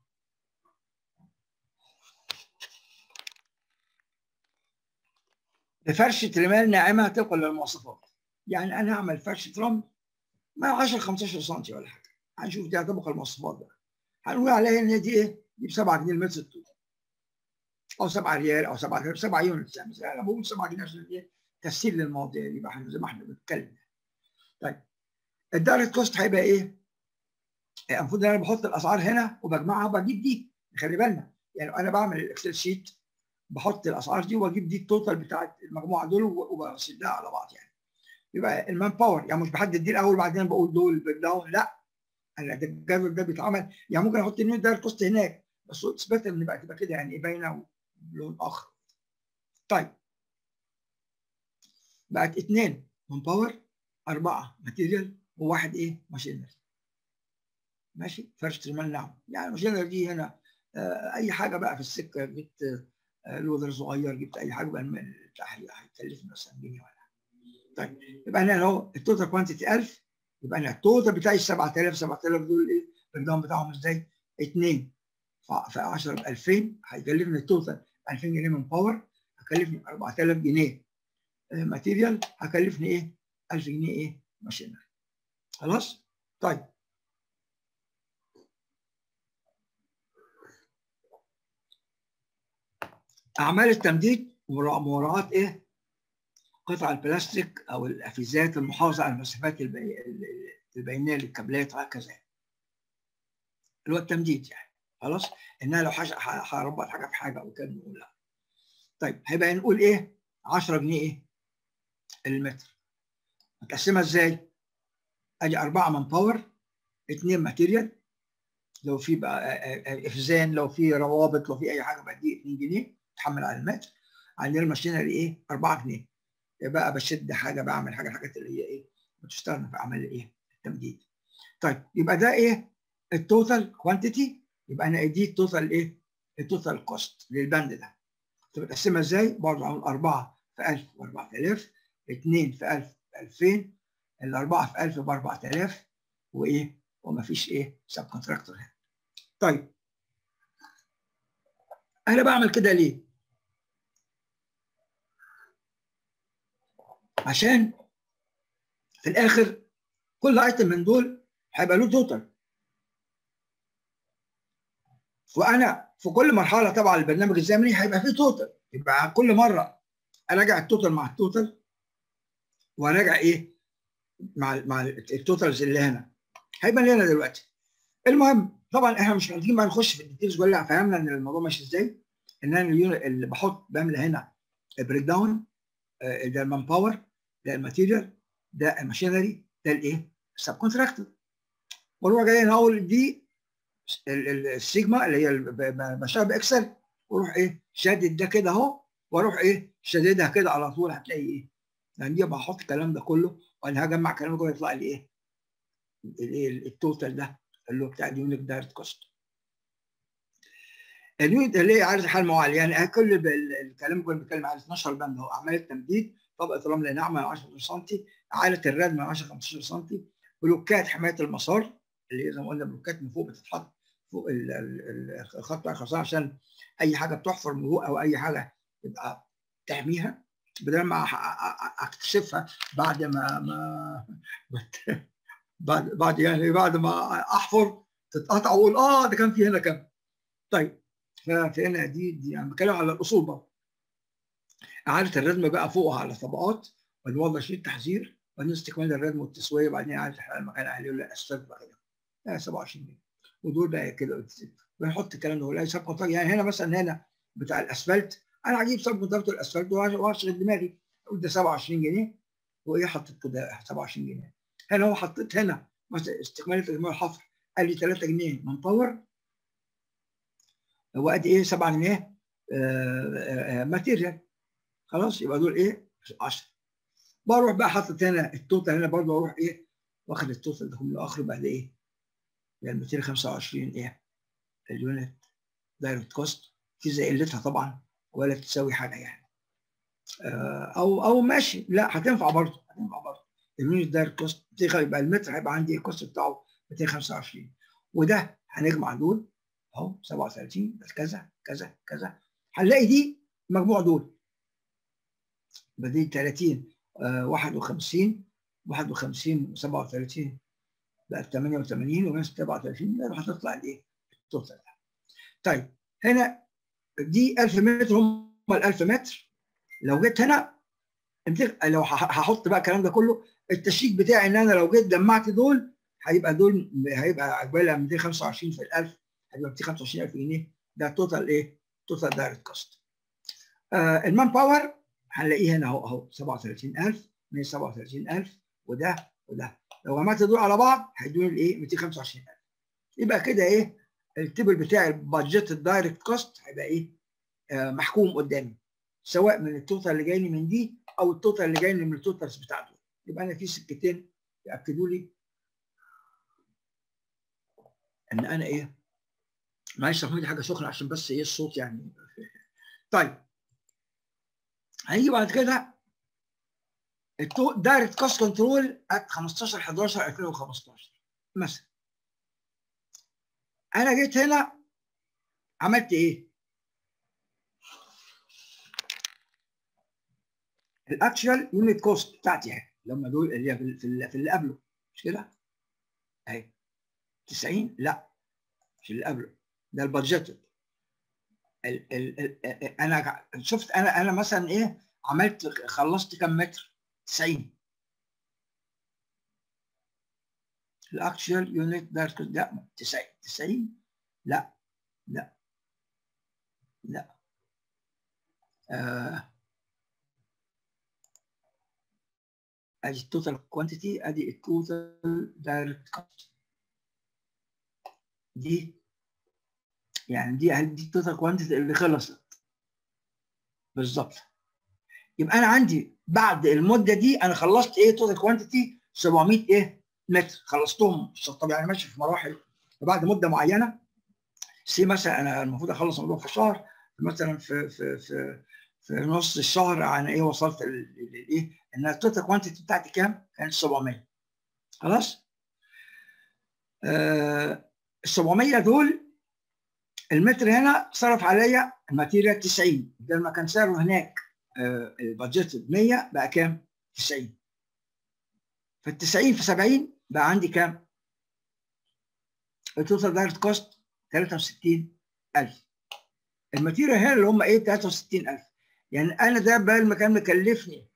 لفرشة رمال ناعمة طبقا للمواصفات يعني أنا أعمل فرشة رمل ما 10 15 سم ولا حاجة هنشوف دي طبق المواصفات بقى هنقول عليها إن دي إيه؟ دي ب 7 جنيه المتر الطول أو 7 ريال أو 7 7 يونت يعني أنا بقول 7 جنيه عشان إيه؟ تسهيل للمواضيع دي بقى زي ما احنا بنتكلم طيب الدايركت كوست هيبقى ايه؟ المفروض ان انا بحط الاسعار هنا وبجمعها وبجيب دي خلي بالنا يعني انا بعمل الاكسل شيت بحط الاسعار دي واجيب دي التوتال بتاعت المجموعه دول وبسدها على بعض يعني يبقى المان باور يعني مش بحدد دي الاول وبعدين بقول دول بالداون لا انا ده الجدول ده بيتعمل يعني ممكن احط النيو دايركت كوست هناك بس اثبات ان بقى تبقى كده يعني باينه بلون اخر طيب بقت اثنين مان باور أربعة ماتيريال وواحد إيه ماشينري ماشي فرشة رمال نعم يعني الماشينري دي هنا آه أي حاجة بقى في السكة جبت آه لودر صغير جبت أي حاجة بقى هيكلفني مثلا جنيه ولا طيب يبقى أنا أهو التوتال كوانتيتي 1000 يبقى أنا التوتال بتاعي 7000 7000 دول إيه البريك بتاعهم إزاي؟ 2 في 10 ب 2000 هيكلفني التوتال 2000 جنيه من باور هكلفني 4000 جنيه آه ماتيريال هكلفني إيه؟ 1000 جنيه ايه ماشينري خلاص طيب اعمال التمديد مراعاه ايه قطع البلاستيك او الافيزات المحافظه على المسافات البي... البينيه للكابلات وهكذا اللي هو التمديد يعني خلاص انها لو هربط حاجه في حاجه او كده نقول لا طيب هيبقى نقول ايه 10 جنيه ايه المتر هتقسمها ازاي؟ ادي أربعة من باور اثنين ماتيريال لو في بقى افزان لو في روابط لو في اي حاجه بدي 2 جنيه تحمل على المتر عندنا الماشينري ايه 4 جنيه بقى بشد حاجه بعمل حاجه الحاجات اللي هي ايه بتستخدم في عمل ايه التمديد طيب يبقى ده ايه التوتال كوانتيتي يبقى انا دي التوتال ايه التوتال كوست للبند ده طب تقسمها ازاي برضه عامل 4 في 1000 ب 4000 2 في 1000 2000 الأربعة في 1000 ب 4000 وإيه وما فيش إيه سب كونتراكتور هنا. طيب أنا بعمل كده ليه؟ عشان في الآخر كل ايتم من دول هيبقى له توتال. وأنا في كل مرحلة طبعا البرنامج الزمني هيبقى فيه توتال يبقى كل مرة أراجع التوتال مع التوتال وراجع ايه مع مع التوتالز اللي هنا هيبان لنا دلوقتي المهم طبعا احنا مش محتاجين بقى نخش في الديتيلز كلها فهمنا ان الموضوع ماشي ازاي ان انا اللي بحط بملى هنا بريك داون ده المان باور ده الماتيريال ده الماشينري ده الايه السب كونتراكتور واروح جاي هنا اقول دي السيجما اللي هي بشتغل باكسل واروح ايه شادد ده كده اهو واروح ايه شاددها كده على طول هتلاقي ايه يعني دي بحط الكلام ده كله وانا هجمع الكلام ده يطلع لي ايه؟ الايه التوتال ده اللي هو بتاع اليونت دايركت كوست. اليونت اللي هي عارف حال معالي يعني كل الكلام اللي كنا بنتكلم على 12 بند اهو اعمال التمديد طبقه رمل ناعمه 10 سم عاله الردم 10 15 سم بلوكات حمايه المسار اللي زي ما قلنا بلوكات من فوق بتتحط فوق الخط بتاع الخرسانه عشان اي حاجه بتحفر من فوق او اي حاجه تبقى تحميها بدل ما اكتشفها بعد ما ما بعد بعد يعني بعد ما احفر تتقطع واقول اه ده كان في هنا كام طيب فهنا دي دي يعني بتكلم على الاصول بقى اعاده الردم بقى فوقها على طبقات ونوضع شيء تحذير وبعدين استكمال الردم والتسويه وبعدين اعاده المكان عليه ولا اسفلت بقى كده 27 جنيه ودول بقى كده بنحط الكلام ده ولا سب يعني هنا مثلا هنا بتاع الاسفلت انا هجيب سب كونتراكتور الاسفلت واشغل دماغي اقول ده 27 جنيه وايه حطيت كده 27 جنيه هنا هو حطيت هنا مثلا استكمال تجميع الحفر قال لي 3 جنيه من باور وادي ايه 7 جنيه ماتيريال خلاص يبقى دول ايه 10 بروح بقى حاطط هنا التوتال هنا برضه اروح ايه واخد التوتال ده كله اخره بعد ايه يعني 225 ايه اليونت دايركت كوست في زي قلتها طبعا ولا تساوي حاجه يعني او او ماشي لا هتنفع برضه هتنفع برضه اليونت دايركت كوست يبقى المتر هيبقى عندي الكوست بتاعه 225 وده هنجمع دول اهو 37 بس كذا كذا كذا هنلاقي دي مجموع دول بدي 30 آه 51 51 و37 بقت 88 و 37 ده هتطلع الايه؟ التوتال ده. طيب هنا دي 1000 متر هم ال 1000 متر لو جيت هنا لو هحط بقى الكلام ده كله التشيك بتاعي ان انا لو جيت جمعت دول هيبقى دول هيبقى عقبالها 225 في ال 1000 هيبقى 225000 جنيه ده توتال ايه؟ توتال دايركت كوست. آه المان باور هنلاقيه هنا اهو اهو 37000 137000 وده وده لو جمعت دول على بعض هيدوني الايه 225000 يبقى كده ايه التبل بتاع البادجت الدايركت كوست هيبقى ايه آه محكوم قدامي سواء من التوتال اللي جاي لي من دي او التوتال اللي جاي لي من التوتالز بتاع دول يبقى انا في سكتين ياكدوا لي ان انا ايه معلش اعمل لي حاجه سخنه عشان بس ايه الصوت يعني طيب هيجي بعد كده دايركت كوست كنترول ات 15 11 2015 مثلا انا جيت هنا عملت ايه؟ الاكشوال يونت كوست بتاعتي اهي اللي هم دول اللي في اللي, في اللي قبله مش كده؟ اهي 90 لا مش اللي قبله ده البادجت ال ال ال انا شفت انا انا مثلا ايه عملت خلصت كم متر 90 الاكشوال يونت دارك لا 90 90 لا لا لا آه. ادي التوتال كوانتيتي ادي التوتال دايركت كوست دي يعني دي دي التوتال كوانتيتي اللي خلصت بالظبط يبقى انا عندي بعد المده دي انا خلصت ايه توتال كوانتيتي 700 ايه متر خلصتهم طب يعني ماشي في مراحل وبعد مده معينه سي مثلا انا المفروض اخلص الموضوع في شهر مثلا في في في في نص الشهر انا ايه وصلت لايه ان التوتال كوانتيتي بتاعتي كام؟ كانت 700 خلاص؟ آه ال 700 دول المتر هنا صرف عليا الماتيريال 90 بدل ما كان سعره هناك آه البادجت ب 100 بقى كام؟ 90 فال 90 في 70 بقى عندي كام؟ التوتال دايركت كوست 63000 الماتيريال هنا اللي هم ايه 63000 يعني انا ده بدل ما كان مكلفني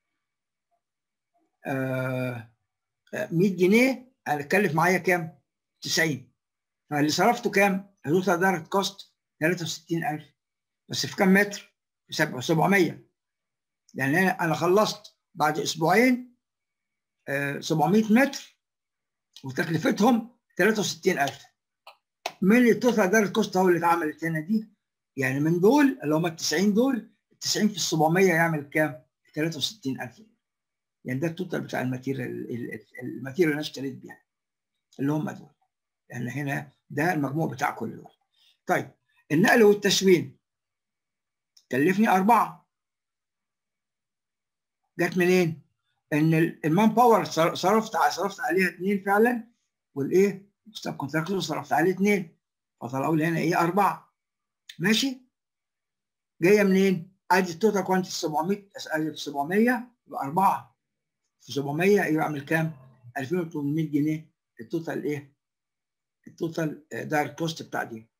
آه 100 جنيه هتكلف معايا كام؟ 90 فاللي صرفته كام؟ التوتال دايركت كوست 63000 بس في كام متر؟ 700 يعني انا خلصت بعد اسبوعين آه 700 متر وتكلفتهم 63000 من التوتال دايركت كوست هو اللي اتعملت هنا دي يعني من دول اللي هم ال 90 دول 90 في ال 700 يعمل كام؟ 63000 يعني ده التوتال بتاع الماتيريال الماتيريال اللي انا اشتريت بيها اللي هم دول يعني هنا ده المجموع بتاع كل دول طيب النقل والتشوين كلفني أربعة جت منين؟ إن المان باور صرفت صرفت عليها اثنين فعلا والإيه؟ ستاب كونتراكتور صرفت عليه اثنين فطلعوا لي هنا إيه أربعة ماشي؟ جاية منين؟ ادي التوتال كوانتيتي 700 ادي 700 يبقى 4 في 700 يبقى اعمل كام؟ 2800 جنيه التوتال ايه؟ التوتال دايركت كوست بتاع دي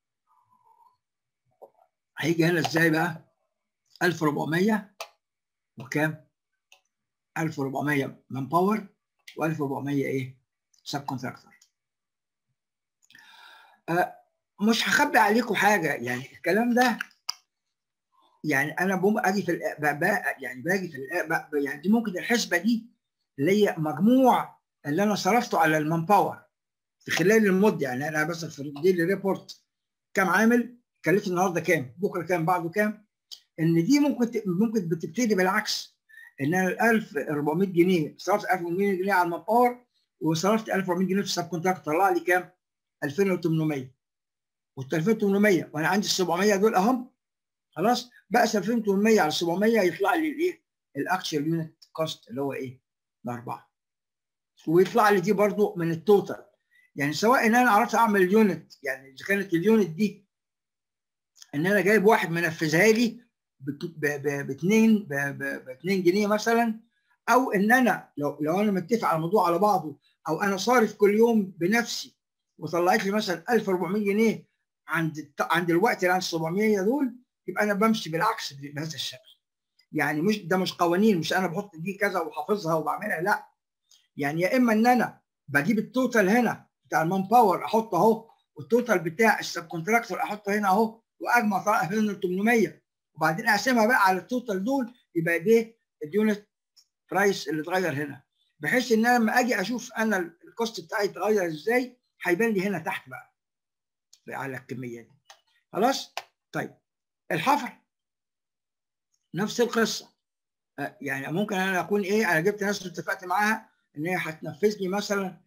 هيجي هنا ازاي بقى؟ 1400 وكام؟ 1400 مان باور و1400 ايه؟ سب كونتراكتور أه مش هخبي عليكم حاجه يعني الكلام ده يعني انا بقوم اجي في يعني باجي في يعني دي ممكن الحسبه دي اللي هي مجموع اللي انا صرفته على المان باور في خلال المده يعني انا بس في دي ريبورت كام عامل كلفني النهارده كام بكره كام بعده كام ان دي ممكن ممكن بتبتدي بالعكس ان انا ال 1400 جنيه صرفت 1400 جنيه على المان باور وصرفت 1400 جنيه في السب كونتراكت طلع لي كام 2800 وال 2800 وانا عندي ال 700 دول اهم خلاص بقى 2800 على 700 يطلع لي الايه الاكشوال يونت كوست اللي هو ايه الاربعه ويطلع لي دي برضو من التوتال يعني سواء ان انا عرفت اعمل اليونت يعني اذا كانت اليونت دي ان انا جايب واحد منفذها لي ب 2 ب 2 جنيه مثلا او ان انا لو لو انا متفق على الموضوع على بعضه او انا صارف كل يوم بنفسي وطلعت لي مثلا 1400 جنيه عند عند الوقت اللي عند 700 دول يبقى انا بمشي بالعكس بهذا الشكل يعني مش ده مش قوانين مش انا بحط دي كذا وحافظها وبعملها لا يعني يا اما ان انا بجيب التوتال هنا بتاع المان باور احطه اهو والتوتال بتاع السب كونتراكتور احطه هنا اهو واجمع طلع هنا 800 وبعدين اقسمها بقى على التوتال دول يبقى ده اليونت برايس اللي اتغير هنا بحيث ان انا لما اجي اشوف انا الكوست بتاعي اتغير ازاي هيبان لي هنا تحت بقى على الكميه دي خلاص طيب الحفر نفس القصه يعني ممكن انا اكون ايه انا جبت ناس اتفقت معاها ان هي هتنفذ لي مثلا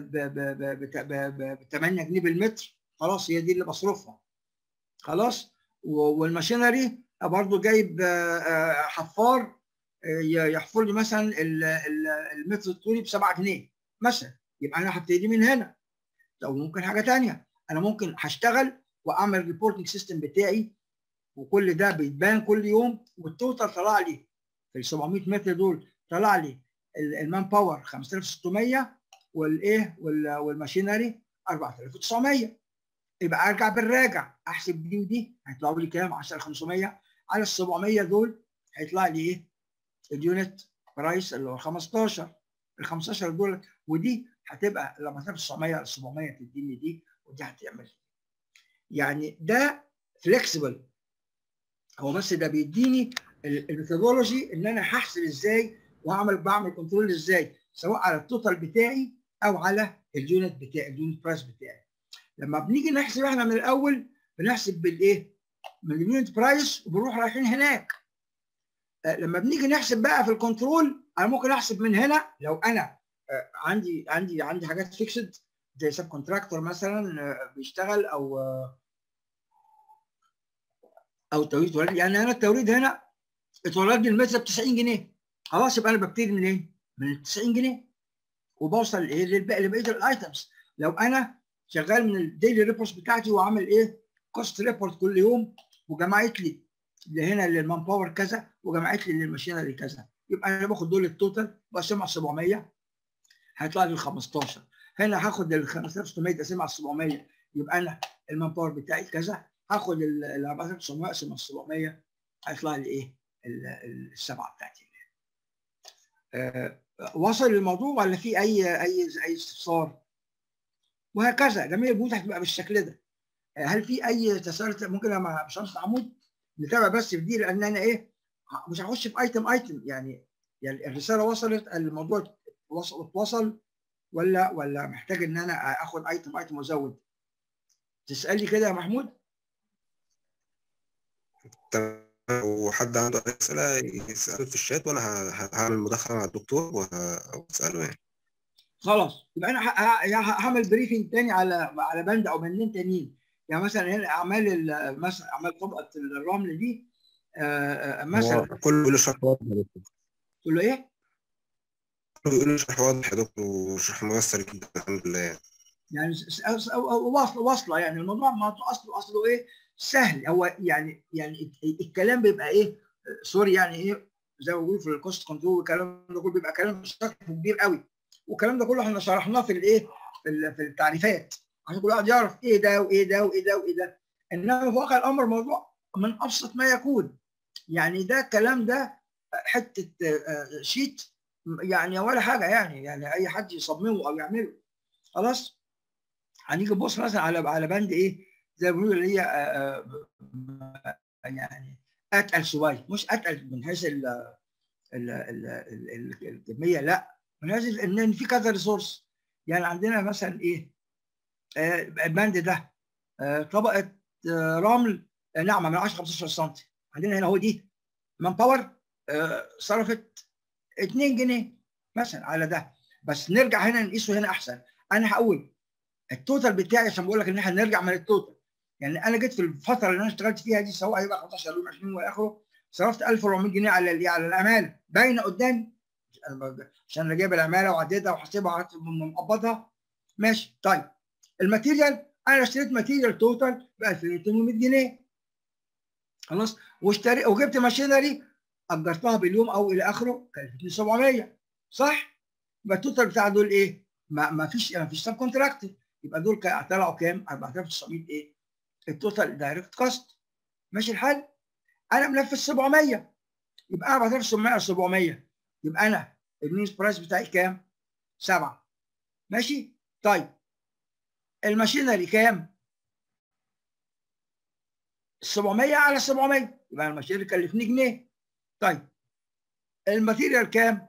ب 8 جنيه بالمتر خلاص هي دي اللي بصرفها خلاص والماشينري برضه جايب حفار يحفر لي مثلا المتر الطولي ب 7 جنيه مثلا يبقى انا هبتدي من هنا او ممكن حاجه ثانيه انا ممكن هشتغل واعمل ريبورتنج سيستم بتاعي وكل ده بيتبان كل يوم والتوتال طلع لي في ال 700 متر دول طلع لي المان باور 5600 والايه والماشينري 4900 يبقى ارجع بالراجع احسب دي ودي هيطلعوا لي كام 10500 على ال 700 دول هيطلع لي ايه اليونت برايس اللي هو 15 ال 15 دول ودي هتبقى لما تبقى 900 على 700 تديني دي ودي هتعمل يعني ده فليكسبل هو بس ده بيديني الميثودولوجي ان انا هحسب ازاي واعمل بعمل كنترول ازاي سواء على التوتال بتاعي او على اليونت بتاعي اليونت برايس بتاعي لما بنيجي نحسب احنا من الاول بنحسب بالايه من اليونت برايس وبنروح رايحين هناك لما بنيجي نحسب بقى في الكنترول انا ممكن احسب من هنا لو انا عندي عندي عندي حاجات فيكسد زي سب كونتراكتور مثلا بيشتغل او او توريد ولد يعني انا التوريد هنا اتولد لي المتر ب 90 جنيه خلاص يبقى انا ببتدي من ايه؟ من ال 90 جنيه وبوصل ايه للباقي لبقيه الايتمز لو انا شغال من الديلي ريبورت بتاعتي وعامل ايه؟ كوست ريبورت كل يوم وجمعت لي هنا للمان باور كذا وجمعت لي للماشينري كذا يبقى انا باخد دول التوتال بقسمها على 700 هيطلع لي ال 15 هنا هاخد ال 5600 اقسمها على 700 يبقى انا المان باور بتاعي كذا هاخد ال 4900 اقسم على 700 هيطلع لي ايه؟ السبعه بتاعتي. أه وصل الموضوع ولا في اي اي اي استفسار؟ وهكذا جميع البيوت هتبقى بالشكل ده. هل في اي تساؤل ممكن مع باشمهندس محمود نتابع بس في دي لان انا ايه مش هخش في ايتم ايتم يعني يعني الرساله وصلت الموضوع وصل وصل ولا ولا محتاج ان انا اخد ايتم ايتم وازود تسالني كده يا محمود تمام وحد عنده اي اسئله يسال في الشات وانا هعمل مداخله مع الدكتور واساله يعني خلاص يبقى انا هعمل بريفنج تاني على على بند او بندين تانيين يعني مثلا هنا اعمال مثلا اعمال طبقه الرمل دي مثلا كله بيقول شرح واضح يا دكتور كله ايه؟ كله بيقول شرح واضح يا دكتور وشرح ميسر جدا الحمد لله يعني يعني واصله واصله يعني الموضوع ما اصله اصله ايه؟ سهل هو يعني يعني الكلام بيبقى ايه؟ سوري يعني ايه زي ما بيقولوا في الكوست كنترول والكلام ده كله بيبقى كلام شكله كبير قوي والكلام ده كله احنا شرحناه في الايه؟ في التعريفات عشان كل واحد يعرف ايه ده وايه ده وايه ده وايه ده انما في واقع الامر موضوع من ابسط ما يكون يعني ده الكلام ده حته شيت يعني ولا حاجه يعني يعني اي حد يصممه او يعمله خلاص هنيجي نبص مثلا على على بند ايه زي ما بيقولوا اللي هي يعني اتقل شويه مش اتقل من حيث الكميه لا من حيث ان في كذا ريسورس يعني عندنا مثلا ايه البند ده طبقه رمل ناعمه من 10 15 سم عندنا هنا هو دي مان باور صرفت 2 جنيه مثلا على ده بس نرجع هنا نقيسه هنا احسن انا هقول التوتال بتاعي عشان بقول لك ان احنا نرجع من التوتال يعني انا جيت في الفتره اللي انا اشتغلت فيها دي سواء هيبقى 15 يوم 20 والى اخره صرفت 1400 جنيه على الايه على العماله باينه قدامي عشان انا جايب العماله وعديتها وحاسبها ومقبضها ماشي طيب الماتيريال انا اشتريت ماتيريال توتال ب 2800 جنيه خلاص واشتري وجبت ماشينري اجرتها باليوم او الى اخره كلفتني 700 صح؟ يبقى التوتال بتاع دول ايه؟ ما, ما فيش ما فيش سب كونتراكت يبقى دول طلعوا كام؟ 4900 ايه؟ التوتال دايركت كوست ماشي الحال؟ انا منفذ 700 يبقى 4700 700 يبقى انا النيوز برايس بتاعي كام؟ 7 ماشي؟ طيب الماشينري كام؟ 700 على 700 يبقى الماشينري كلفني جنيه طيب الماتيريال كام؟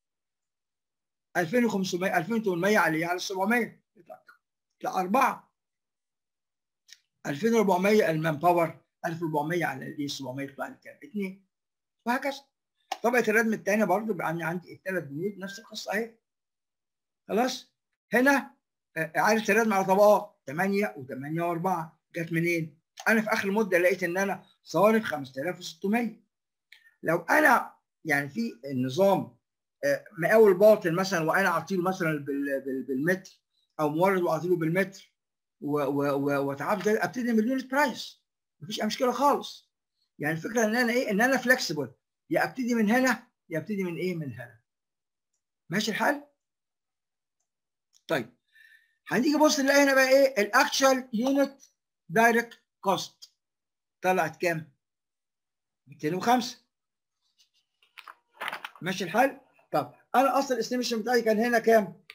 2500 2800 عليه على 700 يطلع 4 2400 المان باور 1400 على الايه 700 يطلع لي كام؟ 2 وهكذا طبقه الردم الثانيه برضو بقى عندي عندي الثلاث بنود نفس القصه اهي خلاص هنا اعاده الردم على طبقات 8 و8 و4 جت منين؟ انا في اخر المده لقيت ان انا صارف 5600 لو انا يعني في النظام مقاول باطن مثلا وانا اعطيله مثلا بالمتر او مورد واعطيله بالمتر واتعامل ابتدي من اليونت برايس مفيش اي مشكله خالص يعني الفكره ان انا ايه ان انا فلكسبل يا ابتدي من هنا يا ابتدي من ايه من هنا ماشي الحال طيب هنيجي بص نلاقي هنا بقى ايه الاكشوال يونت دايركت كوست طلعت كام 205 ماشي الحال طب انا اصلا الاستيميشن بتاعي كان هنا كام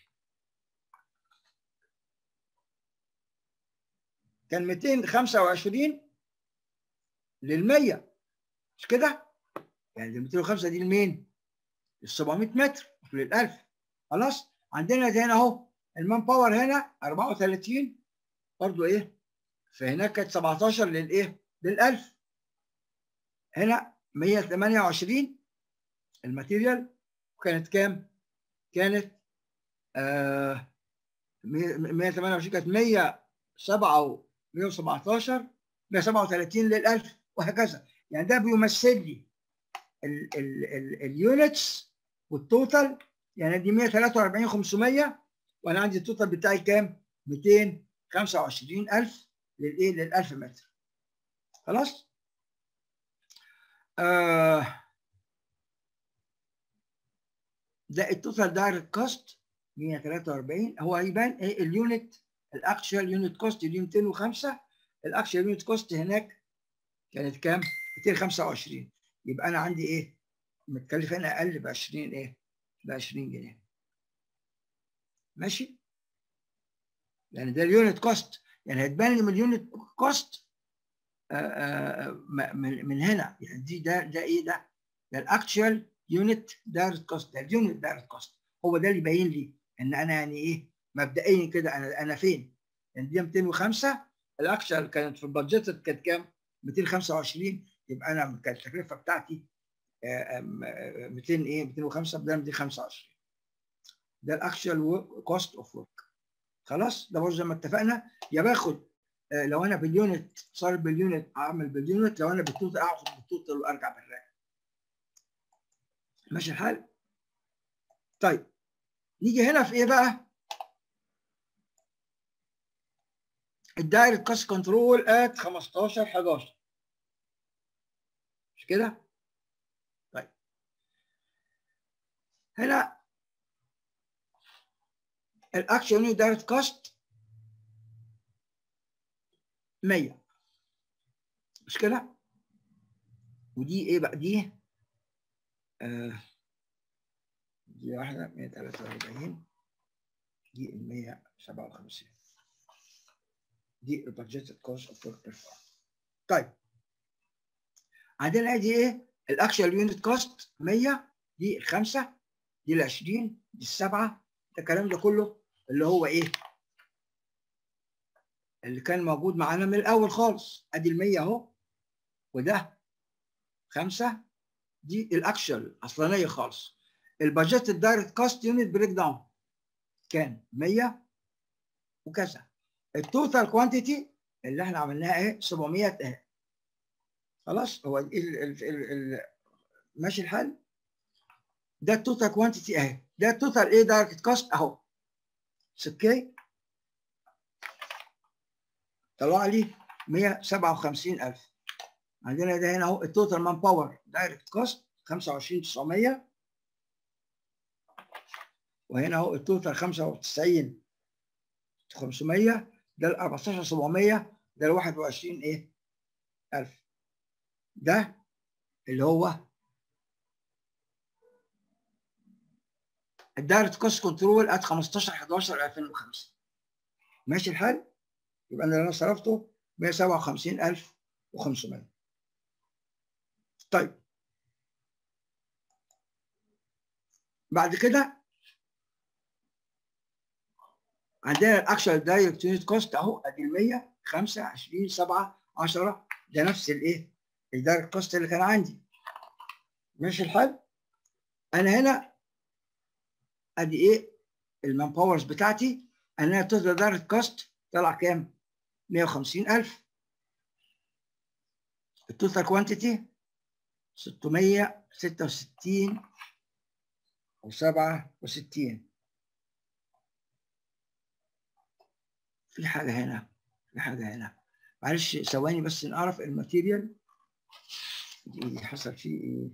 كان 225 لل 100 مش كده يعني ال 205 دي لمين ال 700 متر لل 1000 خلاص عندنا هنا اهو المان باور هنا 34 برضو ايه فهناك كانت 17 للايه لل 1000 هنا 128 الماتيريال وكانت كام؟ كانت آه 128 كانت 107 117 137 لل1000 وهكذا يعني ده بيمثل لي اليونتس والتوتال يعني دي 143 500 وانا عندي التوتال بتاعي كام؟ 225000 للايه؟ لل 1000 متر خلاص؟ آه ده التوتال دايركت كوست 143 هو هيبان ايه اليونت الاكشوال يونت كوست دي 205 الاكشوال يونت كوست هناك كانت كام؟ 225 يبقى انا عندي ايه؟ متكلف هنا اقل ب 20 ايه؟ ب 20 جنيه ماشي؟ يعني ده اليونت كوست يعني هتبان لي من اليونت كوست من من هنا يعني دي ده ده ايه ده؟ ده الاكشوال يونت دايركت كوست ده اليونت دايركت كوست هو ده اللي يبين لي ان انا يعني ايه مبدئيا كده انا انا فين؟ يعني دي 205 الاكشوال كانت في البادجت كانت كام؟ 225 يبقى انا كانت التكلفه بتاعتي 200 ايه 205 بدل 225 ده الاكشوال كوست اوف ورك خلاص ده برضه زي ما اتفقنا يا باخد لو انا باليونت صارف باليونت اعمل باليونت لو انا بالتوتال اخد بالتوتال وارجع بالراجع ماشي الحال طيب نيجي هنا في ايه بقى الدايركت كاست كنترول ات 15 11 مش كده طيب هنا الاكشن يونت دايركت كاست 100 مش كده ودي ايه بقى دي آه دي واحدة 143 دي ال 157 دي البادجيتد كوست اوف ورك بيرفورم طيب عندنا دي ايه؟ الاكشوال يونت كوست 100 دي الخمسة دي ال 20 دي السبعة ده الكلام ده كله اللي هو ايه؟ اللي كان موجود معانا من الاول خالص ادي ال 100 اهو وده خمسه دي الاكشوال الاصلانيه خالص البادجت الدايركت كاست يونت بريك داون كان 100 وكذا التوتال كوانتيتي اللي احنا عملناها ايه 700 اهي خلاص هو ال ال ال ال ماشي الحال ده التوتال كوانتيتي اهي ده التوتال ايه دايركت كاست اهو اوكي طلع لي 157000 عندنا ده هنا اهو التوتال مان باور دايركت كوست 25900 وهنا اهو التوتال 95 500 ده ال 14700 ده ال 21 ايه 1000 ده اللي هو الدايركت كوست كنترول ات 15 11 2005 ماشي الحال يبقى انا اللي انا صرفته 157500 طيب بعد كده عندنا الاكشوال دايركت يونت كوست اهو ادي ال 100 5 20 7 10 ده نفس الايه الدايركت كوست اللي كان عندي ماشي الحال انا هنا ادي ايه المان باورز بتاعتي انا توتال دايركت كوست طلع كام 150000 التوتال كوانتيتي 666 و 67 في حاجة هنا في حاجة هنا معلش ثواني بس نعرف الماتيريال دي حصل فيه ايه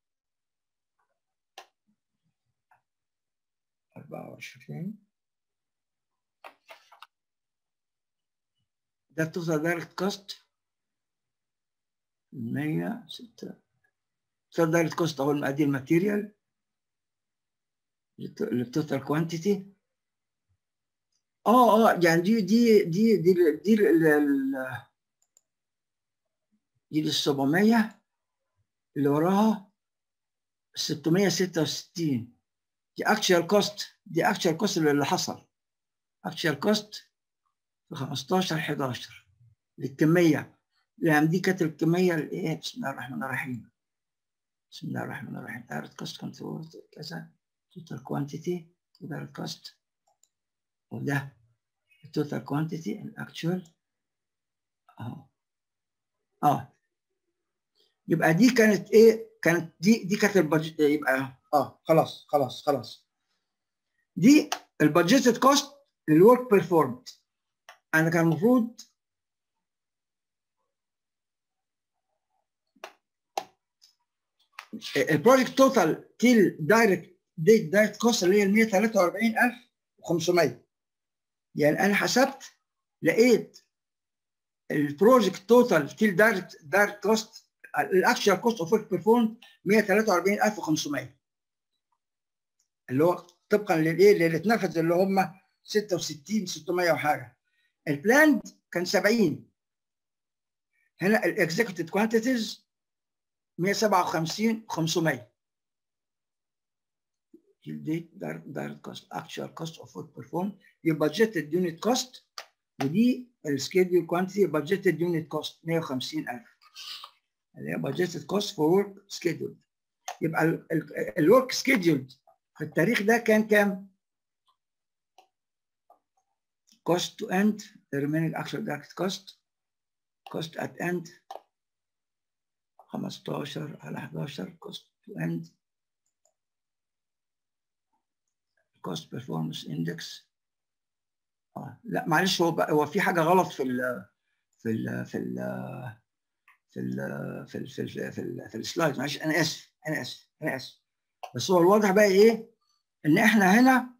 24 ده التوتال دايركت كوست 100 6 التوتال دايركت كوست اهو ادي الماتيريال التوتال كوانتيتي اه اه يعني دي دي دي دي دي ال دي ال 700 اللي وراها 666 دي اكشوال كوست دي اكشوال كوست اللي حصل اكشوال كوست في 15 11 للكميه يعني دي كانت الكميه الايه بسم الله الرحمن الرحيم بسم الله الرحمن الرحيم دايركت كوست كنترول كذا توتال كوانتيتي دايركت كوست وده التوتال كوانتيتي الاكشوال اه اه يبقى دي كانت ايه كانت دي دي كانت البادجت يبقى اه خلاص خلاص خلاص دي البادجيتد كوست للورك بيرفورمد انا كان المفروض البروجكت توتال تيل دايركت دي دايركت كوست اللي هي ال 143500 يعني انا حسبت لقيت البروجكت توتال تيل دايركت دايركت كوست الاكشوال كوست اوف ورك بيرفورم 143500 اللي هو طبقا للايه اللي اتنفذ اللي هم 66 600 وحاجه البلاند كان 70 هنا الاكزيكتيف كوانتيتيز 157 500 date direct, direct cost actual cost of work performed دي budgeted unit cost ودي السكيدول كوانتيتي budgeted unit cost 150000 اللي هي budgeted cost for work scheduled يبقى الورك scheduled في التاريخ ده كان كام؟ cost to end the remaining actual direct cost cost at end 15 على 11 cost to end cost performance index آه. لا معلش هو هو في حاجه غلط في ال في ال في ال في ال في ال في ال في, ال في السلايد معلش انا اسف انا اسف انا اسف بس هو الواضح بقى ايه ان احنا هنا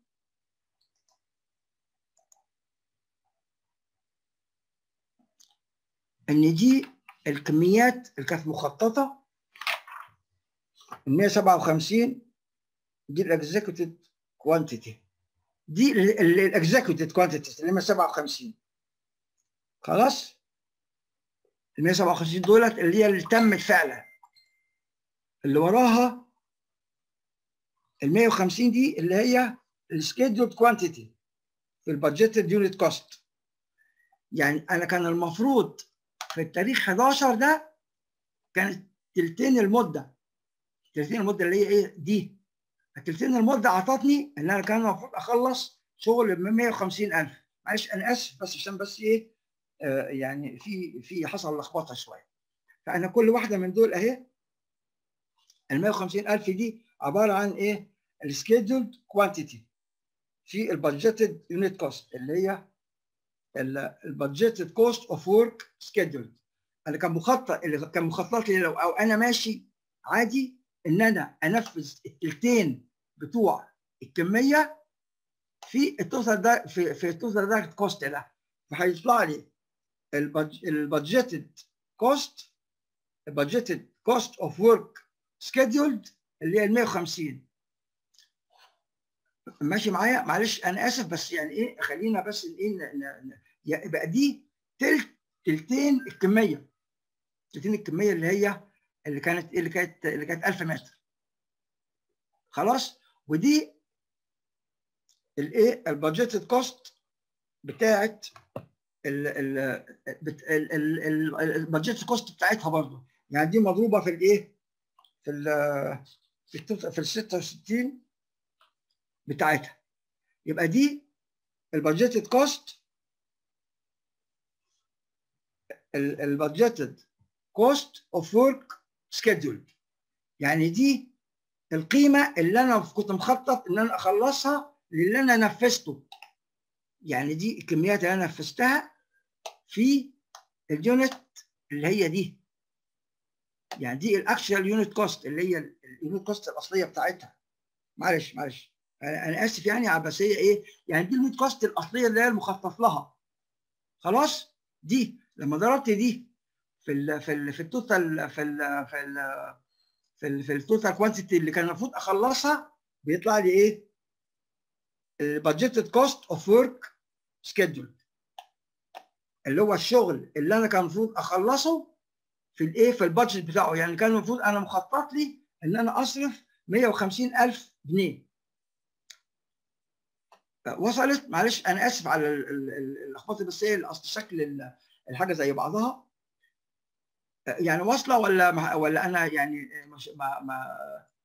ان دي الكميات اللي كانت مخططه ال 157 دي الاكزيكتيف كوانتيتي دي الاكزيكتيف كوانتيتي اللي هم 57 خلاص ال 157 دولت اللي هي اللي تمت فعلا اللي وراها ال 150 دي اللي هي السكيدولد كوانتيتي في البادجيتد يونت كوست يعني انا كان المفروض في التاريخ 11 ده كانت تلتين المده تلتين المده اللي هي ايه دي تلتين المده اعطتني ان انا كان المفروض اخلص شغل ب 150000 معلش انا اسف بس عشان بس ايه آه يعني في في حصل لخبطه شويه فانا كل واحده من دول اهي ال 150000 دي عباره عن ايه السكيدولد كوانتيتي في البادجيتد يونت كوست اللي هي البادجيتد كوست اوف ورك سكيدولد اللي كان مخطط اللي كان مخطط لي لو او انا ماشي عادي ان انا انفذ التلتين بتوع الكميه في التوتال ده في في التوتال دايركت كوست ده فهيطلع لي البادجيتد كوست البادجيتد كوست اوف ورك سكيدولد اللي هي ال 150 ماشي معايا معلش انا اسف بس يعني ايه خلينا بس ايه يبقى دي تلت تلتين الكميه تلتين الكميه اللي هي اللي كانت اللي كانت اللي كانت 1000 متر خلاص ودي الايه البادجيتد كوست بتاعت البادجيتد كوست بتاعتها برضه يعني دي مضروبه في الايه في ال في في ال 66 بتاعتها يبقى دي البادجيتد كوست البادجيتد كوست اوف ورك سكيدول يعني دي القيمه اللي انا كنت مخطط ان انا اخلصها للي انا نفذته يعني دي الكميات اللي انا نفذتها في اليونت اللي هي دي يعني دي الاكشوال يونت كوست اللي هي اليونت كوست الاصليه بتاعتها معلش معلش انا اسف يعني عباسيه ايه يعني دي اليونت كوست الاصليه اللي هي المخطط لها خلاص دي لما ضربت دي في ال في ال في التوتال في ال في ال في ال في التوتال كوانتيتي اللي كان المفروض اخلصها بيطلع لي ايه البادجيتد كوست اوف ورك سكيدول اللي هو الشغل اللي انا كان المفروض اخلصه في الايه في البادجت بتاعه يعني كان المفروض انا مخطط لي ان انا اصرف 150000 جنيه وصلت معلش انا اسف على اللخبطه بس هي اصل شكل الحاجه زي بعضها يعني واصله ولا ولا انا يعني مش ما ما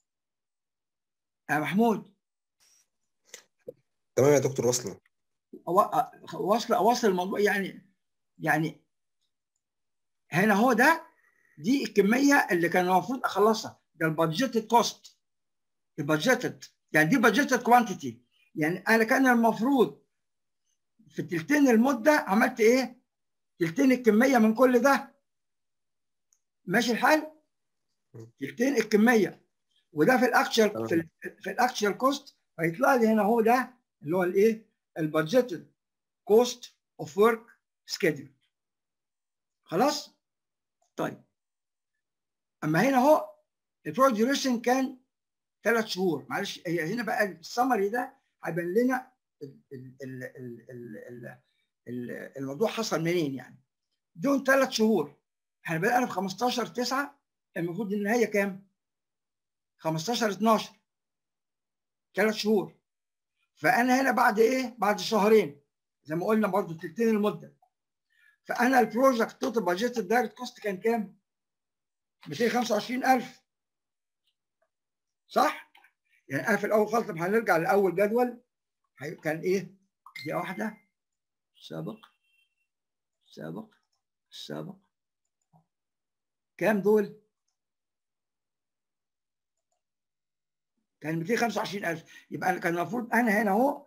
يا محمود تمام يا دكتور واصله واصل واصل الموضوع يعني يعني هنا هو ده دي الكميه اللي كان المفروض اخلصها ده البادجيتد كوست البادجيتد يعني دي بادجيتد كوانتيتي يعني انا كان المفروض في تلتين المده عملت ايه؟ تلتين الكميه من كل ده ماشي الحال؟ تلتين الكميه وده في الاكشوال في, في الاكشوال كوست هيطلع لي هنا هو ده اللي هو الايه؟ البادجيتد كوست اوف ورك سكيدول خلاص؟ طيب اما هنا اهو البروجكت ديوريشن كان ثلاث شهور معلش هي هنا بقى السمري ده هيبان لنا ال ال ال ال ال ال الموضوع حصل منين يعني دول ثلاث شهور احنا بدأنا في 15 9 المفروض النهايه كام؟ 15 12 ثلاث شهور فانا هنا بعد ايه؟ بعد شهرين زي ما قلنا برضه تلتين المده فانا البروجكت توتال بادجت الدايركت كوست كان كام؟ 225000 صح؟ يعني انا في الاول خالص هنرجع لاول جدول كان ايه؟ دي واحده سابق سابق سابق كام دول؟ كان 225000 يبقى انا كان المفروض انا هنا اهو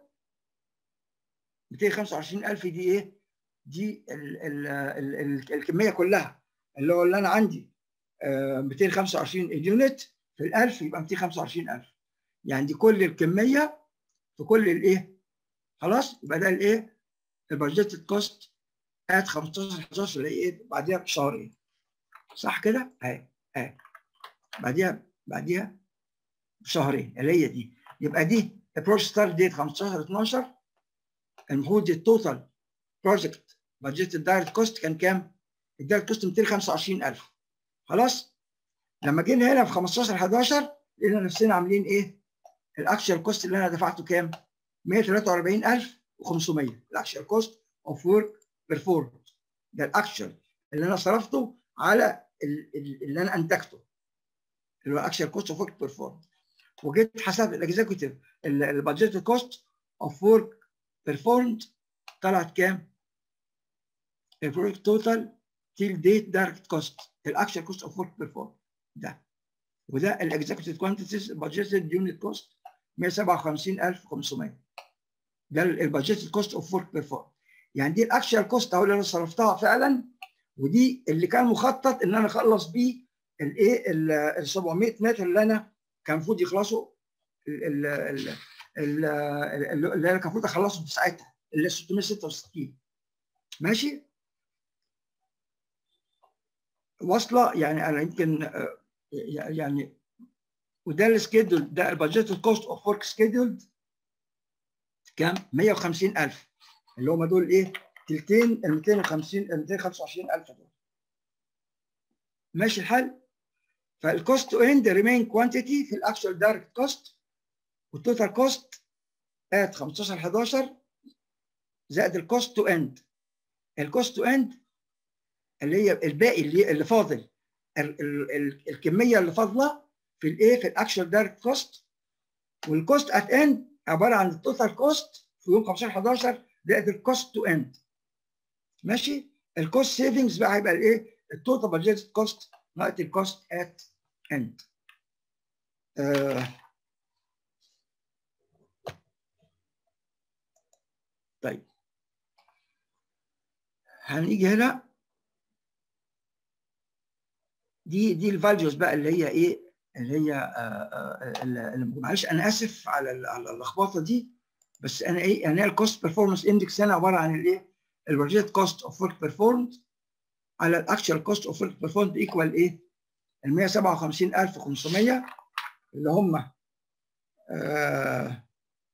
225000 دي ايه؟ دي ال ال ال ال الكميه كلها اللي هو اللي انا عندي آه 225 يونت في ال 1000 يبقى 225000 يعني دي كل الكميه في كل الايه؟ خلاص يبقى ده الايه؟ البادجيتد كوست ات 15 11 اللي هي ايه؟ بعديها بشهرين صح كده؟ اهي اهي بعديها بعديها بشهرين اللي هي دي يبقى دي البروجكت ستارت ديت 15 12 المفروض التوتال بروجكت بادجيت الدايركت كوست كان كام؟ الدايركت كوست 225000 خلاص؟ لما جينا هنا في 15 11 لقينا نفسنا عاملين ايه؟ الاكشوال كوست اللي انا دفعته كام؟ 143500 الاكشوال كوست اوف ورك بيرفورم ده الاكشن اللي انا صرفته على اللي انا انتجته اللي هو اكشن كوست اوف ورك بيرفورم وجيت حسبت الاكزيكتيف البادجت كوست اوف ورك بيرفورمد طلعت كام؟ البروجكت توتال تيل ديت دايركت كوست الاكشن كوست اوف ورك بيرفورم ده وده الاكزيكتيف كوانتيتيز بادجيتد يونت كوست 157500 ده البادجيتد كوست اوف ورك بيرفورم يعني دي الاكشن كوست اهو اللي انا صرفتها فعلا ودي اللي كان مخطط ان انا اخلص بيه الايه ال 700 متر اللي انا كان المفروض يخلصوا ال- ال- ال- ال- اللي انا كان المفروض اخلصهم في ساعتها اللي 666 ماشي واصله يعني انا يمكن آه، يعني وده السكيدول ده البادجت كوست اوف ورك سكيدول كام 150000 اللي هم دول ايه تلتين ال 250 ال 225000 دول ماشي الحال فالكوست تو اند ريمين كوانتيتي في الاكشوال دايركت كوست والتوتال كوست ات 15 11 زائد الكوست تو اند الكوست تو اند اللي هي الباقي اللي اللي فاضل ال ال ال الكميه اللي فاضله في الايه في الاكشوال دايركت كوست والكوست ات اند عباره عن التوتال كوست في يوم 15 11 زائد الكوست تو اند ماشي الكوست سيفنجز بقى هيبقى الايه التوتال بادجت كوست ناقص الكوست ات اند طيب هنيجي هنا دي دي الفاليوز بقى اللي هي ايه اللي هي آه، آه، اللي- معلش انا اسف على ال- على اللخبطه دي بس انا ايه يعني هي الكوست بيرفورمانس اندكس هنا عباره عن الايه البروجكت كوست اوف ورك بيرفورمد على الاكشوال كوست اوف ورك بيرفورمد ايكوال ايه ال 157500 اللي هم آه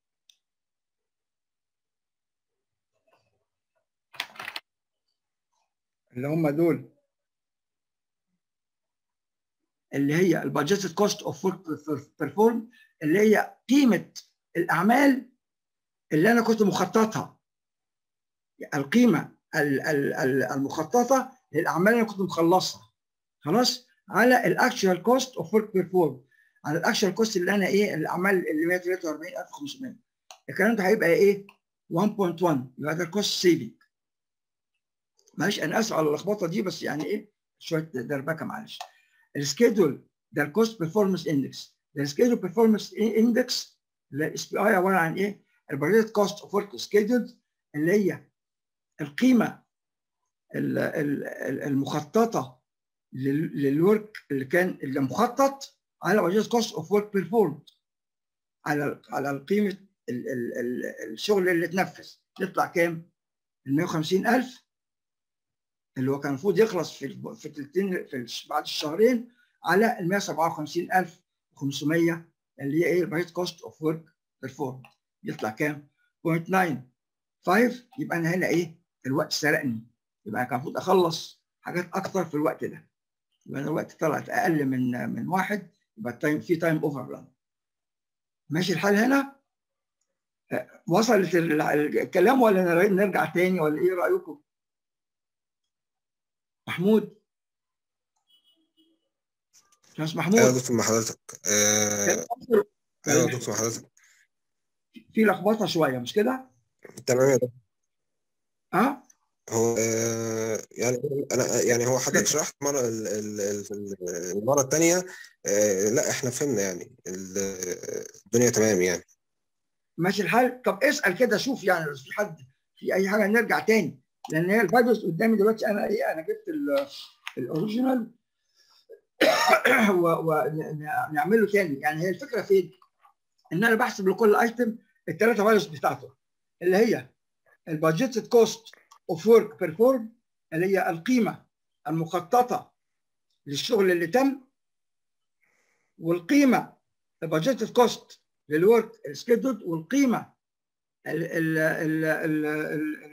اللي هم دول اللي هي البادجت كوست اوف ورك بيرفورم اللي هي قيمه الاعمال اللي انا كنت مخططها القيمه ال- ال- ال- المخططه للاعمال اللي انا كنت مخلصها خلاص على الاكشوال كوست اوف ورك بيرفورم على الاكشوال كوست اللي انا ايه الاعمال اللي 143500 الكلام ده هيبقى ايه 1.1 يبقى ده الكوست سيفنج معلش انا اسف على اللخبطه دي بس يعني ايه شويه دربكه معلش السكيدول ده الكوست بيرفورمانس اندكس ده السكيدول بيرفورمانس اندكس الاس بي اي عباره عن ايه؟ البريد كوست اوف ورك سكيدول اللي هي القيمه ال- ال- ال- المخططه لل- للورك اللي كان اللي مخطط على بجيت كوست اوف ورك بيرفورمد على على القيمه ال- ال- ال- الشغل اللي اتنفذ يطلع كام؟ ال 150000 اللي هو كان المفروض يخلص في الب- في تلتين في الش- بعد الشهرين على ال 157500 اللي هي ايه البريد كوست اوف ورك بيرفورم يطلع كام؟ 0.95 يبقى انا هنا ايه؟ الوقت سرقني يبقى كان المفروض اخلص حاجات اكتر في الوقت ده يبقى انا الوقت طلعت اقل من من واحد يبقى التايم في تايم اوفر ران ماشي الحال هنا؟ آه، وصلت ال- الكلام ولا نر- نرجع تاني ولا ايه رايكم؟ محمود باشمهندس محمود ايوه يا دكتور مع حضرتك آه، ايوه يا دكتور مع حضرتك في لخبطه شويه مش كده؟ تمام يا دكتور ها؟ هو آه، يعني انا يعني هو حضرتك شرحت مره ال- ال- ال- المره الثانيه لا احنا فهمنا يعني ال- الدنيا تمام يعني ماشي الحال طب اسال كده شوف يعني لو في حد في اي حاجه نرجع تاني لان هي الفايروس قدامي دلوقتي انا ايه انا جبت ال- الاوريجينال ونعمله تاني يعني هي الفكره فين؟ ان انا بحسب لكل ايتم الثلاثه فايروس بتاعته اللي هي البادجيتد كوست اوف ورك بيرفورم اللي هي القيمه المخططه للشغل اللي تم والقيمه البادجيتد كوست للورك سكيدول والقيمه ال- ال- ال- ال- ال-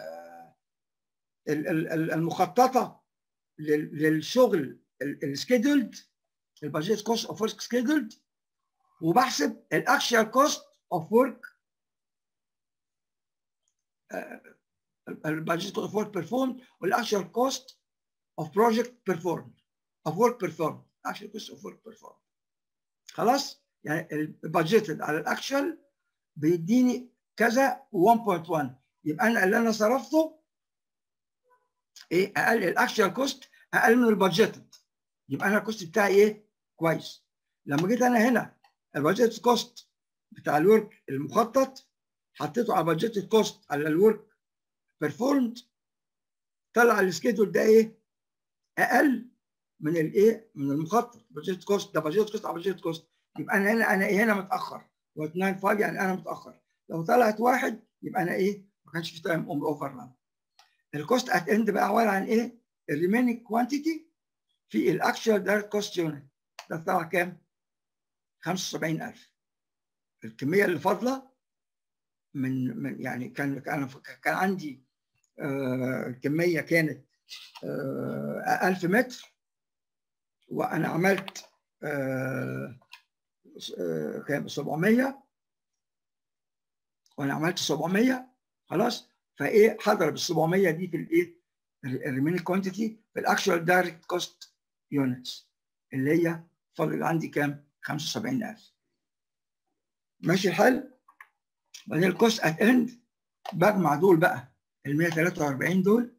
ال- ال- ال- المخططه لل- للشغل السكيدولد البادجيت كوست اوف ورك سكيدولد وبحسب الاكشوال كوست اوف ورك البادجت اوف ورك بيرفورم والاكشوال كوست اوف بروجكت بيرفورم اوف ورك بيرفورم اكشوال كوست اوف ورك بيرفورم خلاص يعني البادجت على الاكشوال بيديني كذا 1.1 يبقى انا اللي انا صرفته ايه اقل الاكشوال كوست اقل من البادجت يبقى انا الكوست بتاعي ايه كويس لما جيت انا هنا البادجت كوست بتاع الورك المخطط حطيته على بادجت كوست على الورك بيرفورمد طلع السكيدول ده ايه اقل من الايه من المخطط بادجت كوست ده بادجت كوست على بادجت كوست يبقى انا هنا انا إيه هنا متاخر و2 يعني انا متاخر لو طلعت واحد يبقى انا ايه ما كانش في تايم اوفر ران الكوست ات اند بقى عباره عن ايه الريميننج كوانتيتي في الاكشوال دايركت كوست يونت ده طلع كام 75000 الكميه اللي فاضله من من يعني كان كان كان عندي آه الكميه كانت آه 1000 متر وانا عملت آه كام 700 وانا عملت 700 خلاص فايه هضرب ال 700 دي في الايه الريمينينج كوانتيتي في الاكشوال دايركت كوست يونتس اللي هي فاضل عندي كام 75000 ماشي الحل بعدين الكوست ات اند بجمع دول بقى ال 143 دول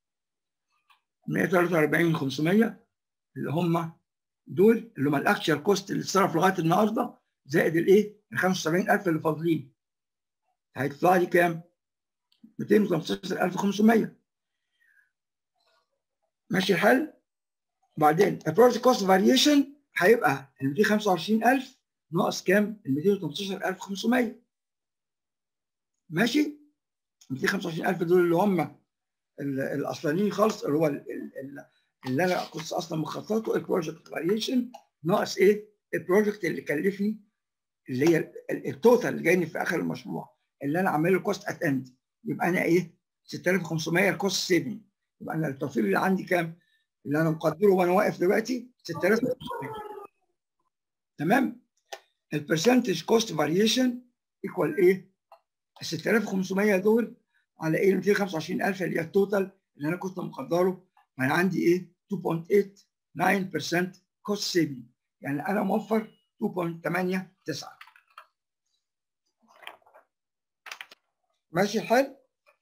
143 500 اللي هم دول اللي هم الاكشوال كوست اللي اتصرف لغايه النهارده زائد الايه ال 75000 اللي فاضلين هيطلع لي كام 215500 ماشي الحل بعدين البروجكت كوست فاريشن هيبقى ال 225000 ناقص كام ال 215500 ماشي 225000 دول اللي هم الاصلانيين خالص اللي هو اللي انا كنت اصلا مخططه البروجكت فاريشن ناقص ايه البروجكت اللي كلفني اللي هي التوتال اللي جايني في اخر المشروع اللي انا عامله كوست ات اند يبقى انا ايه 6500 الكوست سيفنج يبقى انا التوفير اللي عندي كام اللي انا مقدره وانا واقف دلوقتي 6500 تمام البرسنتج كوست فاريشن ايكوال ايه ال 6500 دول على ايه 225000 اللي هي التوتال اللي انا كنت مقدره فانا عندي ايه 2.89% كوست سيفنج يعني انا موفر 2.89 ماشي الحال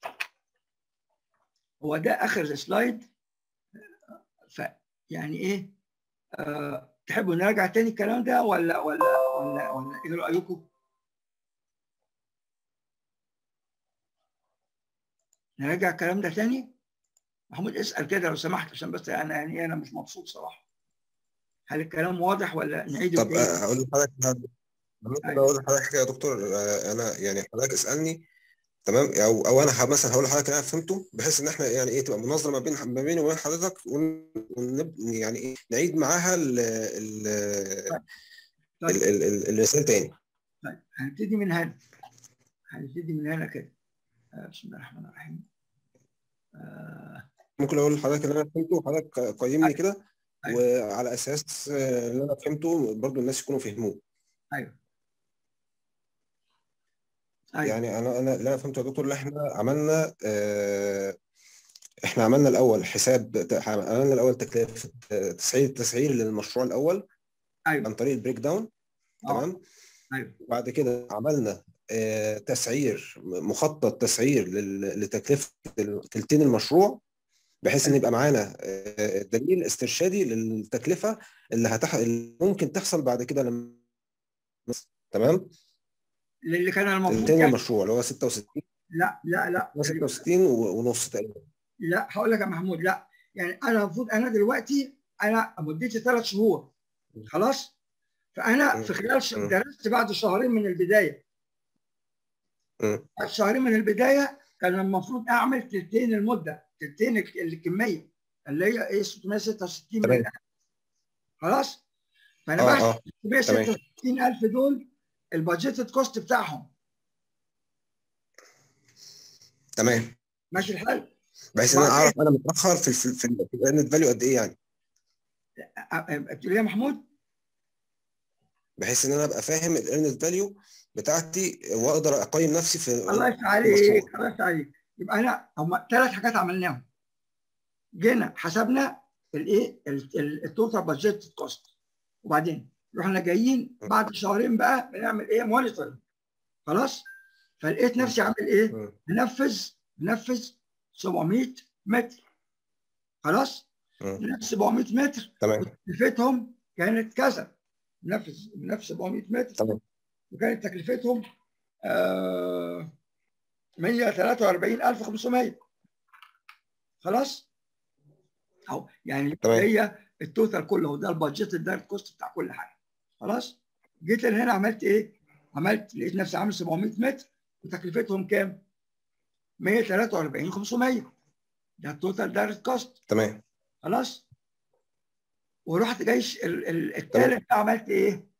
هو ده اخر سلايد ف يعني ايه أه تحبوا نراجع تاني الكلام ده ولا ولا ولا ولا ايه رايكم؟ نراجع الكلام ده تاني؟ محمود اسال كده لو سمحت عشان بس انا يعني انا مش مبسوط صراحه. هل الكلام واضح ولا نعيده طب هقول لحضرتك ممكن اقول لحضرتك يا دكتور انا يعني حضرتك اسالني تمام او او انا مثلا هقول لحضرتك انا فهمته بحيث ان احنا يعني ايه تبقى مناظره ما بين ما بيني وبين حضرتك ونب يعني ايه نعيد معاها ال ال الرساله تاني. طيب هنبتدي من هنا هنبتدي من هنا كده بسم الله الرحمن الرحيم آه. ممكن اقول لحضرتك اللي انا فهمته وحضرتك قيمني كده أيوة. وعلى اساس اللي انا فهمته برضو الناس يكونوا فهموه ايوه أيوة. يعني انا انا اللي انا فهمته يا دكتور اللي احنا عملنا آه احنا عملنا الاول حساب عملنا الاول تكلفه تسعير تسعير للمشروع الاول ايوه عن طريق البريك داون تمام ايوه وبعد كده عملنا آه تسعير مخطط تسعير لتكلفه تلتين المشروع بحيث ان يبقى معانا آه دليل استرشادي للتكلفه اللي هتح... اللي ممكن تحصل بعد كده لما تمام اللي كان المفروض تلتين المشروع اللي هو 66 لا لا لا 66 ونص تقريبا لا هقول لك يا محمود لا يعني انا المفروض انا دلوقتي انا مدتي ثلاث شهور خلاص فانا في خلال درست بعد شهرين من البدايه بعد شهرين من البدايه كان المفروض اعمل تلتين المده تلتين الكميه اللي هي ايه 666 من خلاص فانا بحسب 666000 دول البادجيتد كوست بتاعهم تمام ماشي الحال بحيث ان انا اعرف انا متاخر في في في النت فاليو قد ايه يعني بتقول يا محمود بحيث ان انا ابقى فاهم الارنت فاليو بتاعتي واقدر اقيم نفسي في الله يفتح عليك الله يفتح عليك يبقى انا هم ثلاث حاجات عملناهم جينا حسبنا الايه التوتال بادجت كوست وبعدين رحنا جايين بعد شهرين بقى بنعمل ايه مونيتورنج خلاص فلقيت نفسي عامل ايه بنفذ بنفذ 700 متر خلاص بنفذ 700 متر تمام تكلفتهم كانت كذا بنفذ بنفذ 700 متر تمام وكانت تكلفتهم آه 143500 خلاص او يعني تمام. هي التوتال كله ده البادجت الدايركت كوست بتاع كل حاجه خلاص جيت هنا عملت ايه عملت لقيت نفسي عامل 700 متر وتكلفتهم كام 143500 ده التوتال دايركت كوست تمام خلاص ورحت جاي الثالث بقى عملت ايه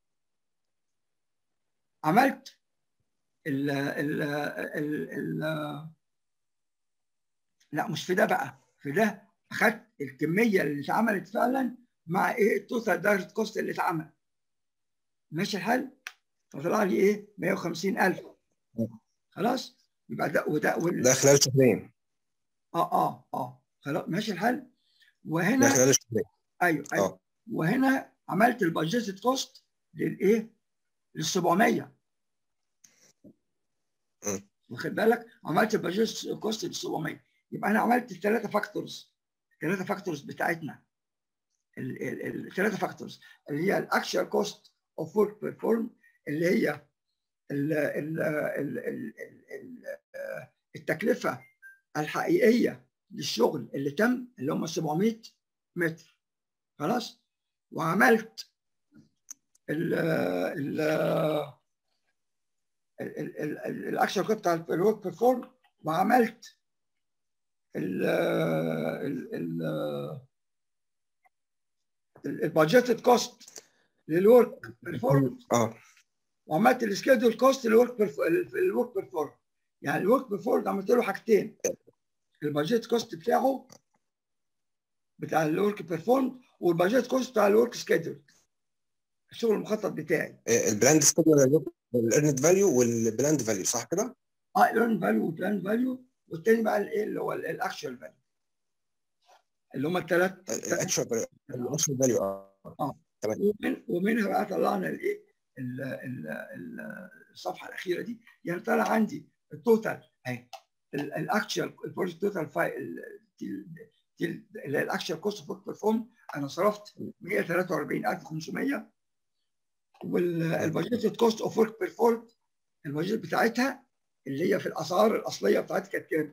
عملت ال ال ال ال لا مش في ده بقى في ده اخدت الكميه اللي اتعملت فعلا مع ايه التوتال دايركت كوست اللي اتعمل ماشي الحال فطلع لي ايه 150000 خلاص يبقى ده وده وال... ده خلال شهرين اه اه اه خلاص ماشي الحال ده وهنا خلال شهرين ايوه ايوه اه وهنا عملت البادجيتد كوست للايه؟ لل 700 مم. واخد بالك؟ عملت البادجيتد كوست لل 700 يبقى انا عملت الثلاثه فاكتورز الثلاثه فاكتورز بتاعتنا الثلاثه فاكتورز اللي هي الاكشوال كوست اوف ورك بيرفورم اللي هي ال ال ال ال ال التكلفه الحقيقيه للشغل اللي تم اللي هم 700 متر خلاص وعملت ال ال الاكشن كود بتاع الورك بيرفورم وعملت ال ال البادجيتد كوست للورك بيرفورم اه وعملت السكيدول كوست للورك الورك بيرفورم يعني الورك بيرفورم عملت له حاجتين البادجيت كوست بتاعه بتاع الورك بيرفورم والبادجيت كوست بتاع الورك سكيدول الشغل المخطط بتاعي البراند سكيدول الارند فاليو والبراند فاليو صح كده؟ اه الايرن فاليو والبلان فاليو والتاني بقى الايه اللي هو الاكشوال فاليو اللي هم الثلاث الاكشوال الاكشوال فاليو اه اه تمام ومن ومنها بقى طلعنا الايه ال- ال- ال- الصفحه الاخيره دي يعني طلع عندي التوتال اهي الاكشوال البروجكت توتال فايل اللي هي الاكشوال كوست اوف بيرفورم انا صرفت 143500 والبادجيتد كوست اوف ورك بيرفورم البادجيت بتاعتها اللي هي في الاسعار الاصليه بتاعتها كانت كام؟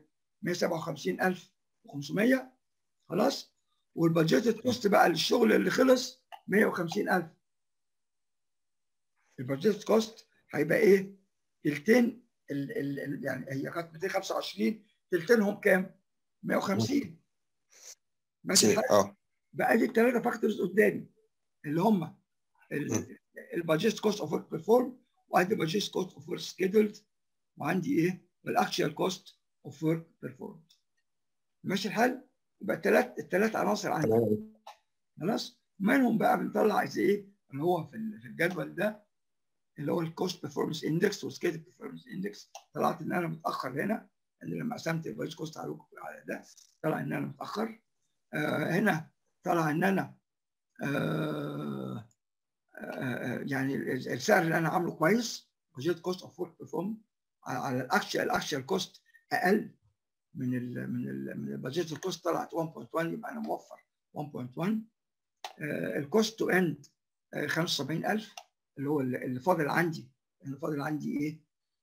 157500 خلاص والبادجيتد كوست بقى للشغل اللي خلص 150000 البادجيتد كوست هيبقى ايه؟ تلتين ال ال ال يعني هي كانت 225 تلتينهم كام؟ 150 ماشي الحال؟ اه بقى دي الثلاثه فاكتورز قدامي اللي هم البادجيت كوست اوف ورك بيرفورم وعندي بادجيت كوست اوف ورك سكيدولد وعندي ايه؟ الاكشوال كوست اوف ورك بيرفورم ماشي الحال؟ يبقى الثلاث الثلاث عناصر عندي تمام خلاص؟ منهم بقى بنطلع زي ايه؟ اللي هو في ال- في الجدول ده اللي هو الكوست بيرفورمانس اندكس والسكيل بيرفورمانس اندكس طلعت ان انا متاخر هنا ان لما قسمت الفايس كوست على على ده طلع ان انا متاخر آه هنا طلع ان انا آه آه يعني السعر اللي انا عامله كويس بروجيكت كوست اوف ورك بيرفورم على الاكشن الاكشن كوست اقل من ال من ال من البادجيت الكوست طلعت 1.1 يبقى انا موفر 1.1 الكوست تو اند 75000 اللي هو اللي اللي فاضل عندي اللي فاضل عندي ايه؟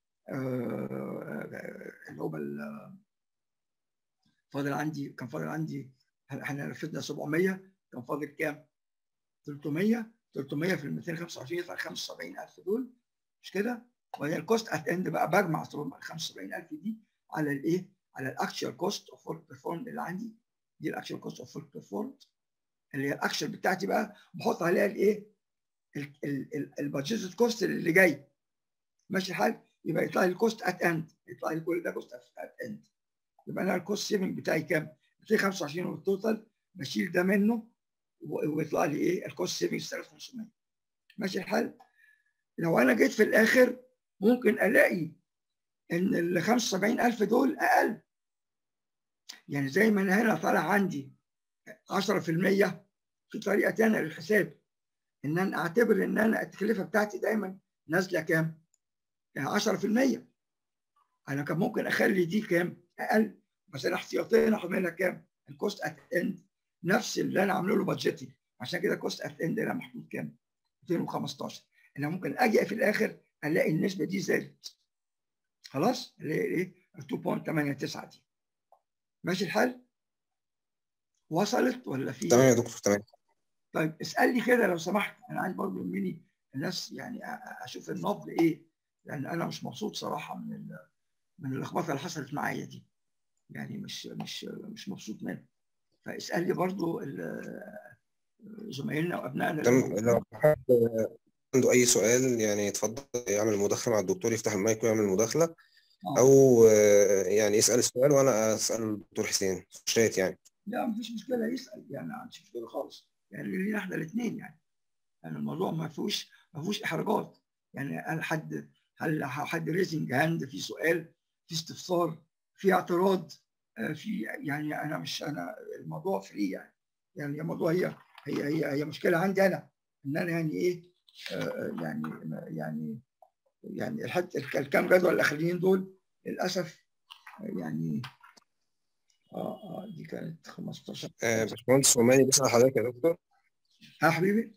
آه، اللي هو ال- فاضل عندي كان فاضل عندي احنا نفذنا 700 كان فاضل كام؟ 300 300 في ال 225 يطلع 75000 دول مش كده؟ وبعدين الكوست ات اند بقى بجمع ال 75000 دي على الايه؟ على الاكشوال كوست اوف ورك بيرفورم اللي عندي دي الاكشوال كوست اوف ورك بيرفورم اللي هي الاكشوال بتاعتي بقى بحط عليها الايه؟ البادجيتد كوست اللي جاي ماشي الحال يبقى يطلع لي الكوست ات اند يطلع لي كل ده كوست ات اند يبقى انا الكوست سيفنج بتاعي كام؟ 225 هو التوتال بشيل ده منه و- ويطلع لي ايه؟ الكوست سيفنج 3500 ماشي الحال؟ لو انا جيت في الاخر ممكن الاقي ان ال 75000 دول اقل يعني زي ما انا هنا طالع عندي 10% في طريقه ثانيه للحساب ان انا اعتبر ان انا التكلفه بتاعتي دايما نازله كام؟ يعني 10% انا كان ممكن اخلي دي كام؟ اقل مثلا احتياطيا اخد منها كام؟ الكوست ات اند نفس اللي انا عامله له بادجيتي عشان كده الكوست ات اند هنا محطوط كام؟ 215 انا ممكن اجي في الاخر الاقي النسبه دي زادت خلاص؟ اللي هي ايه؟ 2.89 دي ماشي الحال؟ وصلت ولا في تمام يا دكتور تمام طيب اسالني كده لو سمحت انا عايز برضه يهمني الناس يعني اشوف النبض ايه لان انا مش مبسوط صراحه من من اللخبطه اللي حصلت معايا دي يعني مش مش مش مبسوط منها فاسال لي برضه زمايلنا وابنائنا تمام لو حد عنده اي سؤال يعني يتفضل يعمل مداخله مع الدكتور يفتح المايك ويعمل مداخله آه. او يعني يسال السؤال وانا اسال الدكتور حسين شات يعني لا مفيش مشكله يسال يعني ما عنديش مشكله خالص يعني لينا احنا الاثنين يعني يعني الموضوع ما فيهوش ما فيهوش احراجات يعني هل حد هل حد ريزنج هاند في سؤال في استفسار في اعتراض في يعني انا مش انا الموضوع فري يعني يعني الموضوع هي هي هي هي مشكله عندي انا ان انا يعني ايه يعني يعني يعني الحد الكام جدول الاخرين دول للاسف يعني اه اه دي كانت 15 آه، باشمهندس روماني بيسأل حضرتك يا دكتور ها حبيبي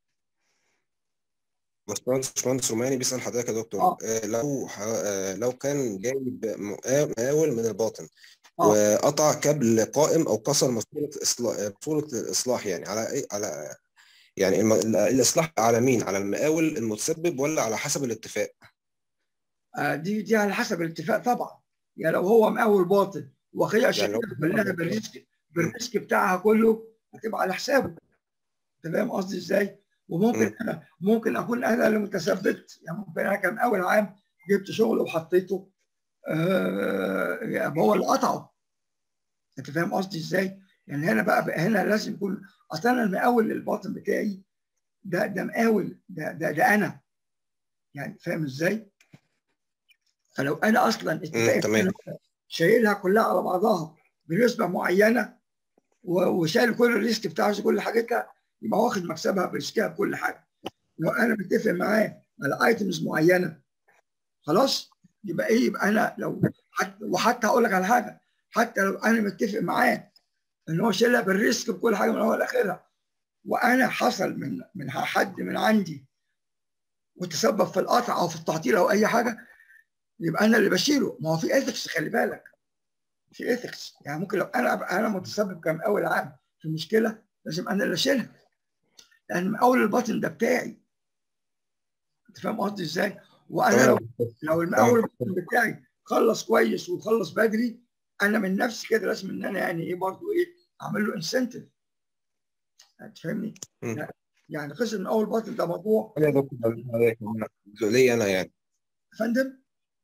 باشمهندس باشمهندس روماني بيسأل حضرتك يا دكتور آه. آه، لو ح- آه، لو كان جايب مقا- مقاول من الباطن آه. وقطع كابل قائم او كسر ماسوره اصلاح ماسوره الاصلاح يعني على ايه على يعني الم- ال- الاصلاح على مين على المقاول المتسبب ولا على حسب الاتفاق آه دي دي على حسب الاتفاق طبعا يعني لو هو مقاول باطن وخيئة يعني شركة لو- كلها بالريسك بالريسك بتاعها كله هتبقى على حسابه انت فاهم قصدي ازاي؟ وممكن مم. انا ممكن اكون انا اللي متسببت يعني ممكن انا كان اول عام جبت شغل وحطيته آه يبقى هو اللي قطعه انت فاهم قصدي ازاي؟ يعني هنا بقى, بقى هنا لازم يكون اصل انا المقاول الباطن بتاعي ده ده مقاول ده ده, ده انا يعني فاهم ازاي؟ فلو انا اصلا اتفقت تمام. أنا شايلها كلها على بعضها بنسبه معينه و- وشايل كل الريسك بتاعها كل حاجتها يبقى واخد مكسبها بريسكها بكل حاجه لو انا متفق معاه على ايتمز معينه خلاص يبقى ايه يبقى انا لو حتى وحتى هقول لك على حاجه حتى لو انا متفق معاه ان هو شايلها بالريسك بكل حاجه من اول لاخرها وانا حصل من من حد من عندي وتسبب في القطع او في التعطيل او اي حاجه يبقى انا اللي بشيله ما هو في ايثكس خلي بالك في ايثكس يعني ممكن لو انا ابقى انا متسبب كمقاول عام في مشكله لازم انا اللي اشيلها لان مقاول الباطن ده بتاعي انت فاهم قصدي ازاي؟ وانا لو لو المقاول الباطن بتاعي خلص كويس وخلص بدري انا من نفسي كده لازم ان انا يعني ايه برضه ايه اعمل له انسنتيف تفهمني؟ مم. يعني قصه المقاول الباطن ده موضوع يا دكتور ليا انا يعني يا فندم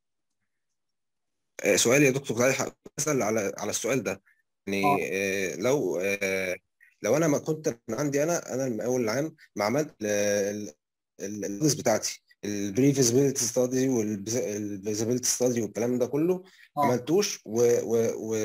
آه، سؤال يا دكتور كنت عايز اسال على على السؤال ده يعني آه، لو آه، لو انا ما كنت من عندي انا انا المقاول العام ما عملت البيزنس بتاعتي البري فيزيبيليتي ستادي والفيزيبيليتي ستادي والكلام ده كله ما اه عملتوش و, و, و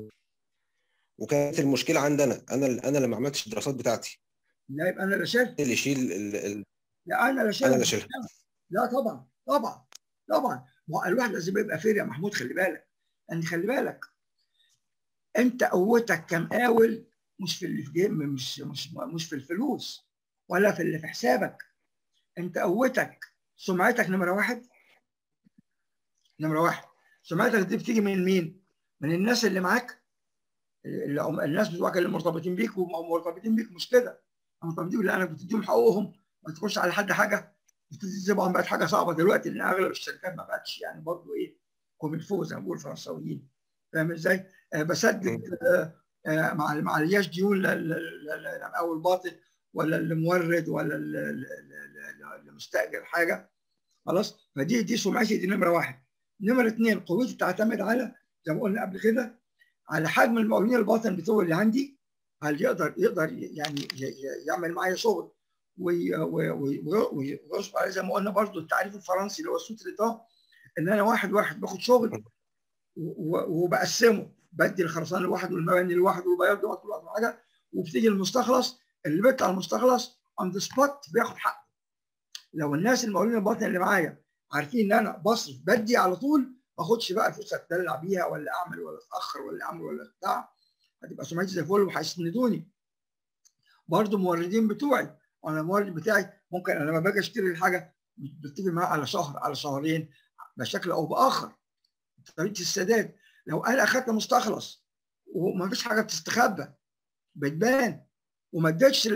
وكانت المشكله عندي انا انا انا اللي ما عملتش الدراسات بتاعتي لا يبقى انا اللي شايل اللي يشيل ال- ال- لا انا اللي شايل انا اللي اشيلها لا طبعا طبعا طبعا ما هو الواحد لازم يبقى فير يا محمود خلي بالك لان خلي بالك انت قوتك كمقاول مش في اللي في جيب مش مش مش في الفلوس ولا في اللي في حسابك انت قوتك سمعتك نمره واحد نمره واحد سمعتك دي بتيجي من مين؟ من الناس اللي معاك اللي هم الناس بتوعك اللي مرتبطين بيك ومرتبطين بيك مش كده مرتبطين اللي انا بتديهم حقوقهم ما تخش على حد حاجه دي طبعا بقت حاجه صعبه دلوقتي لان اغلب الشركات ما بقتش يعني برضه ايه كوميلفو زي ما بيقول الفرنساويين فاهم ازاي؟ آه بسدد آه آه مع مع الياش ديون للمقاول باطن ولا المورد ولا ال- ال- ال- اللي مستاجر حاجه خلاص فدي دي سمعتي دي نمره واحد نمره اثنين قوتي تعتمد على زي ما قلنا قبل كده على حجم المقاولين الباطن بتوع اللي عندي هل يقدر يقدر يعني ي- ي- يعمل معايا شغل وي- وي- وي- وي- ويغصب عليه زي ما قلنا برضو التعريف الفرنسي اللي هو السوتر ده ان انا واحد واحد باخد شغل و- و- وبقسمه بدي الخرسانه لوحده والمباني لوحده والبياض لوحده كل حاجه وبتيجي المستخلص اللي بيطلع المستخلص اون ذا سبوت بياخد حقه لو الناس المقاولين الباطن اللي معايا عارفين ان انا بصرف بدي على طول ما اخدش بقى فلوس اتدلع بيها ولا اعمل ولا اتاخر ولا اعمل ولا بتاع هتبقى سمعتي زي الفل وهيسندوني برضه الموردين بتوعي انا المورد بتاعي ممكن انا لما باجي اشتري الحاجه بتفق معاه على شهر على شهرين بشكل او باخر طريقه السداد لو انا اخدت مستخلص وما فيش حاجه بتستخبى بتبان وما اديتش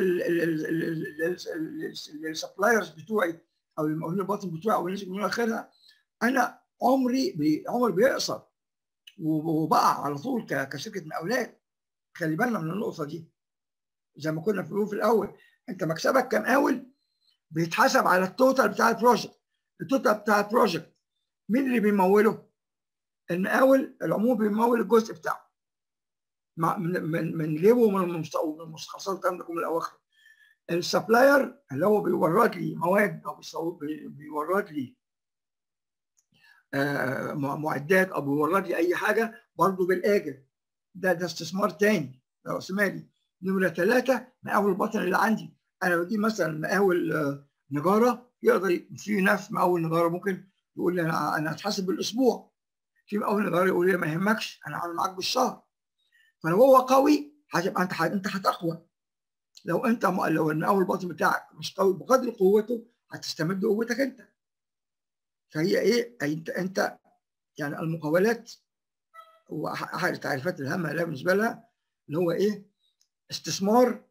للسبلايرز بتوعي او المقاولين الباطن بتوعي او الناس من اخرها انا عمري بي عمري بيقصر وبقع على طول كشركه مقاولات خلي بالنا من النقطه دي زي ما كنا بنقول في الاول انت مكسبك كمقاول بيتحسب على التوتال بتاع البروجكت التوتال بتاع البروجكت مين اللي بيموله؟ المقاول العموم بيمول الجزء بتاعه من من من جيبه ومن المستخلصات الكلام ده كله الاواخر السبلاير اللي هو بيورد لي مواد او بيورد لي آه معدات او بيورد لي اي حاجه برضه بالاجل ده ده استثمار تاني ده راس مالي نمره ثلاثه مقاول البطن اللي عندي انا بجيب مثلا مقاول آه نجاره يقدر في ناس مقاول نجاره ممكن يقول لي انا انا هتحاسب بالاسبوع في مقاول نجاره يقول لي ما يهمكش انا عامل معاك بالشهر فلو هو قوي هتبقى انت انت هتقوى لو انت لو المقاول الباطن بتاعك مش قوي بقدر قوته هتستمد قوتك انت فهي ايه انت انت يعني المقاولات هو احد التعريفات الهامه لها بالنسبه لها اللي هو ايه استثمار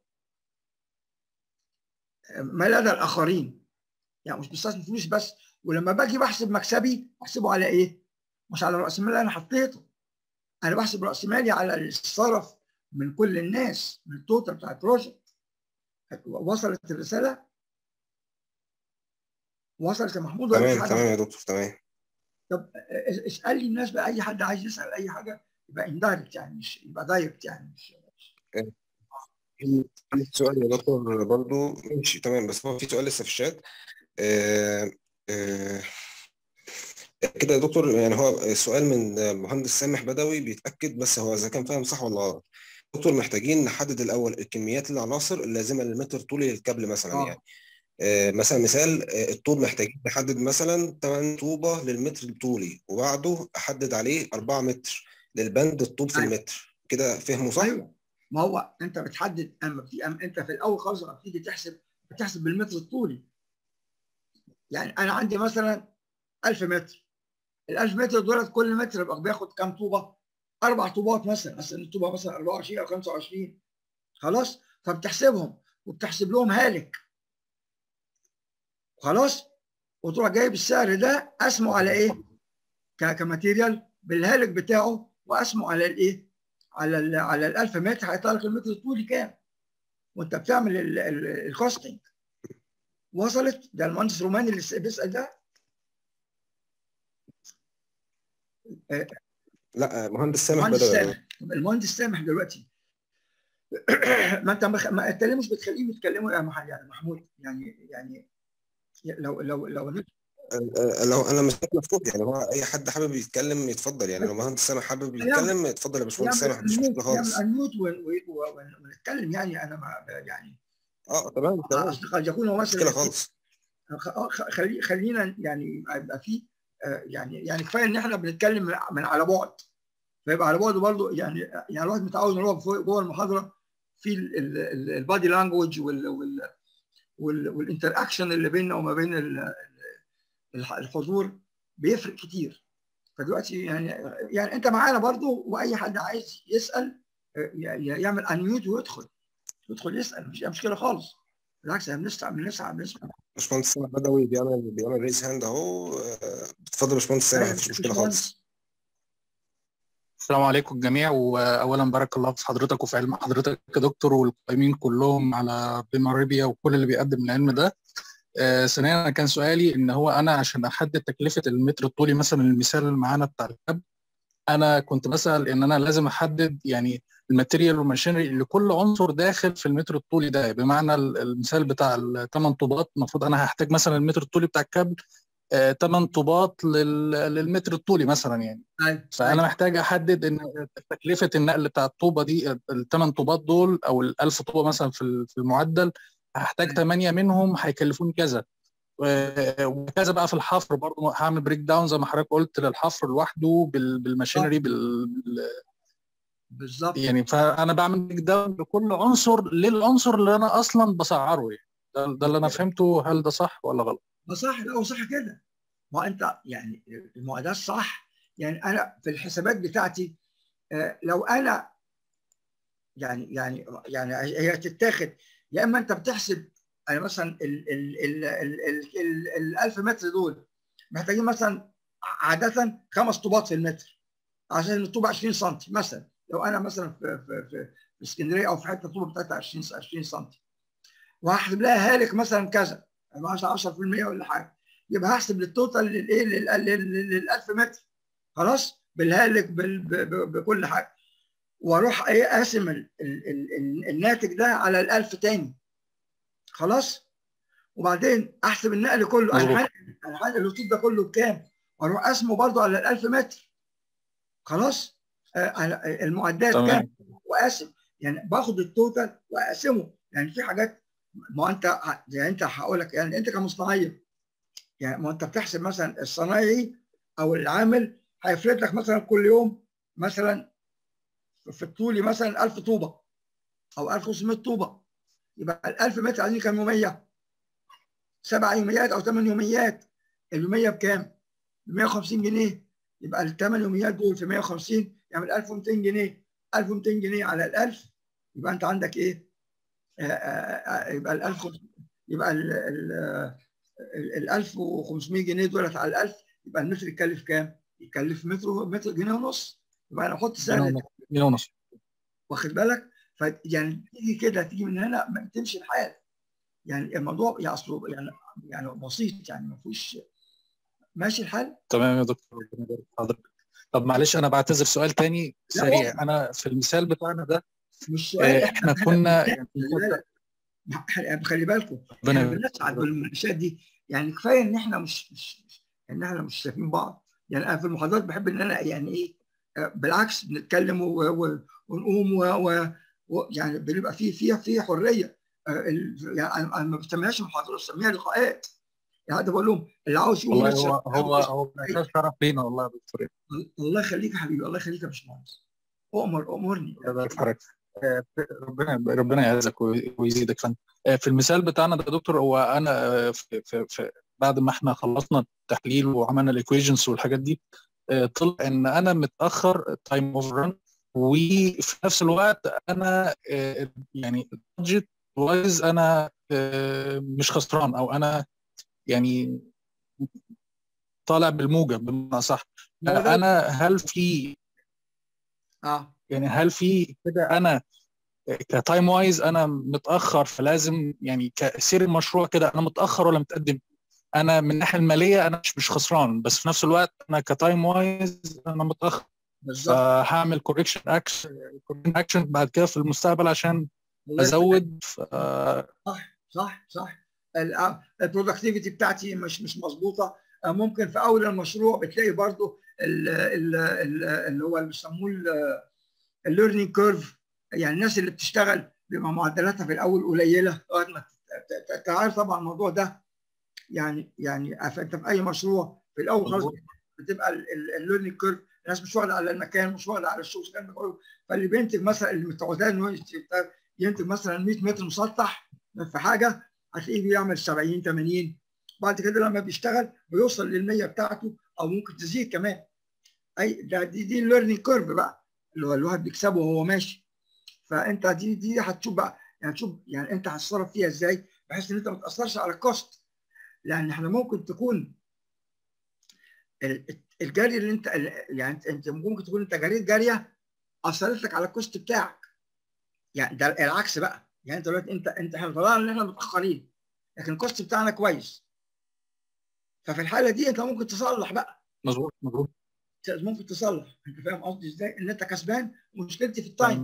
ما لدى الاخرين يعني مش بستثمر فلوس بس ولما باجي بحسب مكسبي بحسبه على ايه؟ مش على راس المال اللي انا حطيته انا بحسب راس مالي على الصرف من كل الناس من التوتال بتاع البروجكت وصلت الرساله وصلت يا محمود تمام تمام يا دكتور تمام طب اسال لي الناس بقى اي حد عايز يسال اي حاجه يبقى اندايركت يعني مش يبقى دايركت يعني مش في سؤال يا دكتور برضه ماشي تمام بس هو في سؤال لسه في الشات آه آه كده يا دكتور يعني هو سؤال من مهندس سامح بدوي بيتاكد بس هو اذا كان فاهم صح ولا غلط دكتور محتاجين نحدد الاول الكميات العناصر اللازمه للمتر طولي للكابل مثلا آه. يعني آه مثلا مثال آه الطول محتاجين نحدد مثلا 8 طوبه للمتر الطولي وبعده احدد عليه 4 متر للبند الطوب في أيوة. المتر كده فهمه صح؟ ايوه ما هو انت بتحدد اما في أم انت في الاول خالص لما بتيجي تحسب بتحسب بالمتر الطولي يعني انا عندي مثلا 1000 متر ال 1000 متر دولت كل متر يبقى بياخد كام طوبه؟ اربع طوبات مثلا مثلا الطوبه مثلا 24 او 25 خلاص فبتحسبهم وبتحسب لهم هالك خلاص وتروح جايب السعر ده اسمه على ايه؟ ك- كماتيريال بالهالك بتاعه واسمه على الايه؟ على ال على ال 1000 متر هيطلع لك المتر الطولي كام؟ وانت بتعمل الكوستنج وصلت ده المهندس روماني اللي بيسال ده لا مهندس سامح المهندس بدوي سامح المهندس سامح دلوقتي ما انت مخ... ما انت ليه مش بتخليهم يتكلموا يا مح... يعني محمود يعني يعني لو لو لو آه، لو انا مش مفتوح يعني هو اي حد حابب يتكلم يتفضل يعني لو مهندس سامح حابب يتكلم اتفضل يا باشمهندس سامح مفيش مشكله خالص انموت ونتكلم يعني انا ما يعني اه تمام تمام اصل قد يكون هو مشكله مثلا خالص خ- خلي خلينا يعني يبقى في آه، يعني يعني كفايه ان احنا بنتكلم من- من على بعد فيبقى على بعد برضه يعني يعني الواحد متعود ان هو فوق- جوه المحاضره في البادي لانجوج والانتر اكشن اللي بيننا وما بين ال- الح- الحضور بيفرق كتير فدلوقتي يعني يعني انت معانا برضه واي حد عايز يسال آه، ي- ي- يعمل انميوت ويدخل يدخل يسال مفيش اي مشكله خالص بالعكس احنا بنسعى بنسعى بنسعى باشمهندس سامح بدوي بيعمل بيعمل ريز هاند اهو آه، اتفضل يا باشمهندس سامح مفيش مشكله خالص السلام عليكم الجميع واولا بارك الله في حضرتك وفي علم حضرتك يا دكتور والقائمين كلهم على بما ريبيا وكل اللي بيقدم العلم ده آه، ثانيا انا كان سؤالي ان هو انا عشان احدد تكلفه المتر الطولي مثلا المثال اللي معانا بتاع الكاب انا كنت بسال ان انا لازم احدد يعني الماتيريال والماشينري لكل عنصر داخل في المتر الطولي ده بمعنى ال- المثال بتاع الثمان طوبات المفروض انا هحتاج مثلا المتر الطولي بتاع الكابل 8 طوبات لل... للمتر الطولي مثلا يعني أيوة. فانا محتاج احدد ان تكلفه النقل بتاع الطوبه دي الثمان طوبات دول او ال 1000 طوبه مثلا في في المعدل هحتاج 8 منهم هيكلفوني كذا وكذا بقى في الحفر برضه هعمل بريك داون زي ما حضرتك قلت للحفر لوحده بال... بالماشينري بال... بال... بالظبط يعني فانا بعمل بريك داون لكل عنصر للعنصر اللي انا اصلا بسعره يعني ده, ده اللي انا فهمته هل ده صح ولا غلط؟ ما صح لا هو صح كده ما انت يعني المعادلات صح يعني انا في الحسابات بتاعتي لو انا يعني يعني يعني هي تتاخد يا اما انت بتحسب يعني مثلا ال ال ال ال ال ال 1000 متر دول محتاجين مثلا عاده خمس طوبات في المتر عشان الطوبه 20 سم مثلا لو انا مثلا في في في, في اسكندريه او في حته الطوبه بتاعتها 20 20 سم وهحسب لها هالك مثلا كذا 10 10% ولا حاجه يبقى هحسب للتوتال للايه لل 1000 متر خلاص بالهالك بكل حاجه واروح ايه اقسم ال ال ال الناتج ده على ال 1000 تاني خلاص وبعدين احسب النقل كله انا انا الرصيد ده كله بكام واروح اقسمه برضه على ال 1000 متر خلاص آه المعدات كام واقسم يعني باخد التوتال واقسمه يعني في حاجات ما انت يعني انت هقول لك يعني انت كمصنعيه يعني ما انت بتحسب مثلا الصنايعي او العامل هيفرد لك مثلا كل يوم مثلا في الطولي مثلا 1000 طوبه او 1500 طوبه يبقى ال 1000 متر عايزين كام يوميه؟ سبع يوميات او ثمان يوميات اليوميه بكام؟ ب 150 جنيه يبقى الثمان يوميات دول في 150 يعمل 1200 جنيه 1200 جنيه على ال 1000 يبقى انت عندك ايه؟ آآ آآ يبقى ال 1000 يبقى ال ال 1500 جنيه دولت على ال 1000 يبقى المتر يكلف كام؟ يكلف متر متر جنيه ونص يبقى انا احط سعر جنيه ونص واخد بالك؟ فيعني تيجي كده تيجي من هنا تمشي الحال يعني الموضوع يعني اصله يعني يعني بسيط يعني ما فيهوش ماشي الحال تمام يا دكتور حضرتك طب معلش انا بعتذر سؤال تاني سريع انا في المثال بتاعنا ده مش سؤال احنا كنا يعني خلي بالكم احنا بنسعد بالمناقشات دي يعني كفايه ان احنا مش مش ان احنا مش شايفين بعض يعني انا في المحاضرات بحب ان انا يعني ايه بالعكس بنتكلم ونقوم و يعني بنبقى في فيها في حريه يعني انا ما بسميهاش محاضرات بسميها لقاءات يعني ده بقول لهم اللي عاوز يقول والله هو هو هو شرف لينا والله يا دكتور الله يخليك يا حبيبي الله يخليك يا باشمهندس اؤمر امرني ربنا ربنا يعزك ويزيدك فن في المثال بتاعنا ده يا دكتور هو انا في, في, في بعد ما احنا خلصنا التحليل وعملنا الايكويشنز والحاجات دي طلع ان انا متاخر تايم اوف ران وفي نفس الوقت انا يعني البادجت وايز انا مش خسران او انا يعني طالع بالموجب بمعنى صح انا هل في اه يعني هل في كده انا كتايم وايز انا متاخر فلازم يعني كسير المشروع كده انا متاخر ولا متقدم انا من الناحيه الماليه انا مش مش خسران بس في نفس الوقت انا كتايم وايز انا متاخر بالظبط فهعمل كوركشن اكشن اكشن بعد كده في المستقبل عشان ازود ف... صح صح صح البرودكتيفيتي بتاعتي مش مش مظبوطه ممكن في اول المشروع بتلاقي برضو اللي هو اللي بيسموه الليرنينج كيرف يعني الناس اللي بتشتغل بيبقى معدلاتها في الاول قليله لغايه ما انت عارف طبعا الموضوع ده يعني يعني انت في اي مشروع في الاول خالص بتبقى الليرنينج كيرف الناس مش واخده على المكان مش واخده على الشغل فاللي بينتج مثلا اللي متعودين انه ينتج مثلا 100 متر مسطح في حاجه هتلاقيه بيعمل 70 80 بعد كده لما بيشتغل بيوصل لل 100 بتاعته او ممكن تزيد كمان اي ده دي دي الليرنينج كيرف بقى اللي هو الواحد بيكسبه وهو ماشي فانت دي دي هتشوف بقى يعني تشوف يعني انت هتتصرف فيها ازاي بحيث ان انت ما تاثرش على الكوست لان احنا ممكن تكون الجري اللي انت يعني انت ممكن تكون انت جريت جاريه اثرت لك على الكوست بتاعك يعني ده العكس بقى يعني انت دلوقتي انت انت احنا طلعنا ان احنا متاخرين لكن الكوست بتاعنا كويس ففي الحاله دي انت ممكن تصلح بقى مظبوط مظبوط ممكن تصلح انت فاهم قصدي ازاي ان انت كسبان ومشكلتي في التايم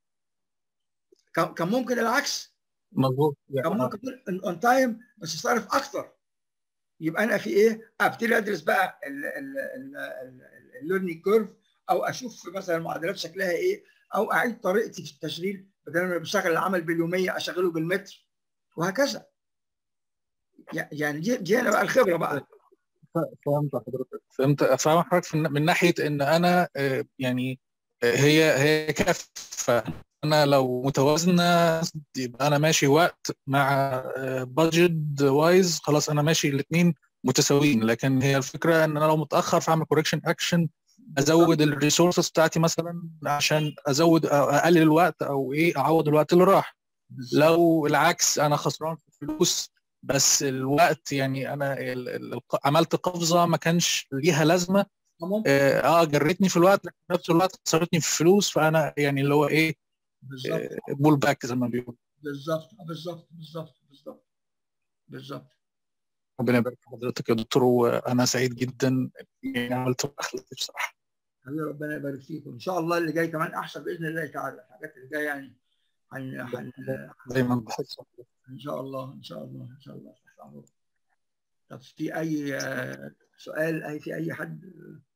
كان ممكن العكس مظبوط كان ممكن اون تايم بس صارف اكتر يبقى انا في ايه ابتدي ادرس بقى الليرنينج كيرف او اشوف مثلا المعادلات شكلها ايه او اعيد طريقتي في التشغيل بدل ما بشغل العمل باليوميه اشغله بالمتر وهكذا يعني دي دي انا بقى الخبره بقى فهمت حضرتك فهمت فاهم حضرتك من ناحيه ان انا يعني هي هي كفه انا لو متوازنه يبقى انا ماشي وقت مع بادجت وايز خلاص انا ماشي الاثنين متساويين لكن هي الفكره ان انا لو متاخر فاعمل كوركشن اكشن ازود الريسورسز بتاعتي مثلا عشان ازود أو اقلل الوقت او ايه اعوض الوقت اللي راح لو العكس انا خسران في الفلوس بس الوقت يعني انا عملت قفزه ما كانش ليها لازمه اه جرتني في الوقت لكن في نفس الوقت خسرتني في الفلوس فانا يعني اللي هو ايه بالظبط بول باك زي ما بيقولوا بالظبط بالظبط بالظبط بالظبط بالظبط ربنا يبارك في حضرتك يا دكتور وانا سعيد جدا اني عملت اخلاقي بصراحه حبيبي ربنا يبارك فيكم ان شاء الله اللي جاي كمان احسن باذن الله تعالى الحاجات اللي جايه يعني هن هن دايما بحس ان شاء الله ان شاء الله ان شاء الله طب في اي سؤال اي في اي حد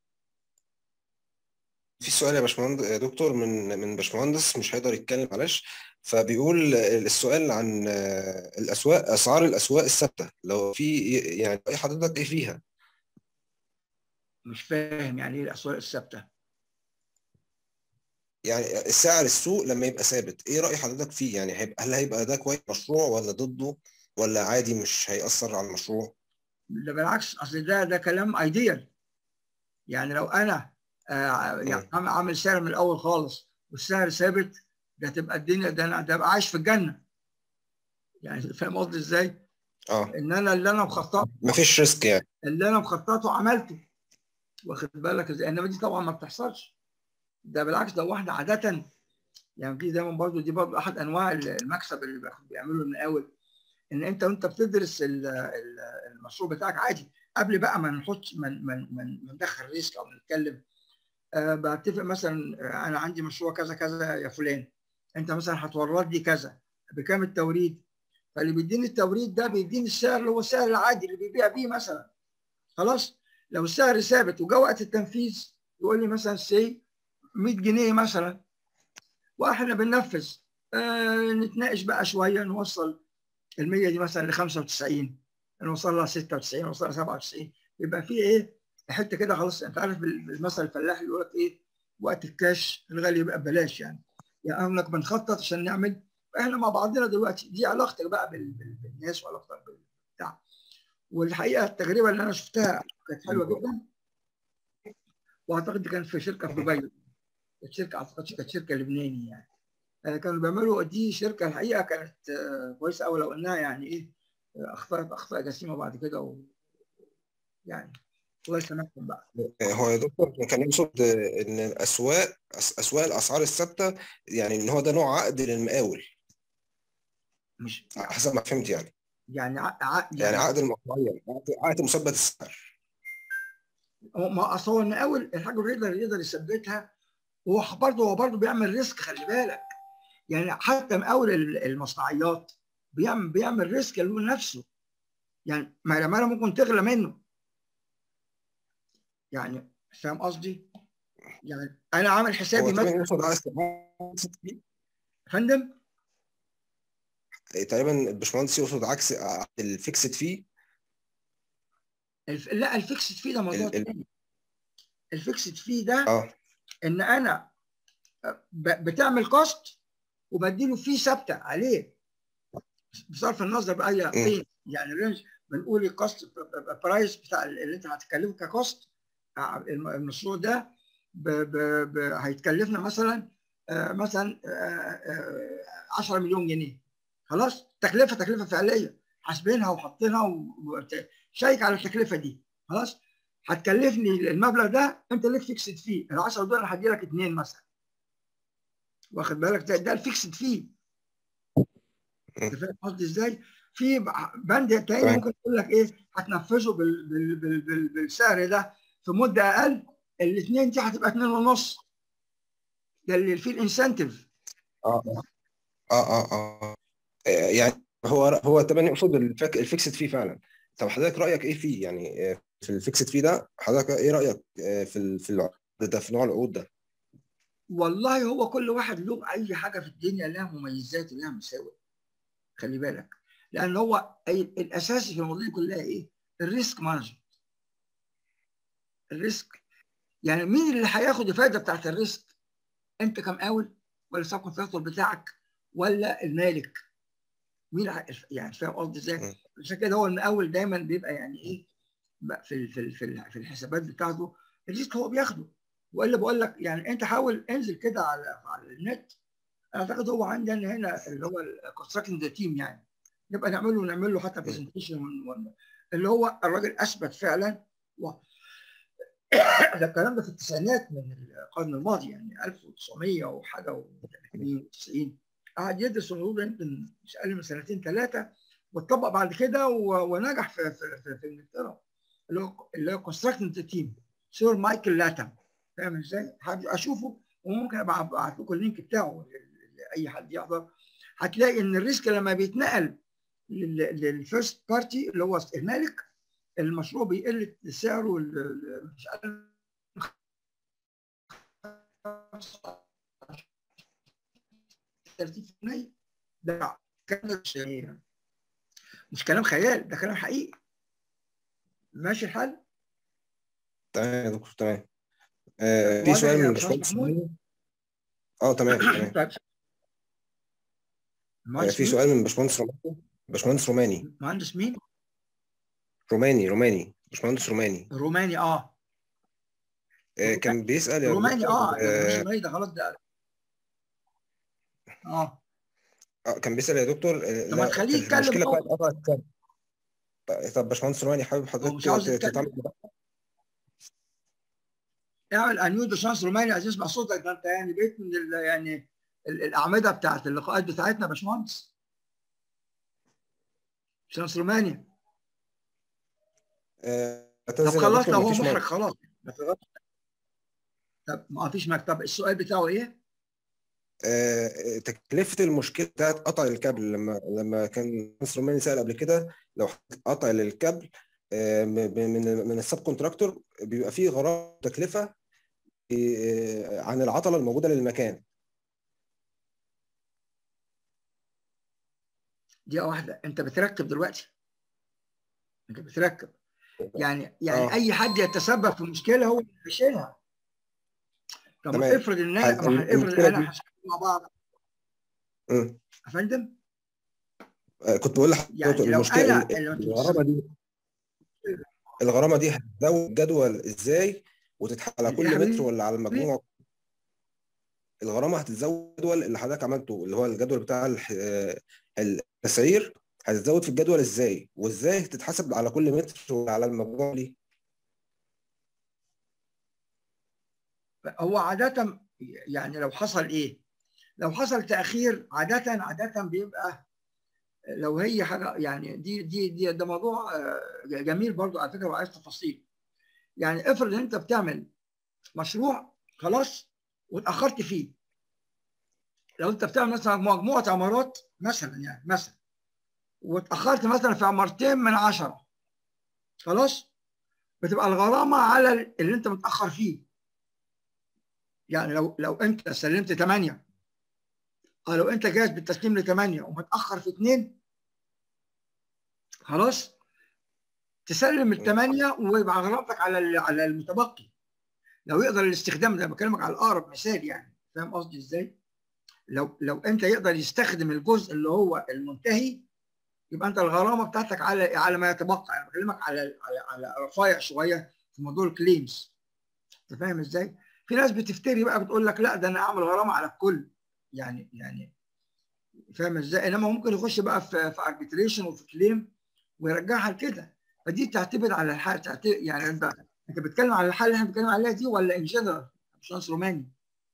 في سؤال يا باشمهندس يا دكتور من من باشمهندس مش هيقدر يتكلم معلش فبيقول السؤال عن الاسواق اسعار الاسواق الثابته لو في يعني اي حضرتك ايه فيها؟ مش فاهم يعني ايه الاسواق الثابته يعني سعر السوق لما يبقى ثابت ايه راي حضرتك فيه يعني هيبقى هل هيبقى ده كويس مشروع ولا ضده ولا عادي مش هيأثر على المشروع؟ ده بالعكس اصل ده ده كلام ايديال يعني لو انا آه يعني عامل سعر من الاول خالص والسعر ثابت ده تبقى الدنيا ده انا ده ابقى عايش في الجنه يعني فاهم قصدي ازاي؟ اه ان انا اللي انا مخططه مفيش ريسك يعني اللي انا مخططه عملته واخد بالك ازاي انما دي طبعا ما بتحصلش ده بالعكس ده واحده عاده يعني في دايما برضه دي برضه احد انواع المكسب اللي بيعمله المقاول ان انت وانت بتدرس المشروع بتاعك عادي قبل بقى ما نحط من من من ندخل ريسك او نتكلم أه بتفق مثلا انا عندي مشروع كذا كذا يا فلان انت مثلا هتورد لي كذا بكام التوريد فاللي بيديني التوريد ده بيديني السعر اللي هو السعر العادي اللي بيبيع بيه مثلا خلاص لو السعر ثابت وجا وقت التنفيذ يقول لي مثلا سي 100 جنيه مثلا واحنا بننفذ آه نتناقش بقى شويه نوصل ال 100 دي مثلا ل 95 نوصل لها 96 نوصل لها 97 يبقى في ايه حته كده خلاص انت عارف المثل الفلاح يقول لك ايه وقت الكاش الغالي يبقى ببلاش يعني يعني انك بنخطط عشان نعمل احنا مع بعضنا دلوقتي دي علاقتك بقى بالناس وعلاقتك بالبتاع والحقيقه التجربه اللي انا شفتها كانت حلوه جدا واعتقد كانت في شركه في دبي كانت شركه اعتقد كانت شركه لبناني يعني كانوا بيعملوا دي شركه الحقيقه كانت كويسه قوي لو انها يعني ايه اخطات اخطاء جسيمه بعد كده و يعني الله يسامحكم بقى هو يا دكتور كان يقصد ان الاسواق اسواق الاسعار الثابته يعني ان هو ده نوع عقد للمقاول مش حسب ما فهمت يعني يعني ع... ع... يعني عقد معين عقد مثبت السعر ما اصل هو المقاول الحاجه اللي يقدر يقدر يثبتها هو برضه هو برضه بيعمل ريسك خلي بالك يعني حتى مقاول المصنعيات بيعمل بيعمل ريسك لنفسه يعني ما العماله ممكن تغلى منه يعني فاهم قصدي؟ يعني انا عامل حسابي مثلا فندم تقريبا الباشمهندس يقصد عكس الفيكسد فيه الف... لا الفيكسد فيه ده موضوع ال... تاني الفيكسد فيه ده اه ان انا ب... بتعمل كوست وبديله فيه ثابته عليه بصرف النظر باي قيمه يعني رينج بنقول الكوست برايس بتاع اللي انت هتكلفه ككوست المشروع ده ب... ب... ب... هيتكلفنا مثلا آه مثلا آه آه 10 مليون جنيه خلاص تكلفه تكلفه فعليه حاسبينها وحاطينها وشيك على التكلفه دي خلاص هتكلفني المبلغ ده انت ليك فيكسد فيه ال 10 دول انا هدي لك اثنين مثلا واخد بالك ده, ده الفيكسد فيه انت فاهم قصدي ازاي؟ في بند تاني ممكن يقول لك ايه هتنفذه بال بال بال بال بالسعر ده في مده اقل الاثنين دي هتبقى اثنين ونص ده اللي فيه الانسنتيف اه اه اه اه يعني هو هو طبعا يقصد الفيكسد فيه فعلا طب حضرتك رايك ايه فيه يعني في الفيكسد فيه ده حضرتك ايه رايك في ال... في العقد ده في نوع العقود ده والله هو كل واحد له اي حاجه في الدنيا لها مميزات ولها مساوئ خلي بالك لان هو الاساسي في الموضوع كلها ايه الريسك مانجمنت الريسك يعني مين اللي هياخد الفائده بتاعت الريسك انت كمقاول ولا السب كونتراكتور بتاعك ولا المالك مين يعني فاهم قصدي ازاي عشان كده هو المقاول دايما بيبقى يعني ايه في في في, في الحسابات بتاعته الريسك هو بياخده والا بقول لك يعني انت حاول انزل كده على على النت اعتقد هو عندنا هنا اللي هو الكونستراكشن تيم يعني نبقى نعمل له نعمل له حتى برزنتيشن اللي هو الراجل اثبت فعلا و... ده الكلام ده في التسعينات من القرن الماضي يعني 1900 وحاجه و90 قعد يدرس الموضوع ده يمكن مش اقل من سنتين ثلاثه واتطبق بعد كده و... ونجح في في في, في انجلترا اللي هو اللي هو كونستراكشن تيم سير مايكل لاتم فاهم ازاي؟ اشوفه وممكن ابقى ابعت لكم اللينك بتاعه لاي حد يحضر هتلاقي ان الريسك لما بيتنقل للفيرست بارتي اللي هو المالك المشروع بيقل سعره مش ده كان مش كلام خيال ده كلام حقيقي ماشي الحال؟ تمام يا دكتور تمام آه في سؤال من الباشمهندس اه تمام تمام آه في سؤال من باشمهندس روماني باشمهندس روماني مهندس مين؟ روماني روماني باشمهندس روماني روماني اه, آه كان بيسال يا روماني اه آه روماني ده خلاص ده اه اه كان بيسال يا دكتور طب ما تخليه يتكلم المشكله هو. بتاعت قطع الكابل طب باشمهندس روماني حابب هو مش عاوز حضرتك يتكلم. تتعامل اعمل انيوت باشمهندس روماني عايز يسمع صوتك ده انت يعني بقيت من ال يعني ال- الاعمده بتاعت اللقاءات بتاعتنا يا باشمهندس باشمهندس روماني آه، طب اعتذر يا خلاص دكتور لو هو مفيش محرج مانع. خلاص ما فيش- طب ما فيش مكتب السؤال بتاعه ايه؟ آه، تكلفة المشكلة بتاعت قطع الكابل لما لما كان مستر روماني سأل قبل كده لو قطع للكابل آه، م- ب- من من السب كونتراكتور بيبقى فيه غرامة تكلفة آه، عن العطلة الموجودة للمكان دقيقه واحده انت بتركب دلوقتي انت بتركب يعني يعني آه. اي حد يتسبب في مشكله هو اللي بيشيلها طب تمام. افرض ان هل- ما هنفرض ان المشكلة انا دي- هشتغل مع بعض مم. يا فندم آه، كنت بقول لحضرتك يعني لو المشكلة أنا- لو أنت الغرامة دي الغرامة دي هتزود جدول ازاي وتتحط على يا كل حبيبي. متر ولا على المجموع الغرامة هتتزود الجدول اللي حضرتك عملته اللي هو الجدول بتاع الح- آه، التسعير هتتزود في الجدول ازاي وازاي تتحسب على كل متر ولا على المجموع ليه هو عادة يعني لو حصل ايه؟ لو حصل تأخير عادة عادة بيبقى لو هي حاجة يعني دي دي دي ده موضوع آه، جميل برضو على فكرة وعايز تفاصيل. يعني افرض ان انت بتعمل مشروع خلاص واتأخرت فيه. لو انت بتعمل مثلا مجموعة عمارات مثلا يعني مثلا واتأخرت مثلا في عمارتين من عشرة خلاص بتبقى الغرامة على اللي انت متأخر فيه. يعني لو لو انت سلمت 8 او لو انت جاهز بالتسليم ل 8 ومتاخر في 2 خلاص تسلم الثمانيه ويبقى غرامتك على ال- على المتبقي لو يقدر الاستخدام ده بكلمك على الاقرب مثال يعني فاهم قصدي ازاي؟ لو لو انت يقدر يستخدم الجزء اللي هو المنتهي يبقى انت الغرامه بتاعتك على على ما يتبقى انا بكلمك على على على رفايع شويه في موضوع الكليمز انت فاهم ازاي؟ في ناس بتفتري بقى بتقول لك لا ده انا اعمل غرامه على الكل يعني يعني فاهم ازاي؟ انما ممكن يخش بقى في في اربيتريشن وفي كليم ويرجعها لكده فدي تعتمد على الحاله تعتمد يعني انت انت بتتكلم على الحاله اللي احنا بنتكلم عليها دي ولا ان جنرال مش روماني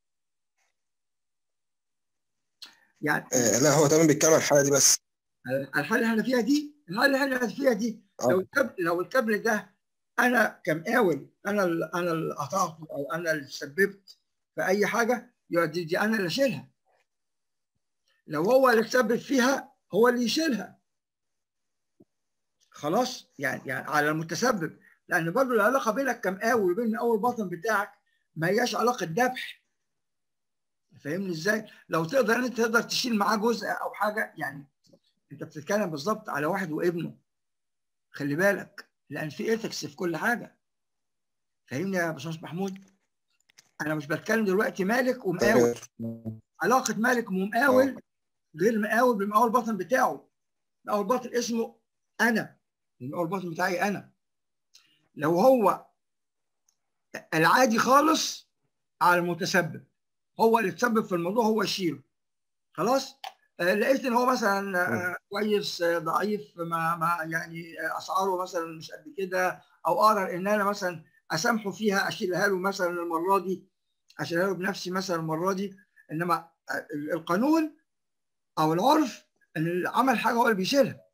يعني آه، لا هو تمام بيتكلم عن الحالة دي بس الحاله اللي احنا فيها دي الحاله اللي احنا فيها دي آه. لو الكابل لو الكابل ده انا كمقاول انا اللي انا اللي قطعته او انا اللي سببت في اي حاجه يبقى دي, دي انا اللي اشيلها لو هو اللي سبب فيها هو اللي يشيلها خلاص يعني يعني على المتسبب لان برضه العلاقه بينك كمقاول وبين المقاول الباطن بتاعك ما هياش علاقه ذبح فاهمني ازاي؟ لو تقدر انت تقدر تشيل معاه جزء او حاجه يعني انت بتتكلم بالظبط على واحد وابنه خلي بالك لان في ايثكس في كل حاجه فاهمني يا باشمهندس محمود؟ انا مش بتكلم دلوقتي مالك ومقاول علاقه مالك ومقاول غير مقاول بالمقاول الباطن بتاعه المقاول الباطن اسمه انا المقاول الباطن بتاعي انا لو هو العادي خالص على المتسبب هو اللي تسبب في الموضوع هو يشيله خلاص آه لقيت ان هو مثلا آه كويس آه ضعيف ما ما يعني اسعاره مثلا مش قد كده او اقدر ان انا مثلا اسامحه فيها اشيلها له مثلا المره دي اشيلها له بنفسي مثلا المره دي انما القانون او العرف ان اللي عمل حاجه هو اللي بيشيلها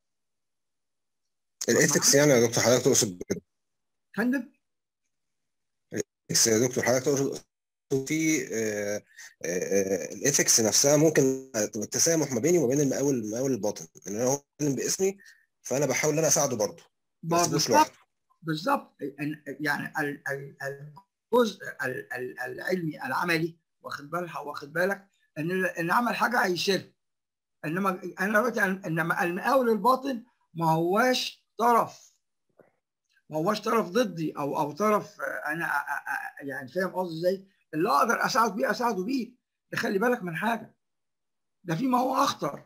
الايثكس يعني يا دكتور حضرتك تقصد كده فندم الايثكس يا دكتور حضرتك تقصد في الايثكس نفسها ممكن التسامح ما بيني وما بين المقاول المقاول الباطن ان انا هو بيتكلم باسمي فانا بحاول ان انا اساعده برضه ما اسيبوش لوحده بالظبط يعني الجزء العلمي العملي واخد بالك واخد بالك ان ان عمل حاجه هيشيلها انما انا دلوقتي انما المقاول الباطن ما هواش طرف ما هواش طرف ضدي او او طرف انا يعني فاهم قصدي ازاي؟ اللي اقدر اساعد بيه اساعده بيه ده خلي بالك من حاجه ده في ما هو اخطر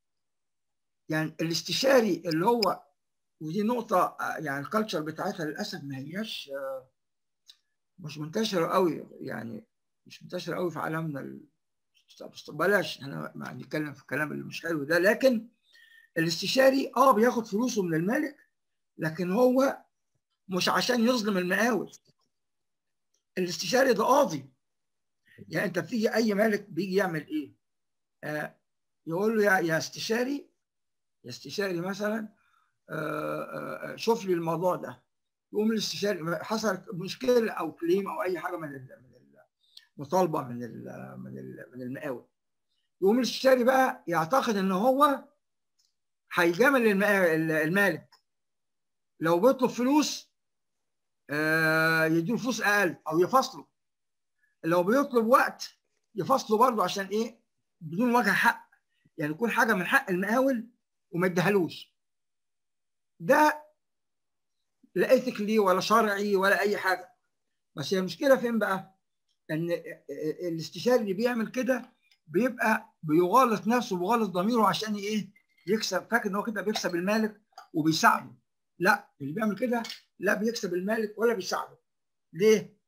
يعني الاستشاري اللي هو ودي نقطة يعني الكالتشر بتاعتها للأسف ما هياش مش منتشرة قوي يعني مش منتشرة قوي في عالمنا بلاش احنا نتكلم في الكلام اللي مش حلو ده لكن الاستشاري اه بياخد فلوسه من المالك لكن هو مش عشان يظلم المقاول الاستشاري ده قاضي يعني انت بتيجي اي مالك بيجي يعمل ايه؟ آه يقول له يا يا استشاري يا استشاري مثلا آه آه شوف لي الموضوع ده يقوم الاستشاري حصلت مشكله او كليم او اي حاجه من من مطالبه من ال من ال من المقاول يقوم الاستشاري بقى يعتقد ان هو هيجامل المالك لو بيطلب فلوس يديله فلوس اقل او يفصله لو بيطلب وقت يفصله برضه عشان ايه بدون وجه حق يعني يكون حاجه من حق المقاول وما يديهالوش ده لا ايثيكلي ولا شرعي ولا اي حاجه بس هي المشكله فين بقى؟ ان الاستشاري اللي بيعمل كده بيبقى بيغالط نفسه وبيغالط ضميره عشان ايه؟ يكسب فاكر ان هو كده بيكسب المالك وبيساعده لا اللي بيعمل كده لا بيكسب المالك ولا بيساعده ليه؟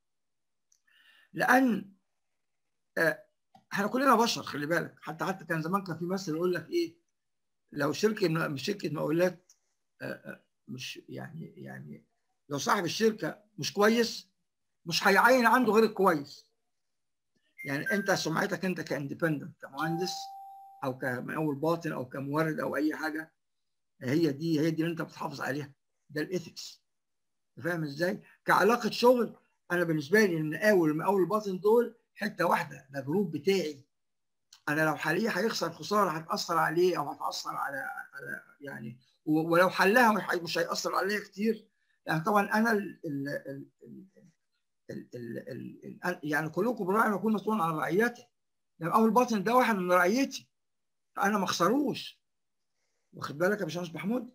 لان احنا كلنا بشر خلي بالك حتى حتى كان زمان كان في مثل يقول لك ايه لو شركه مش شركه مقاولات مش يعني يعني لو صاحب الشركه مش كويس مش هيعين عنده غير الكويس يعني انت سمعتك انت كاندبندنت كمهندس او كمقاول باطن او كمورد او اي حاجه هي دي هي دي اللي انت بتحافظ عليها ده الايثكس فاهم ازاي؟ كعلاقه شغل انا بالنسبه لي المقاول والمقاول الباطن دول حته واحده ده جروب بتاعي انا لو حاليا هيخسر خساره هتاثر عليه او هتاثر على على يعني ولو حلها مش هيأثر عليا كتير يعني طبعا انا ال ال ال ال ال ال يعني كلكم راعي يكون مسؤول عن رعيته المقاول الباطن ده واحد من رعيتي فانا ما اخسروش واخد بالك يا باشمهندس محمود؟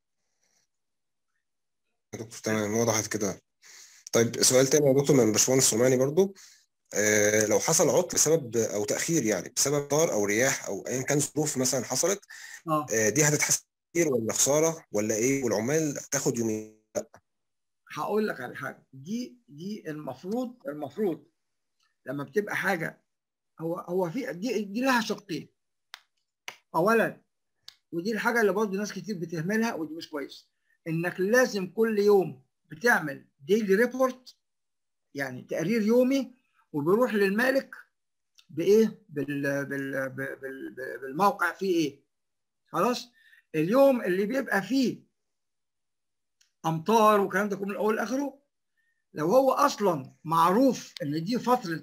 دكتور تمام وضحت كده طيب سؤال تاني يا دكتور من باشمهندس سليماني برضو آه لو حصل عطل بسبب او تاخير يعني بسبب طار او رياح او ايا كان ظروف مثلا حصلت اه آه دي هتتحسب ولا خساره ولا ايه والعمال تاخد يومين لا هقول لك على حاجه دي دي المفروض المفروض لما بتبقى حاجه هو هو في دي دي لها شقين اولا ودي الحاجه اللي برضه ناس كتير بتهملها ودي مش كويس انك لازم كل يوم بتعمل ديلي ريبورت يعني تقرير يومي وبيروح للمالك بايه بال بال بال بالموقع فيه ايه خلاص اليوم اللي بيبقى فيه امطار والكلام ده كله من اول لاخره لو هو اصلا معروف ان دي فتره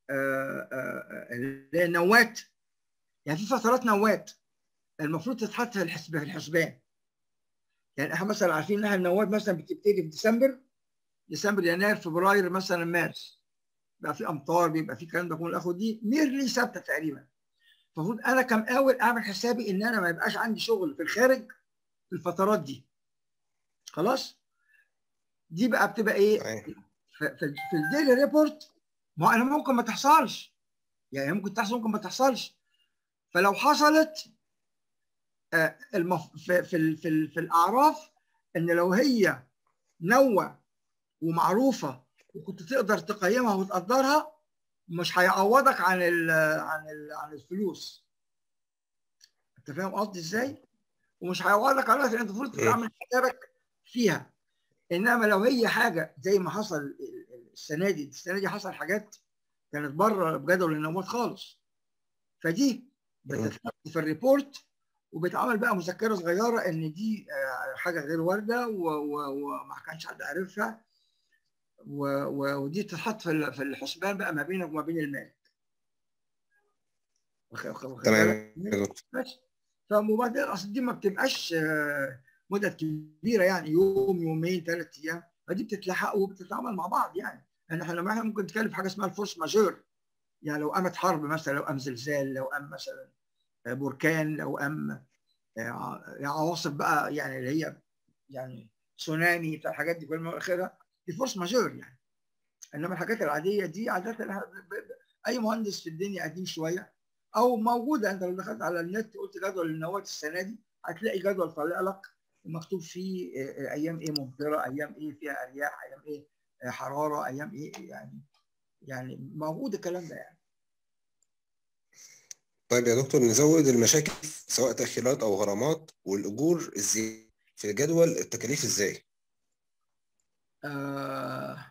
اللي هي نوات يعني في فترات نوات المفروض تتحط في الحسبان يعني احنا مثلا عارفين انها النواه مثلا بتبتدي في ديسمبر ديسمبر يناير فبراير مثلا مارس بقى في امطار بيبقى في الكلام ده كله الاخد دي ميرلي ثابته تقريبا المفروض انا كمقاول اعمل حسابي ان انا ما يبقاش عندي شغل في الخارج في الفترات دي خلاص دي بقى بتبقى ايه في, في الديلي ريبورت ما انا ممكن ما تحصلش يعني ممكن تحصل ممكن ما تحصلش فلو حصلت آه المف... في في في, في الاعراف ان لو هي نوة ومعروفه وكنت تقدر تقيمها وتقدرها مش هيعوضك عن ال عن ال عن الفلوس انت فاهم قصدي ازاي؟ ومش هيعوضك على انت المفروض تعمل حسابك فيها انما لو هي حاجه زي ما حصل السنه دي السنه دي حصل حاجات كانت بره بجدول النومات خالص فدي بتتحط في الريبورت وبتعمل بقى مذكره صغيره ان دي حاجه غير وارده وما كانش حد عارفها ودي تتحط في الحسبان بقى ما بينك وما بين المالك تمام بس فمبادئ اصل دي ما بتبقاش مدد كبيره يعني يوم يومين ثلاث ايام فدي بتتلحق وبتتعامل مع بعض يعني يعني احنا احنا ممكن نتكلم في حاجه اسمها الفورس ماجور يعني لو قامت حرب مثلا لو قام زلزال لو قام مثلا بركان لو قام عواصف بقى يعني اللي هي يعني تسونامي بتاع الحاجات دي كل اخرها دي فورس ماجور يعني انما الحاجات العاديه دي عاده اي مهندس في الدنيا قديم شويه او موجوده انت لو دخلت على النت قلت جدول النواه السنه دي هتلاقي جدول طالع لك مكتوب فيه ايام ايه ممطره ايام ايه فيها ارياح ايام ايه حراره ايام ايه يعني يعني موجود الكلام ده يعني طيب يا دكتور نزود المشاكل سواء تأخيرات أو غرامات والأجور ازاي في جدول التكاليف ازاي؟ آه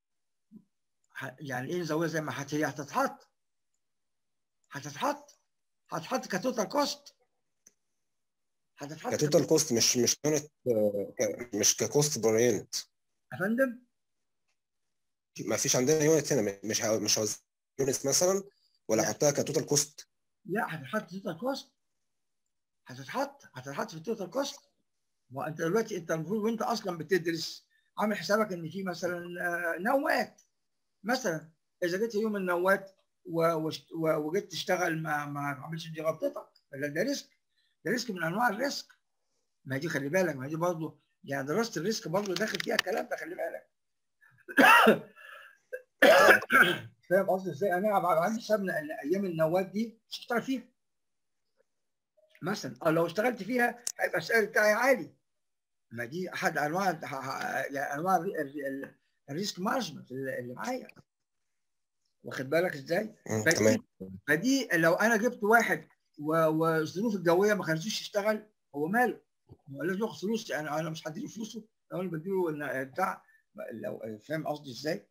يعني ايه نزودها زي ما هي هتتحط هتتحط هتتحط كتوتال كوست هتتحط كتوتال كوست مش مش يونت مش ككوست بر يونت يا فندم ما فيش عندنا يونت هنا مش مش يونت مثلا ولا احطها كتوتال كوست لا هتتحط توتال كوست هتتحط هتتحط في التوتال كوست ما انت دلوقتي انت المفروض وانت اصلا بتدرس عامل حسابك ان في مثلا نوات مثلا اذا جيت يوم النوات وجيت تشتغل ما ما عملتش دي غلطتك ده ريسك ده ريسك من انواع الريسك ما دي خلي بالك ما دي برضه يعني دراسه الريسك برضه داخل فيها الكلام ده خلي بالك فاهم قصدي ازاي؟ انا عندي حسابنا ان ايام النوات دي مش هشتغل فيها مثلا لو اشتغلت فيها هيبقى السعر بتاعي عالي ما دي احد انواع يعني انواع الريسك مانجمنت اللي معايا واخد بالك ازاي؟ فدي, فدي لو انا جبت واحد والظروف الجويه ما خلتوش يشتغل هو ماله؟ هو لازم ياخد فلوس يعني انا مش هديله فلوسه لو انا بديله بتاع لو فاهم قصدي ازاي؟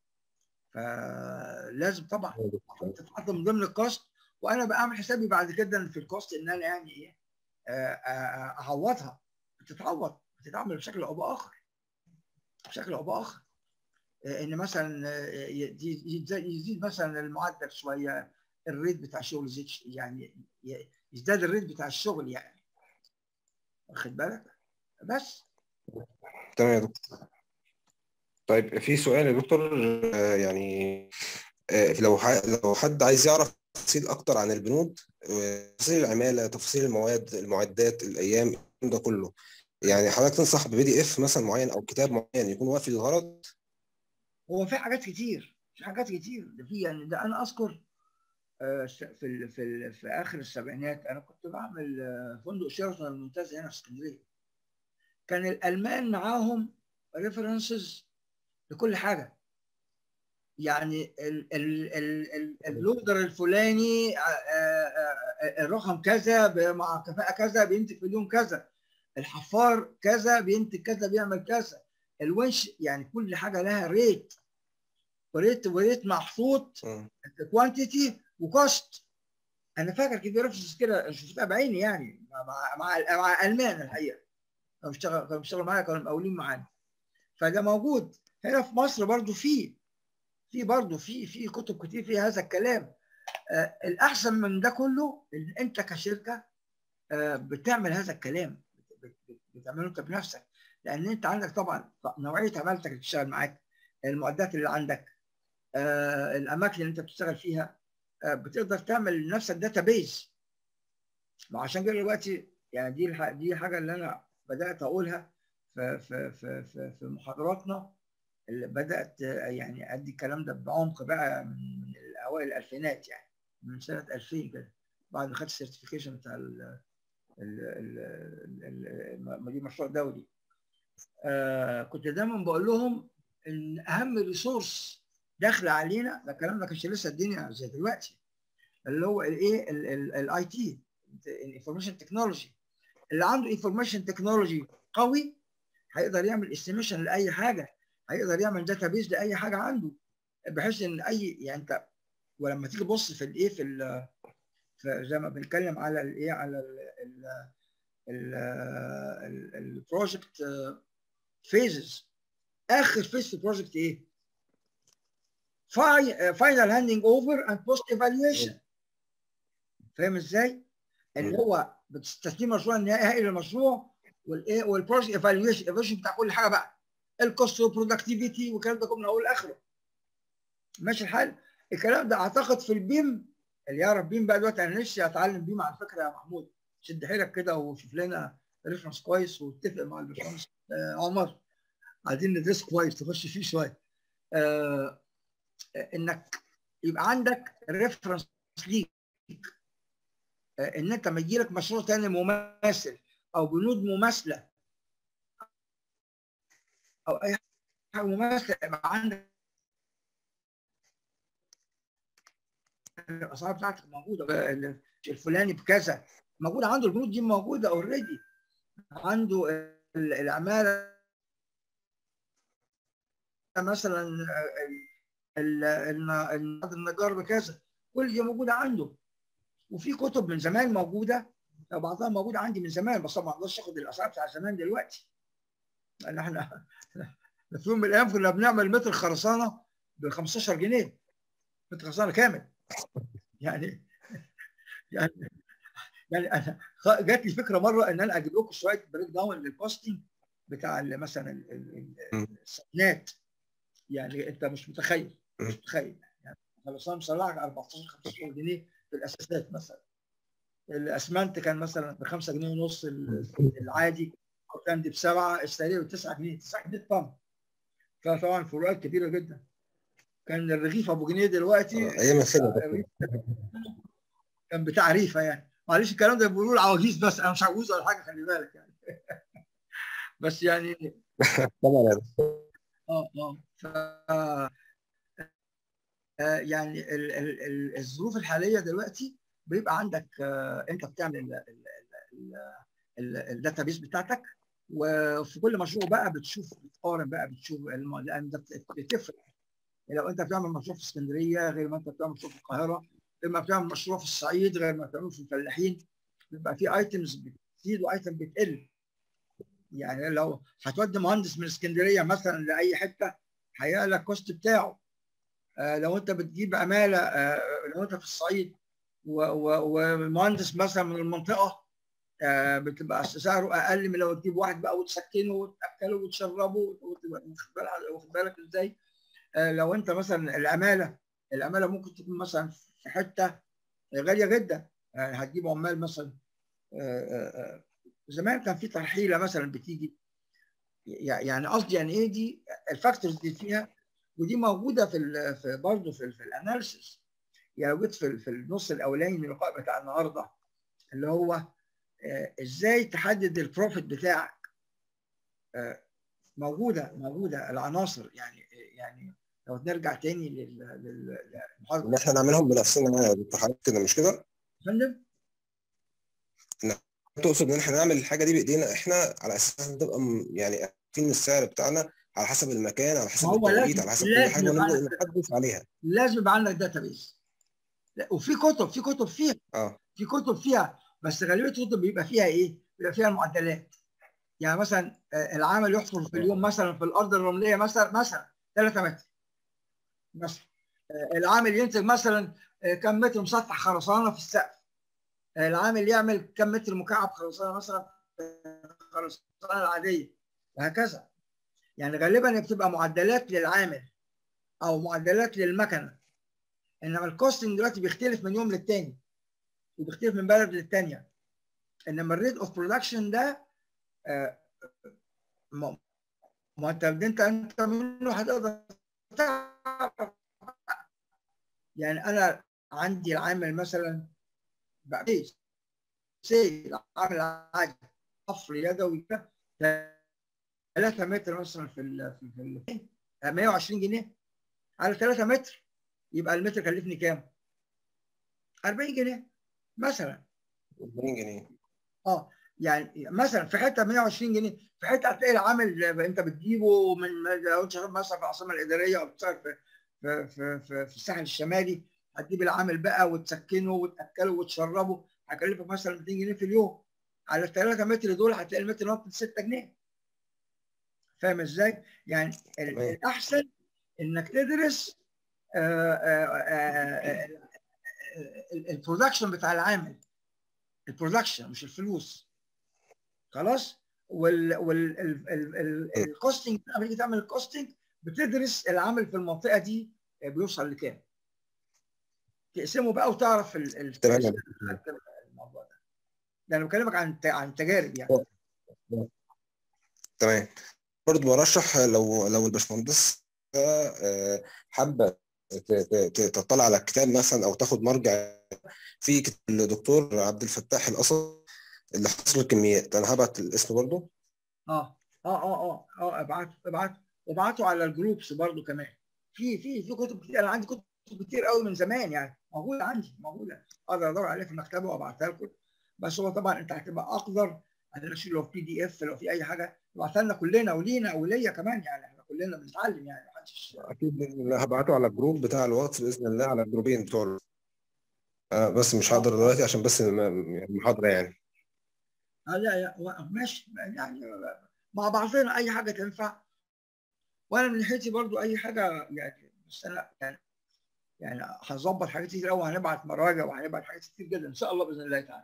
فلازم طبعا تتحط من ضمن الكوست وانا بعمل حسابي بعد كده في الكوست ان انا يعني ايه اعوضها بتتعوض بتتعمل بشكل او باخر بشكل او باخر ان مثلا يزيد مثلا المعدل شويه الريت بتاع الشغل يزيد يعني يزداد الريت بتاع الشغل يعني واخد بالك بس تمام يا دكتور طيب في سؤال يا دكتور يعني لو لو حد عايز يعرف تفاصيل اكتر عن البنود تفاصيل العماله تفاصيل المواد المعدات الايام ده كله يعني حضرتك تنصح ببي دي اف مثلا معين او كتاب معين يكون وافي للغرض هو في حاجات كتير في حاجات كتير ده في يعني ده انا اذكر في ال في ال في اخر السبعينات انا كنت بعمل فندق شيراتون الممتاز هنا في اسكندريه كان الالمان معاهم ريفرنسز لكل حاجه يعني اللودر الفلاني الرقم كذا مع كفاءه كذا بينتج في اليوم كذا الحفار كذا بينتج كذا بيعمل كذا الونش يعني كل حاجه لها ريت وريت وريت محطوط كوانتيتي وكوست انا فاكر كده ريفرنس كده شفتها بعيني يعني مع مع مع المان الحقيقه كانوا بيشتغلوا كانوا بيشتغلوا معايا كانوا مقاولين معانا فده موجود هنا في مصر برضو في في برضو في في كتب كتير فيها هذا الكلام آه الاحسن من ده كله ان انت كشركه آه بتعمل هذا الكلام بتعمله انت بنفسك لان انت عندك طبعا نوعيه عمالتك اللي بتشتغل معاك المعدات اللي عندك آه، الاماكن اللي انت بتشتغل فيها آه، بتقدر تعمل لنفسك داتا بيز وعشان كده دلوقتي يعني دي الح- دي الحاجه اللي انا بدات اقولها في في في في, في محاضراتنا اللي بدات آه، يعني ادي الكلام ده بعمق بقى من من اوائل الالفينات يعني من سنه 2000 كده بعد ما خدت السيرتيفيكيشن بتاع ال ال- ال- ال- ال- دي مشروع دولي آه كنت دايما بقول لهم ان اهم ريسورس داخله علينا ده الكلام ما كانش لسه الدنيا زي دلوقتي اللي هو الايه الاي تي الانفورميشن تكنولوجي اللي عنده انفورميشن تكنولوجي قوي هيقدر يعمل استيميشن لاي حاجه هيقدر يعمل داتا بيز لاي حاجه عنده بحيث ان اي يعني انت ولما تيجي تبص في الايه في, ال- في زي ما بنتكلم على الايه على البروجكت فيزز اخر فيز في البروجكت ايه؟ فاينل هاندنج اوفر اند بوست ايفالويشن فاهم ازاي؟ اللي هو تسليم المشروع النهائي للمشروع والايه والبروجكت ايفالويشن ايفالويشن بتاع كل حاجه بقى الكوست والبرودكتيفيتي والكلام ده كله من اول لاخره ماشي الحال الكلام ده اعتقد في البيم اللي يعرف بيم بقى دلوقتي انا نفسي اتعلم بيم على فكره يا محمود شد حيلك كده وشوف لنا ريفرنس كويس واتفق مع الباشمهندس آه، عمر عايزين ندرس كويس تخش فيه شويه آه انك يبقى عندك ريفرنس ليك آه ان انت لما يجي لك مشروع تاني مماثل او بنود مماثله او اي حاجه مماثله يبقى عندك الاسعار بتاعتك موجوده الفلاني بكذا موجوده عنده البنود دي موجوده اوريدي عنده العماله مثلا النجار بكذا كل دي موجوده عنده وفي كتب من زمان موجوده بعضها موجوده عندي من زمان بس ما اقدرش اخد الاسعار بتاع زمان دلوقتي لان احنا في يوم من الايام كنا بنعمل متر خرسانه ب 15 جنيه متر خرسانه كامل يعني يعني يعني انا جات لي فكره مره ان انا اجيب لكم شويه بريك داون للكوستنج بتاع مثلا السكنات يعني انت مش متخيل مش متخيل يعني خلصنا مصلحك 14 15 جنيه في الاساسات مثلا الاسمنت كان مثلا ب 5 جنيه ونص العادي كان دي بسبعه اشتريه ب 9 جنيه 9 جنيه طن فطبعا فروقات كبيره جدا كان الرغيف ابو جنيه دلوقتي ايام الخدمه كان بتاع ريفه يعني معلش الكلام ده بيقولوا العواجيز بس انا مش عجوز ولا حاجه خلي بالك يعني بس يعني طبعا اه اه ف يعني ال ال ال الظروف الحاليه دلوقتي بيبقى عندك آه انت بتعمل الداتا بيس بتاعتك وفي كل مشروع بقى بتشوف بتقارن بقى بتشوف لان ده بتفرق لو انت بتعمل مشروع في اسكندريه غير ما انت بتعمل مشروع في القاهره غير ما بتعمل مشروع في الصعيد غير ما بتعمل في الفلاحين بيبقى في ايتمز بتزيد وايتم بتقل يعني لو هتودي مهندس من اسكندريه مثلا لاي حته هيعلى الكوست بتاعه آه لو انت بتجيب عماله آه لو انت في الصعيد ومهندس مثلا من المنطقه آه بتبقى سعره اقل من لو تجيب واحد بقى وتسكنه وتاكله وتشربه واخد بالك ازاي آه لو انت مثلا العماله العماله ممكن تكون مثلا في حته غاليه جدا يعني هتجيب عمال مثلا آه زمان كان في ترحيله مثلا بتيجي يعني قصدي يعني ايه دي الفاكتورز دي فيها ودي موجوده في ال في برضه في, في الاناليسيس يعني جيت في, في النص الاولاني من اللقاء بتاع النهارده اللي هو آه ازاي تحدد البروفيت بتاعك آه موجوده موجوده العناصر يعني يعني لو نرجع تاني للمحاضره ان احنا نعملهم بنفسنا يا دكتور حضرتك كده مش كده؟ فندم؟ تقصد ان احنا نعمل الحاجه دي بايدينا احنا على اساس نبقى يعني عارفين السعر بتاعنا على حسب المكان على حسب التوقيت على حسب كل حاجه ونبدا نحدث عليها لازم يبقى عندك داتا بيس وفي كتب في كتب فيها اه في كتب فيها بس غالبيه الكتب بيبقى فيها ايه؟ بيبقى فيها المعدلات يعني مثلا العامل يحفر في اليوم مثلا في الارض الرمليه مثلا مثلا 3 متر مثلا العامل ينتج مثلا كم متر مسطح خرسانه في السقف العامل يعمل كم متر مكعب خرسانه مثلا الخرسانه العاديه وهكذا يعني غالبا هي بتبقى معدلات للعامل او معدلات للمكنه انما الكوستنج دلوقتي بيختلف من يوم للتاني وبيختلف من بلد للتانيه انما الريت اوف برودكشن ده آه، ما ما انت انت انت منه هتقدر تعرف يعني انا عندي العامل مثلا بقى سي العامل عادي حفر يدوي كده 3 متر مثلا في ال في ال 120 جنيه على 3 متر يبقى المتر كلفني كام؟ 40 جنيه مثلا 40 جنيه اه يعني مثلا في حته 120 جنيه في حته هتلاقي العامل انت بتجيبه من لو انت شغال مثلا في العاصمه الاداريه او بتشتغل في في في, في, في الساحل الشمالي هتجيب العامل بقى وتسكنه وتاكله وتشربه هيكلفك مثلا 200 جنيه في اليوم على ال 3 متر دول هتلاقي المتر نط 6 جنيه فاهم ازاي؟ يعني الاحسن انك تدرس البرودكشن بتاع العامل البرودكشن مش الفلوس خلاص وال وال الكوستنج لما تيجي تعمل الكوستنج بتدرس العامل في المنطقه دي بيوصل لكام تقسمه بقى وتعرف تمام الموضوع ده ده انا بكلمك عن عن تجارب يعني تمام برضه برشح لو لو الباشمهندس حابه تطلع على الكتاب مثلا او تاخد مرجع في كتاب الدكتور عبد الفتاح الاسد اللي حصر الكميات انا هبعت الاسم برضه اه اه اه اه اه ابعت ابعت وابعته على الجروبس برضه كمان في في في كتب كتير انا عندي كتب كتير قوي من زمان يعني موجوده عندي موجوده اقدر ادور عليها في المكتبه وابعتها لكم بس هو طبعا انت هتبقى اقدر انا اشيل لو في دي اف لو في اي حاجه ابعتها لنا كلنا ولينا وليا كمان يعني احنا كلنا بنتعلم يعني محدش اكيد باذن الله هبعته على الجروب بتاع الواتس باذن الله على الجروبين بتوع آه بس مش هقدر دلوقتي عشان بس المحاضره يعني آه لا لا ماشي يعني مع بعضنا اي حاجه تنفع وانا من ناحيتي برضو اي حاجه يعني بس انا يعني يعني هنظبط حاجات كتير قوي وهنبعت مراجع وهنبعت حاجات كتير جدا ان شاء الله باذن الله تعالى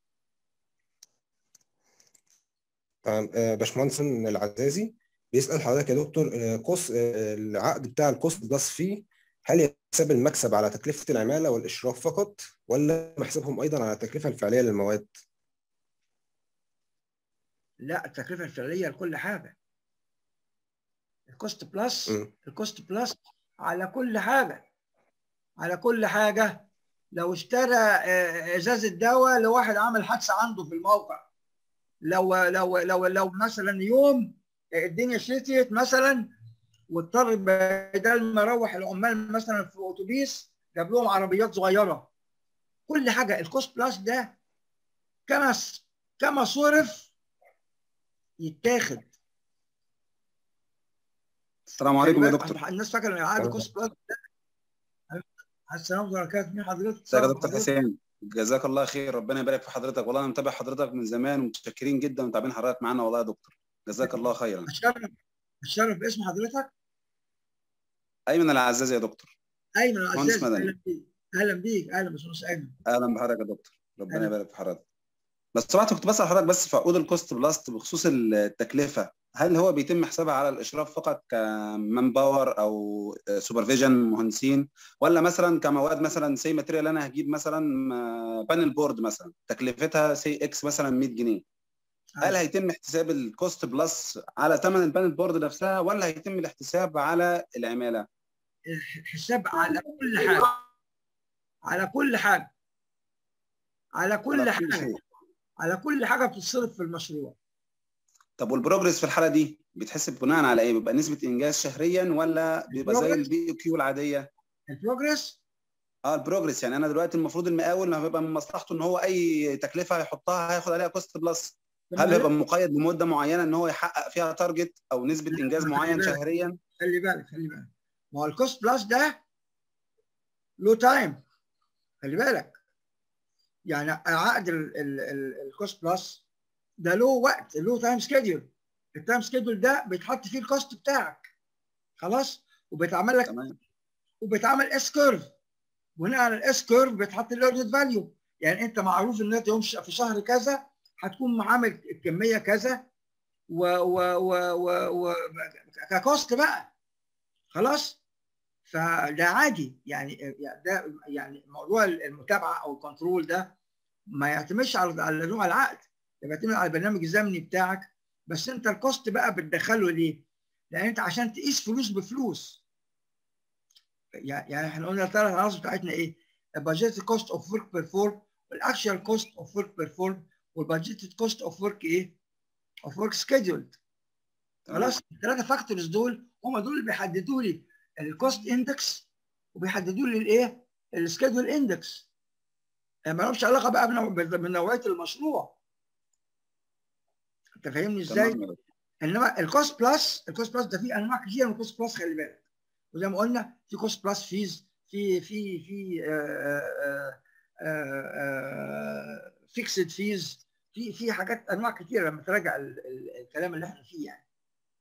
باشمهندس العزازي بيسال حضرتك يا دكتور كوست العقد بتاع الكوست بلس فيه هل يحسب المكسب على تكلفه العماله والاشراف فقط ولا محسبهم ايضا على التكلفه الفعليه للمواد؟ لا التكلفه الفعليه لكل حاجه الكوست بلس الكوست بلس على كل حاجه على كل حاجه لو اشترى ازازه دواء لواحد عمل حادثه عنده في الموقع لو لو لو لو مثلا يوم الدنيا شتيت مثلا واضطر بدل ما يروح العمال مثلا في اتوبيس جاب لهم عربيات صغيره كل حاجه الكوست بلس ده كما كما صرف يتاخد السلام عليكم يا دكتور الناس فاكره ان عقد كوست بلس السلام عليكم مين حضرتك؟ ازيك يا دكتور حسين جزاك الله خير ربنا يبارك في حضرتك والله انا متابع حضرتك من زمان ومتشكرين جدا ومتابعين حضرتك معانا والله يا دكتور جزاك الله خيرا الشرف الشرف باسم حضرتك ايمن العزازي يا دكتور ايمن العزازي اهلا بيك اهلا بيك اهلا باشمهندس ايمن اهلا بحضرتك يا دكتور ربنا يبارك في حضرتك بس صراحه كنت بسال حضرتك بس في عقود الكوست بلاست بخصوص التكلفه هل هو بيتم حسابها على الاشراف فقط كمان باور او سوبرفيجن مهندسين ولا مثلا كمواد مثلا سي ماتيريال انا هجيب مثلا بانل بورد مثلا تكلفتها سي اكس مثلا 100 جنيه هل هيتم احتساب الكوست بلس على ثمن البانل بورد نفسها ولا هيتم الاحتساب على العماله؟ الحساب على كل حاجه على كل حاجه على كل على حاجه كل على كل حاجه بتتصرف في المشروع طب والبروجرس في الحاله دي بيتحسب بناء على ايه؟ بيبقى نسبه انجاز شهريا ولا بيبقى زي البي كيو العاديه؟ البروجرس اه البروجرس يعني انا دلوقتي المفروض المقاول ما بيبقى من مصلحته ان هو اي تكلفه هيحطها هياخد عليها كوست بلس هل هيبقى مقيد بمده معينه ان هو يحقق فيها تارجت او نسبه انجاز معين شهريا؟ خلي بالك خلي بالك ما هو الكوست بلس ده له تايم خلي بالك يعني عقد الكوست بلس ده له وقت له تايم سكيدول التايم سكيدول ده بيتحط فيه الكوست بتاعك خلاص وبيتعمل لك تمام وبيتعمل اس كيرف بناء على الاس كيرف بيتحط الاوردر فاليو يعني انت معروف ان انت يوم في شهر كذا هتكون عامل الكميه كذا و و و و, و ككوست بقى خلاص فده عادي يعني ده يعني موضوع المتابعه او الكنترول ده ما يعتمدش على على نوع العقد ده بيعتمد على البرنامج الزمني بتاعك بس انت الكوست بقى بتدخله ليه؟ لان انت عشان تقيس فلوس بفلوس يعني احنا قلنا الثلاث عناصر بتاعتنا ايه؟ البادجيت كوست اوف ورك بيرفورم والاكشوال كوست اوف ورك بيرفورم والبادجيت كوست اوف ورك ايه؟ اوف ورك سكيدولد خلاص الثلاثه فاكتورز دول هم دول اللي بيحددوا لي الكوست اندكس وبيحددوا لي الايه؟ السكيدول اندكس ما لهمش علاقه بقى بنوعيه المشروع انت فاهمني ازاي؟ انما الكوست بلس الكوست بلس ده فيه انواع كتير من الكوست بلس خلي بالك وزي ما قلنا في كوست بلس فيز في في في فيكسد فيز في في حاجات انواع كتيره لما تراجع الكلام اللي احنا فيه يعني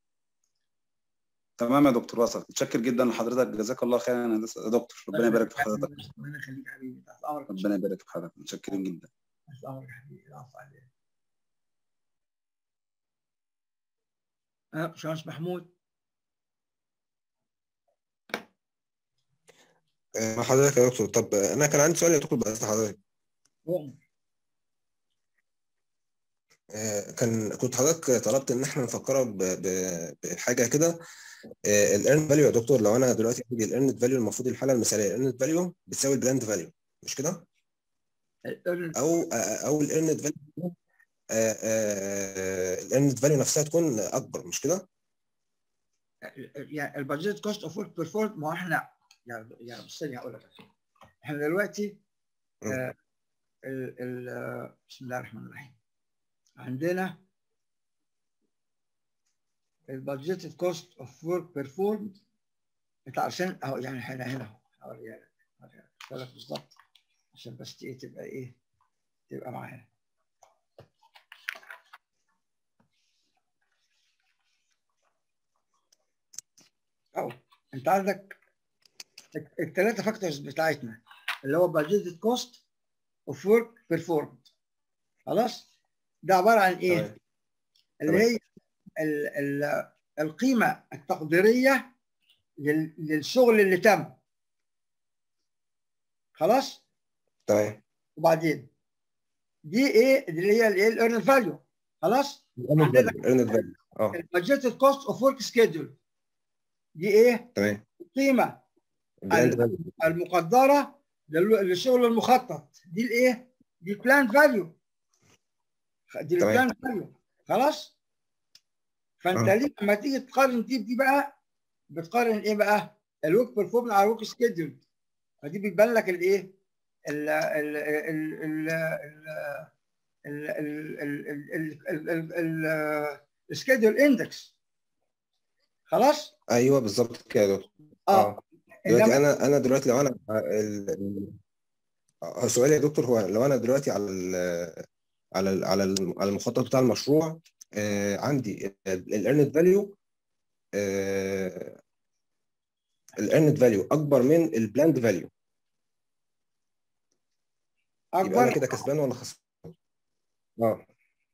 تمام يا دكتور وصل متشكر جدا لحضرتك جزاك الله خيرا يا دكتور ربنا يبارك في حضرتك ربنا يخليك يا حبيبي تحت امرك ربنا يبارك في حضرتك متشكرين جدا تحت امرك يا حبيبي العفو عليك اه باشمهندس محمود مع حضرتك يا دكتور طب انا كان عندي سؤال يا دكتور بس حضرتك كان كنت حضرتك طلبت ان احنا نفكرها بحاجه كده الارن فاليو يا دكتور لو انا دلوقتي عندي الارن فاليو المفروض الحاله المثاليه الارن فاليو بتساوي البراند فاليو مش كده؟ او او الارن فاليو الارن فاليو نفسها تكون اكبر مش كده؟ يعني البادجت كوست اوف ورك بيرفورم ما احنا يعني يعني بص لي هقول لك احنا دلوقتي آه ال ال بسم الله الرحمن الرحيم عندنا البادجيتد كوست اوف ورك بيرفورمد انت عشان اهو يعني هنا هنا هوريها لك هوريها لك بالظبط عشان بس ايه تبقى ايه تبقى معانا اهو انت عندك الثلاثه فاكتورز بتاعتنا اللي هو بادجيتد كوست اوف ورك بيرفورمد خلاص ده عباره عن ايه؟ طيب. اللي هي ال ال القيمه التقديريه للشغل اللي تم خلاص؟ تمام وبعدين دي ايه اللي هي الايه الايرن فاليو خلاص؟ الايرن فاليو اه البادجيتد كوست اوف ورك سكيدول دي ايه؟ تمام القيمه المقدره للشغل المخطط دي الايه؟ دي بلان فاليو دي البلان فاليو خلاص فانت آه. ليه لما تيجي تقارن دي دي بقى بتقارن ايه بقى الورك بيرفورم على الورك سكيدول فدي بتبان لك الايه ال ال ال ال السكيدول اندكس خلاص ايوه بالظبط كده يا دكتور اه دلوقتي انا انا دلوقتي لو انا ال... سؤالي يا دكتور هو لو انا دلوقتي على ال... على ال على على المخطط بتاع المشروع آه عندي الارند فاليو الارند فاليو اكبر من البلاند فاليو يبقى انا كده كسبان ولا خسران؟ اه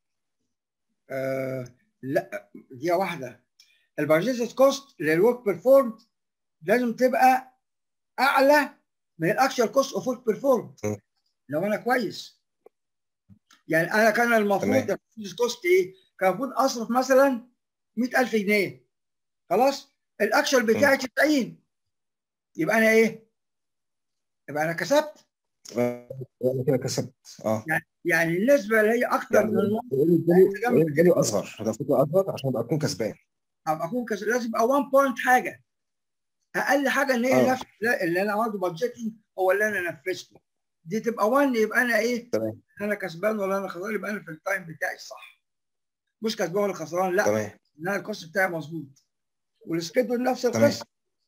آه لا دي واحده البادجيتد كوست للورك بيرفورم لازم تبقى اعلى من الاكشوال كوست اوف ورك بيرفورم لو انا كويس يعني انا كان المفروض الكوست ايه؟ كان المفروض اصرف مثلا 100000 جنيه خلاص؟ الاكشوال بتاعي 90 يبقى انا ايه؟ يبقى انا كسبت انا كده كسبت اه يعني يعني النسبه اللي هي اكتر يعني من الفاليو اصغر المفروض اصغر عشان ابقى اكون كسبان ابقى اكون كسبان لازم يبقى 1 بوينت حاجه اقل حاجه ان هي آه. نفس اللي انا عملته بادجيتنج هو اللي انا نفذته دي تبقى 1 يبقى انا ايه؟ تمام انا كسبان ولا انا خسران يبقى انا في التايم بتاعي الصح مش كسبان ولا خسران لا تمام ان انا الكوست بتاعي مظبوط والسكيدول نفس تمام. القصه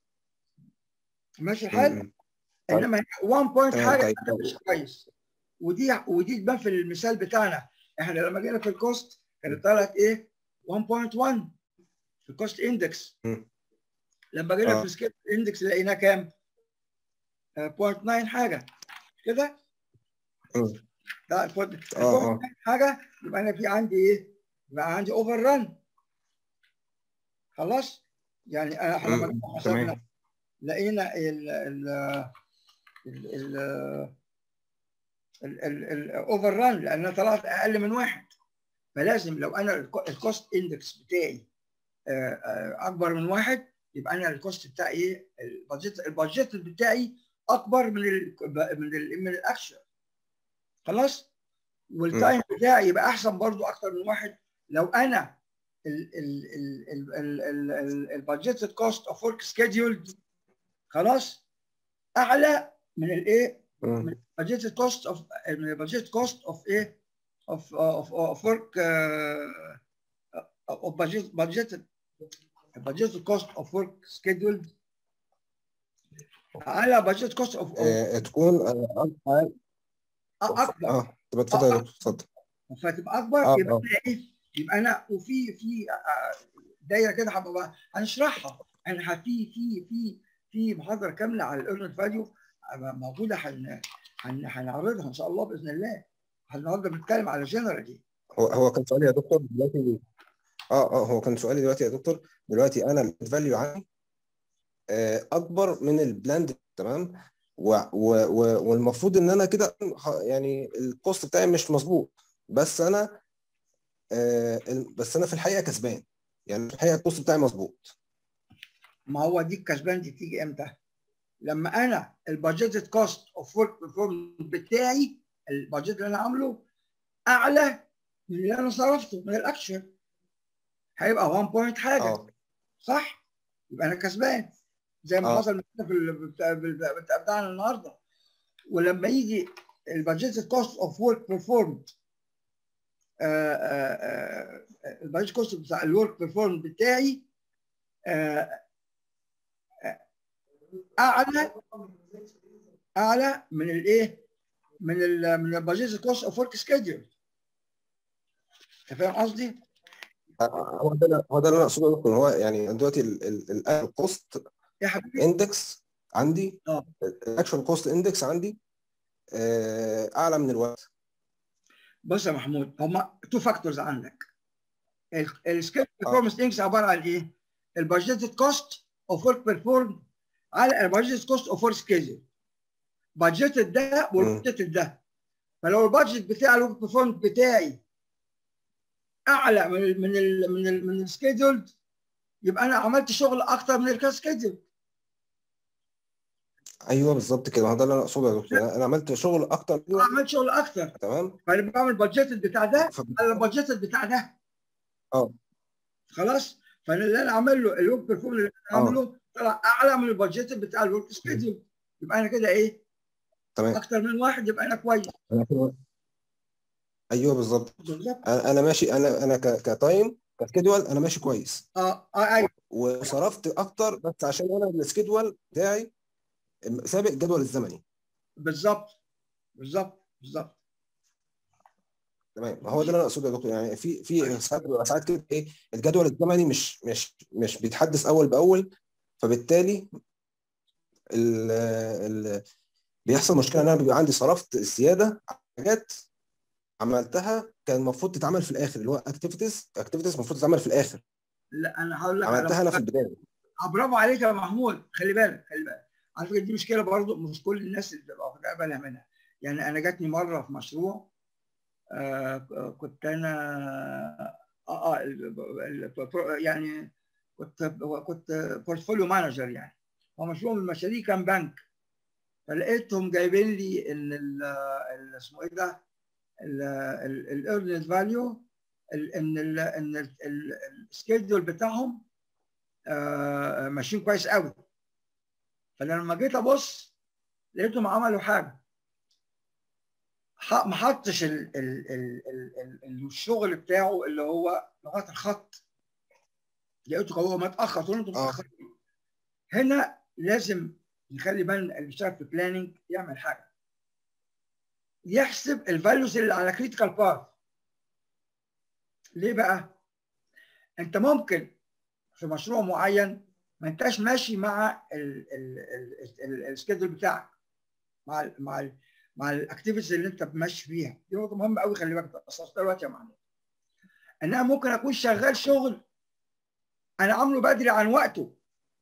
ماشي الحال م- م. طيب. انما 1 بوينت تمام، حاجه طيب. أنا مش كويس ودي ودي تبان في المثال بتاعنا احنا لما جينا في الكوست كانت طلعت ايه 1.1 في الكوست اندكس م. لما جينا آه. في السكيل اندكس لقيناه كام؟ آه، 0.9 حاجه كده م. لا البوينت اه اه 0.9 حاجه يبقى انا في عندي ايه؟ يبقى عندي اوفر ران خلاص يعني انا احنا لما حسبنا لقينا ال ال ال الاوفر ران لانها طلعت اقل من واحد فلازم لو انا الكوست اندكس بتاعي اكبر من واحد يبقى انا الكوست بتاعي ايه البادجت البادجت بتاعي اكبر من ال من ال من الاكشن خلاص والتايم بتاعي يبقى احسن برضو اكتر من واحد لو انا البادجت كوست اوف ورك سكيدولد خلاص اعلى من الايه من البادجت كوست اوف من البادجت كوست اوف ايه اوف اوف اوف ورك اوف بادجت بادجت budget cost of work scheduled على budget cost of تكون اكبر اكبر اه طب اتفضل يا دكتور اتفضل فتبقى اكبر آه، يبقى آه. أنا ايه يبقى انا وفي في آه، دايره كده هبقى هنشرحها انا في في في في محاضره كامله على الايرن فاليو موجوده هن هن- هنعرضها ان شاء الله باذن الله النهارده بنتكلم على جنرالي هو هو كان سؤالي يا دكتور دلوقتي اه اه هو كان سؤالي دلوقتي يا دكتور دلوقتي انا الفاليو عندي آه، اكبر من البلاند تمام و و و والمفروض ان انا كده ه- يعني الكوست بتاعي مش مظبوط بس انا آه، ال- بس انا في الحقيقه كسبان يعني في الحقيقه الكوست بتاعي مظبوط ما هو دي الكسبان دي تيجي امتى؟ لما انا البادجيتد كوست اوف ورك بيرفورمنس بتاعي البادجت اللي انا عامله اعلى من اللي انا صرفته من الاكشن هيبقى 1 بوينت حاجه اه صح؟ يبقى انا كسبان زي ما آه. حصل في ال- بتاع- بتاع- بتاعنا النهارده ولما يجي البادجيتد كوست اوف ورك بيرفورمد البادجيت كوست بتاع الورك بيرفورمد بتاعي آه، آه، اعلى اعلى من الايه؟ من ال من البادجيتد كوست اوف ورك سكيدول انت فاهم قصدي؟ هو ده اللي- هو ده اللي انا اقصده يا دكتور هو يعني دلوقتي الكوست يا حبيبي اندكس عندي اه الاكشوال كوست اندكس عندي آه، اعلى من الوقت بص يا محمود هما تو فاكتورز عندك السكيل بيرفورمانس اندكس عباره عن ايه؟ البادجيتد كوست اوف ورك بيرفورم على البادجيتد كوست اوف ورك سكيدول بادجيتد ده والبادجيتد ده فلو البادجت بتاع الورك بيرفورمانس بتاعي اعلى من ال من ال من ال من السكيدول يبقى انا عملت شغل اكتر من الكاسكيدول ايوه بالظبط كده هو ده اللي انا اقصده يا دكتور انا أنا عملت شغل اكتر منه عملت شغل اكتر تمام فانا بعمل بادجيتد بتاع ده ف- على البادجيتد بتاع ده اه خلاص فانا اللي انا عامل له الورك بيرفورم اللي انا آه. عامله طلع اعلى من البادجت بتاع الورك سكيدول يبقى انا كده ايه تمام اكتر من واحد يبقى انا كويس أنا كده- ايوه بالظبط بالظبط انا أنا ماشي انا انا ك- كتايم كسكيدول انا ماشي كويس اه اه ايوه وصرفت اكتر بس عشان انا السكيدول بتاعي سابق الجدول الزمني بالظبط بالظبط بالظبط تمام هو ده اللي انا اقصده يا دكتور يعني في في ساعات بيبقى ساعات كده ايه الجدول الزمني مش مش مش بيتحدث اول باول فبالتالي ال ال بيحصل مشكله ان انا بيبقى عندي صرفت زياده على حاجات عملتها كان المفروض تتعمل في الاخر اللي هو اكتيفيتيز اكتيفيتيز المفروض تتعمل في الاخر لا انا هقول لك عملتها انا في على البدايه آه، برافو عليك يا محمود خلي بالك خلي بالك على فكره دي مشكله برضو مش كل الناس اللي بتبقى واخده بالها منها يعني انا جاتني مره في مشروع آه كنت انا اه, آه ال- ال- يعني كنت كنت بورتفوليو مانجر يعني هو مشروع من المشاريع كان بنك فلقيتهم جايبين لي ان ال- ال- اسمه ايه ده الايرنز فاليو ان ال ان السكيدول بتاعهم آه، ماشيين كويس قوي فلما جيت ابص لقيتهم عملوا حاجه ح- ما حطش ال- ال- ال- ال- ال- الشغل بتاعه اللي هو لغايه الخط لقيته هو متاخر قلت له انتوا آه. متاخرين هنا لازم يخلي بالنا اللي بيشتغل في بلاننج يعمل حاجه يحسب الفاليوز اللي على كريتيكال بارت ليه بقى؟ انت ممكن في مشروع معين ما انتش ماشي مع السكيدول بتاعك مع ال مع ال مع الاكتيفيتيز اللي انت ماشي فيها دي نقطه مهمه قوي خلي بالك اساس دلوقتي يا معلم ان انا ممكن اكون شغال شغل انا عامله بدري عن وقته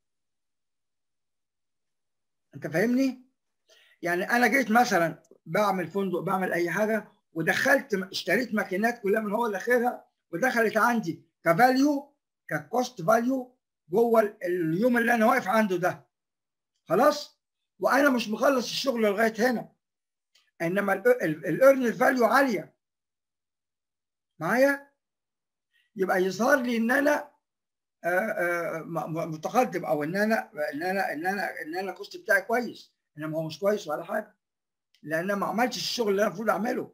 انت فاهمني يعني انا جيت مثلا بعمل فندق بعمل اي حاجه ودخلت اشتريت ماكينات كلها من هو لاخرها ودخلت عندي كفاليو ككوست فاليو جوه اليوم اللي انا واقف عنده ده خلاص وانا مش مخلص الشغل لغايه هنا انما الايرن فاليو عاليه معايا يبقى يظهر لي ان انا متقدم او ان انا ان انا ان انا ان انا الكوست بتاعي كويس انما هو مش كويس ولا حاجه لان انا ما عملتش الشغل اللي انا المفروض اعمله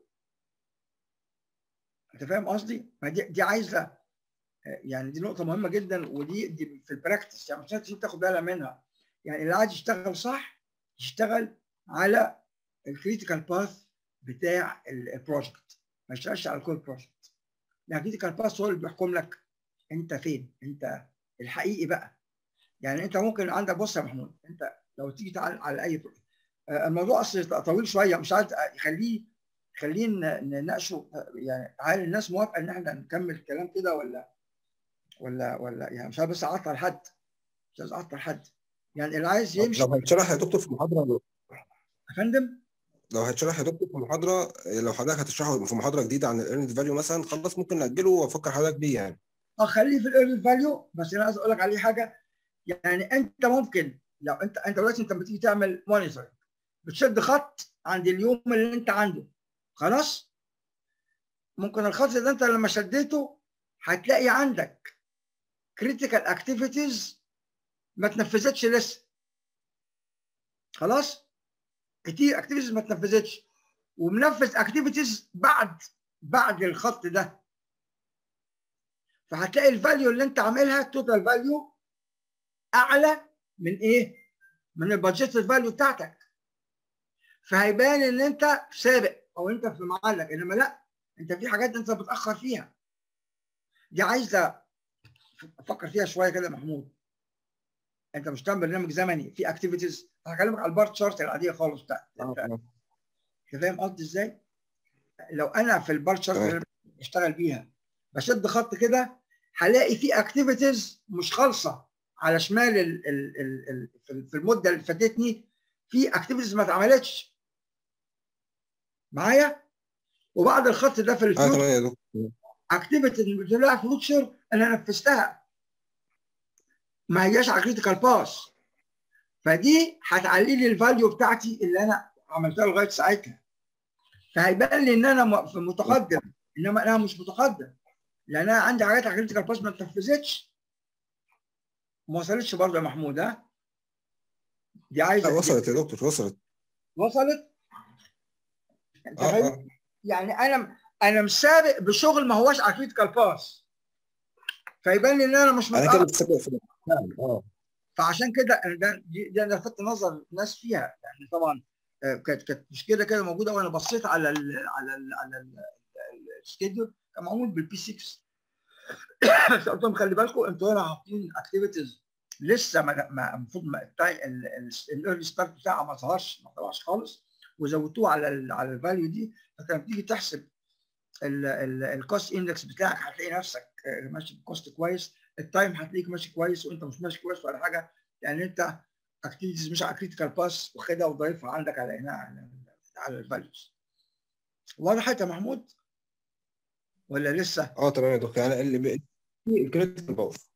انت فاهم قصدي؟ فدي دي عايزه يعني دي نقطه مهمه جدا ودي دي في البراكتس يعني مش لازم تاخد بالك منها يعني اللي عايز يشتغل صح يشتغل على الكريتيكال باث بتاع البروجكت ما يشتغلش على كل بروجكت الكريتيكال باث هو اللي بيحكم لك انت فين انت الحقيقي بقى يعني انت ممكن عندك بص يا محمود انت لو تيجي تعال على اي بروجكت الموضوع اصل طويل شويه مش عايز يخليه خليه نناقشه يعني هل الناس موافقه ان احنا نكمل الكلام كده ولا ولا ولا يعني مش عايز بس اعطل حد مش عايز اعطل حد يعني اللي عايز يمشي لو هيتشرح يا دكتور في محاضره يا فندم لو هيتشرح يا دكتور في محاضره لو حضرتك هتشرحه في محاضره جديده عن الايرند فاليو مثلا خلاص ممكن ناجله وافكر حضرتك بيه يعني اه خليه في الايرند فاليو بس انا عايز اقول لك عليه حاجه يعني انت ممكن لو انت انت دلوقتي انت بتيجي تعمل مونيتور بتشد خط عند اليوم اللي انت عنده خلاص ممكن الخط ده انت لما شديته هتلاقي عندك كريتيكال اكتيفيتيز ما تنفذتش لسه خلاص كتير اكتيفيتيز ما تنفذتش ومنفذ اكتيفيتيز بعد بعد الخط ده فهتلاقي الفاليو اللي انت عاملها التوتال فاليو اعلى من ايه؟ من البادجيت فاليو بتاعتك فهيبان ان انت سابق او انت في معلق انما لا انت في حاجات انت بتاخر فيها دي عايزه افكر فيها شويه كده يا محمود انت مش تعمل برنامج زمني في اكتيفيتيز هكلمك على البارت شارت العاديه خالص بتاعت انت فاهم قصدي ازاي؟ لو انا في البارت شارت اللي بشتغل بيها بشد خط كده هلاقي في اكتيفيتيز مش خالصه على شمال ال ال ال ال في المده اللي فاتتني في اكتيفيتيز ما اتعملتش معايا وبعد الخط ده في الفيوتشر اكتيفيتي اللي طلع فيوتشر انا نفذتها ما هياش على كريتيكال باس فدي هتعلي لي الفاليو بتاعتي اللي انا عملتها لغايه ساعتها فهيبان لي ان انا متقدم انما انا مش متقدم لان انا عندي حاجات على كريتيكال باس ما اتنفذتش ما وصلتش برضه يا محمود ها دي عايزه وصلت يا دكتور وصلت وصلت انت آه فاهم آه. يعني انا انا مش سابق بشغل ما هواش على كريتيكال باس فيبان لي ان انا مش انا كده متأخر سابق في الامتحان اه فعشان كده أنا ده دي, دي انا لفت نظر الناس فيها يعني طبعا آه، كانت كانت مشكله كده موجوده وانا بصيت على ال على ال على ال- ال- السكيدول كان معمول بالبي 6 قلت لهم خلي بالكم انتوا هنا حاطين اكتيفيتيز لسه ما ما- المفروض الايرلي ستارت بتاعها ما ظهرش ما طلعش خالص وزودتوه على ال على الفاليو دي فكان تيجي تحسب الكوست اندكس بتاعك هتلاقي نفسك آه، ماشي بكوست كويس التايم هتلاقيك ماشي كويس وانت مش ماشي كويس ولا حاجه يعني انت اكتيفيتيز مش على كريتيكال باس واخدها وضايفها عندك على هنا على على الفاليوز وضحت يا محمود ولا لسه؟ اه تمام يا دكتور يعني اللي بي- الكريتيكال باث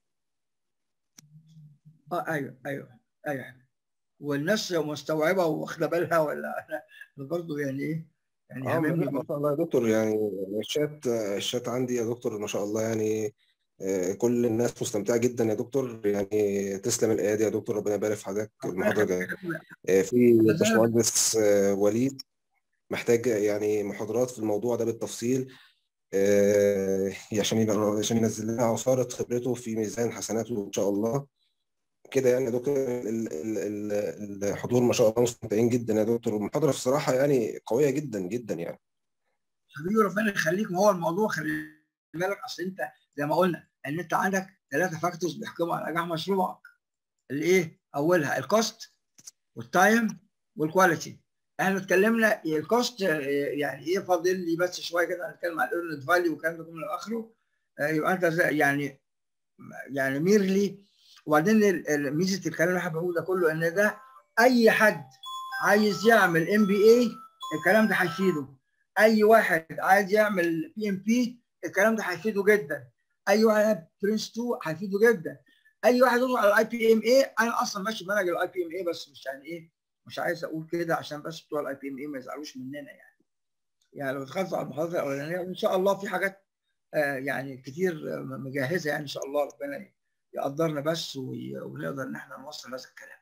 اه ايوه ايوه ايوه والناس مستوعبه واخده بالها ولا انا برضه يعني ايه يعني اه هممني لا، ما شاء الله يا دكتور يعني الشات الشات عندي يا دكتور ما شاء الله يعني آه، كل الناس مستمتعه جدا يا دكتور يعني تسلم الايادي يا دكتور ربنا يبارك في حضرتك المحاضره الجايه آه، في بس أنا- باشمهندس آه، وليد محتاج يعني محاضرات في الموضوع ده بالتفصيل آه، عشان يبقى عشان ينزل لنا عصارة خبرته في ميزان حسناته ان شاء الله كده يعني يا دكتور ال- ال- ال- الحضور ما شاء الله مستمتعين جدا يا دكتور المحاضرة بصراحة يعني قوية جدا جدا يعني حبيبي ربنا يخليك ما هو الموضوع خلي بالك اصل انت زي ما قلنا ان انت عندك ثلاثه فاكتورز بيحكموا على نجاح مشروعك الايه؟ اولها الكوست والتايم والكواليتي احنا اتكلمنا الكوست يعني ايه فاضل لي بس شويه كده هنتكلم عن الايرنت فاليو والكلام ده كله الى اخره آه، يبقى انت زي- يعني يعني ميرلي وبعدين ميزه الكلام اللي احنا بنقوله ده كله ان ده اي حد عايز يعمل ام بي اي الكلام ده هيفيده اي واحد عايز يعمل بي ام بي الكلام ده هيفيده جدا اي واحد برنس 2 هيفيده جدا اي واحد يدخل على الاي بي ام اي انا اصلا ماشي بمنهج الاي بي ام اي بس مش يعني ايه مش عايز اقول كده عشان بس بتوع الاي بي ام اي ما يزعلوش مننا يعني يعني لو دخلت على المحاضره الاولانيه وان شاء الله في حاجات آه يعني كتير مجهزه يعني ان شاء الله ربنا يقدرنا بس ونقدر ان احنا نوصل هذا الكلام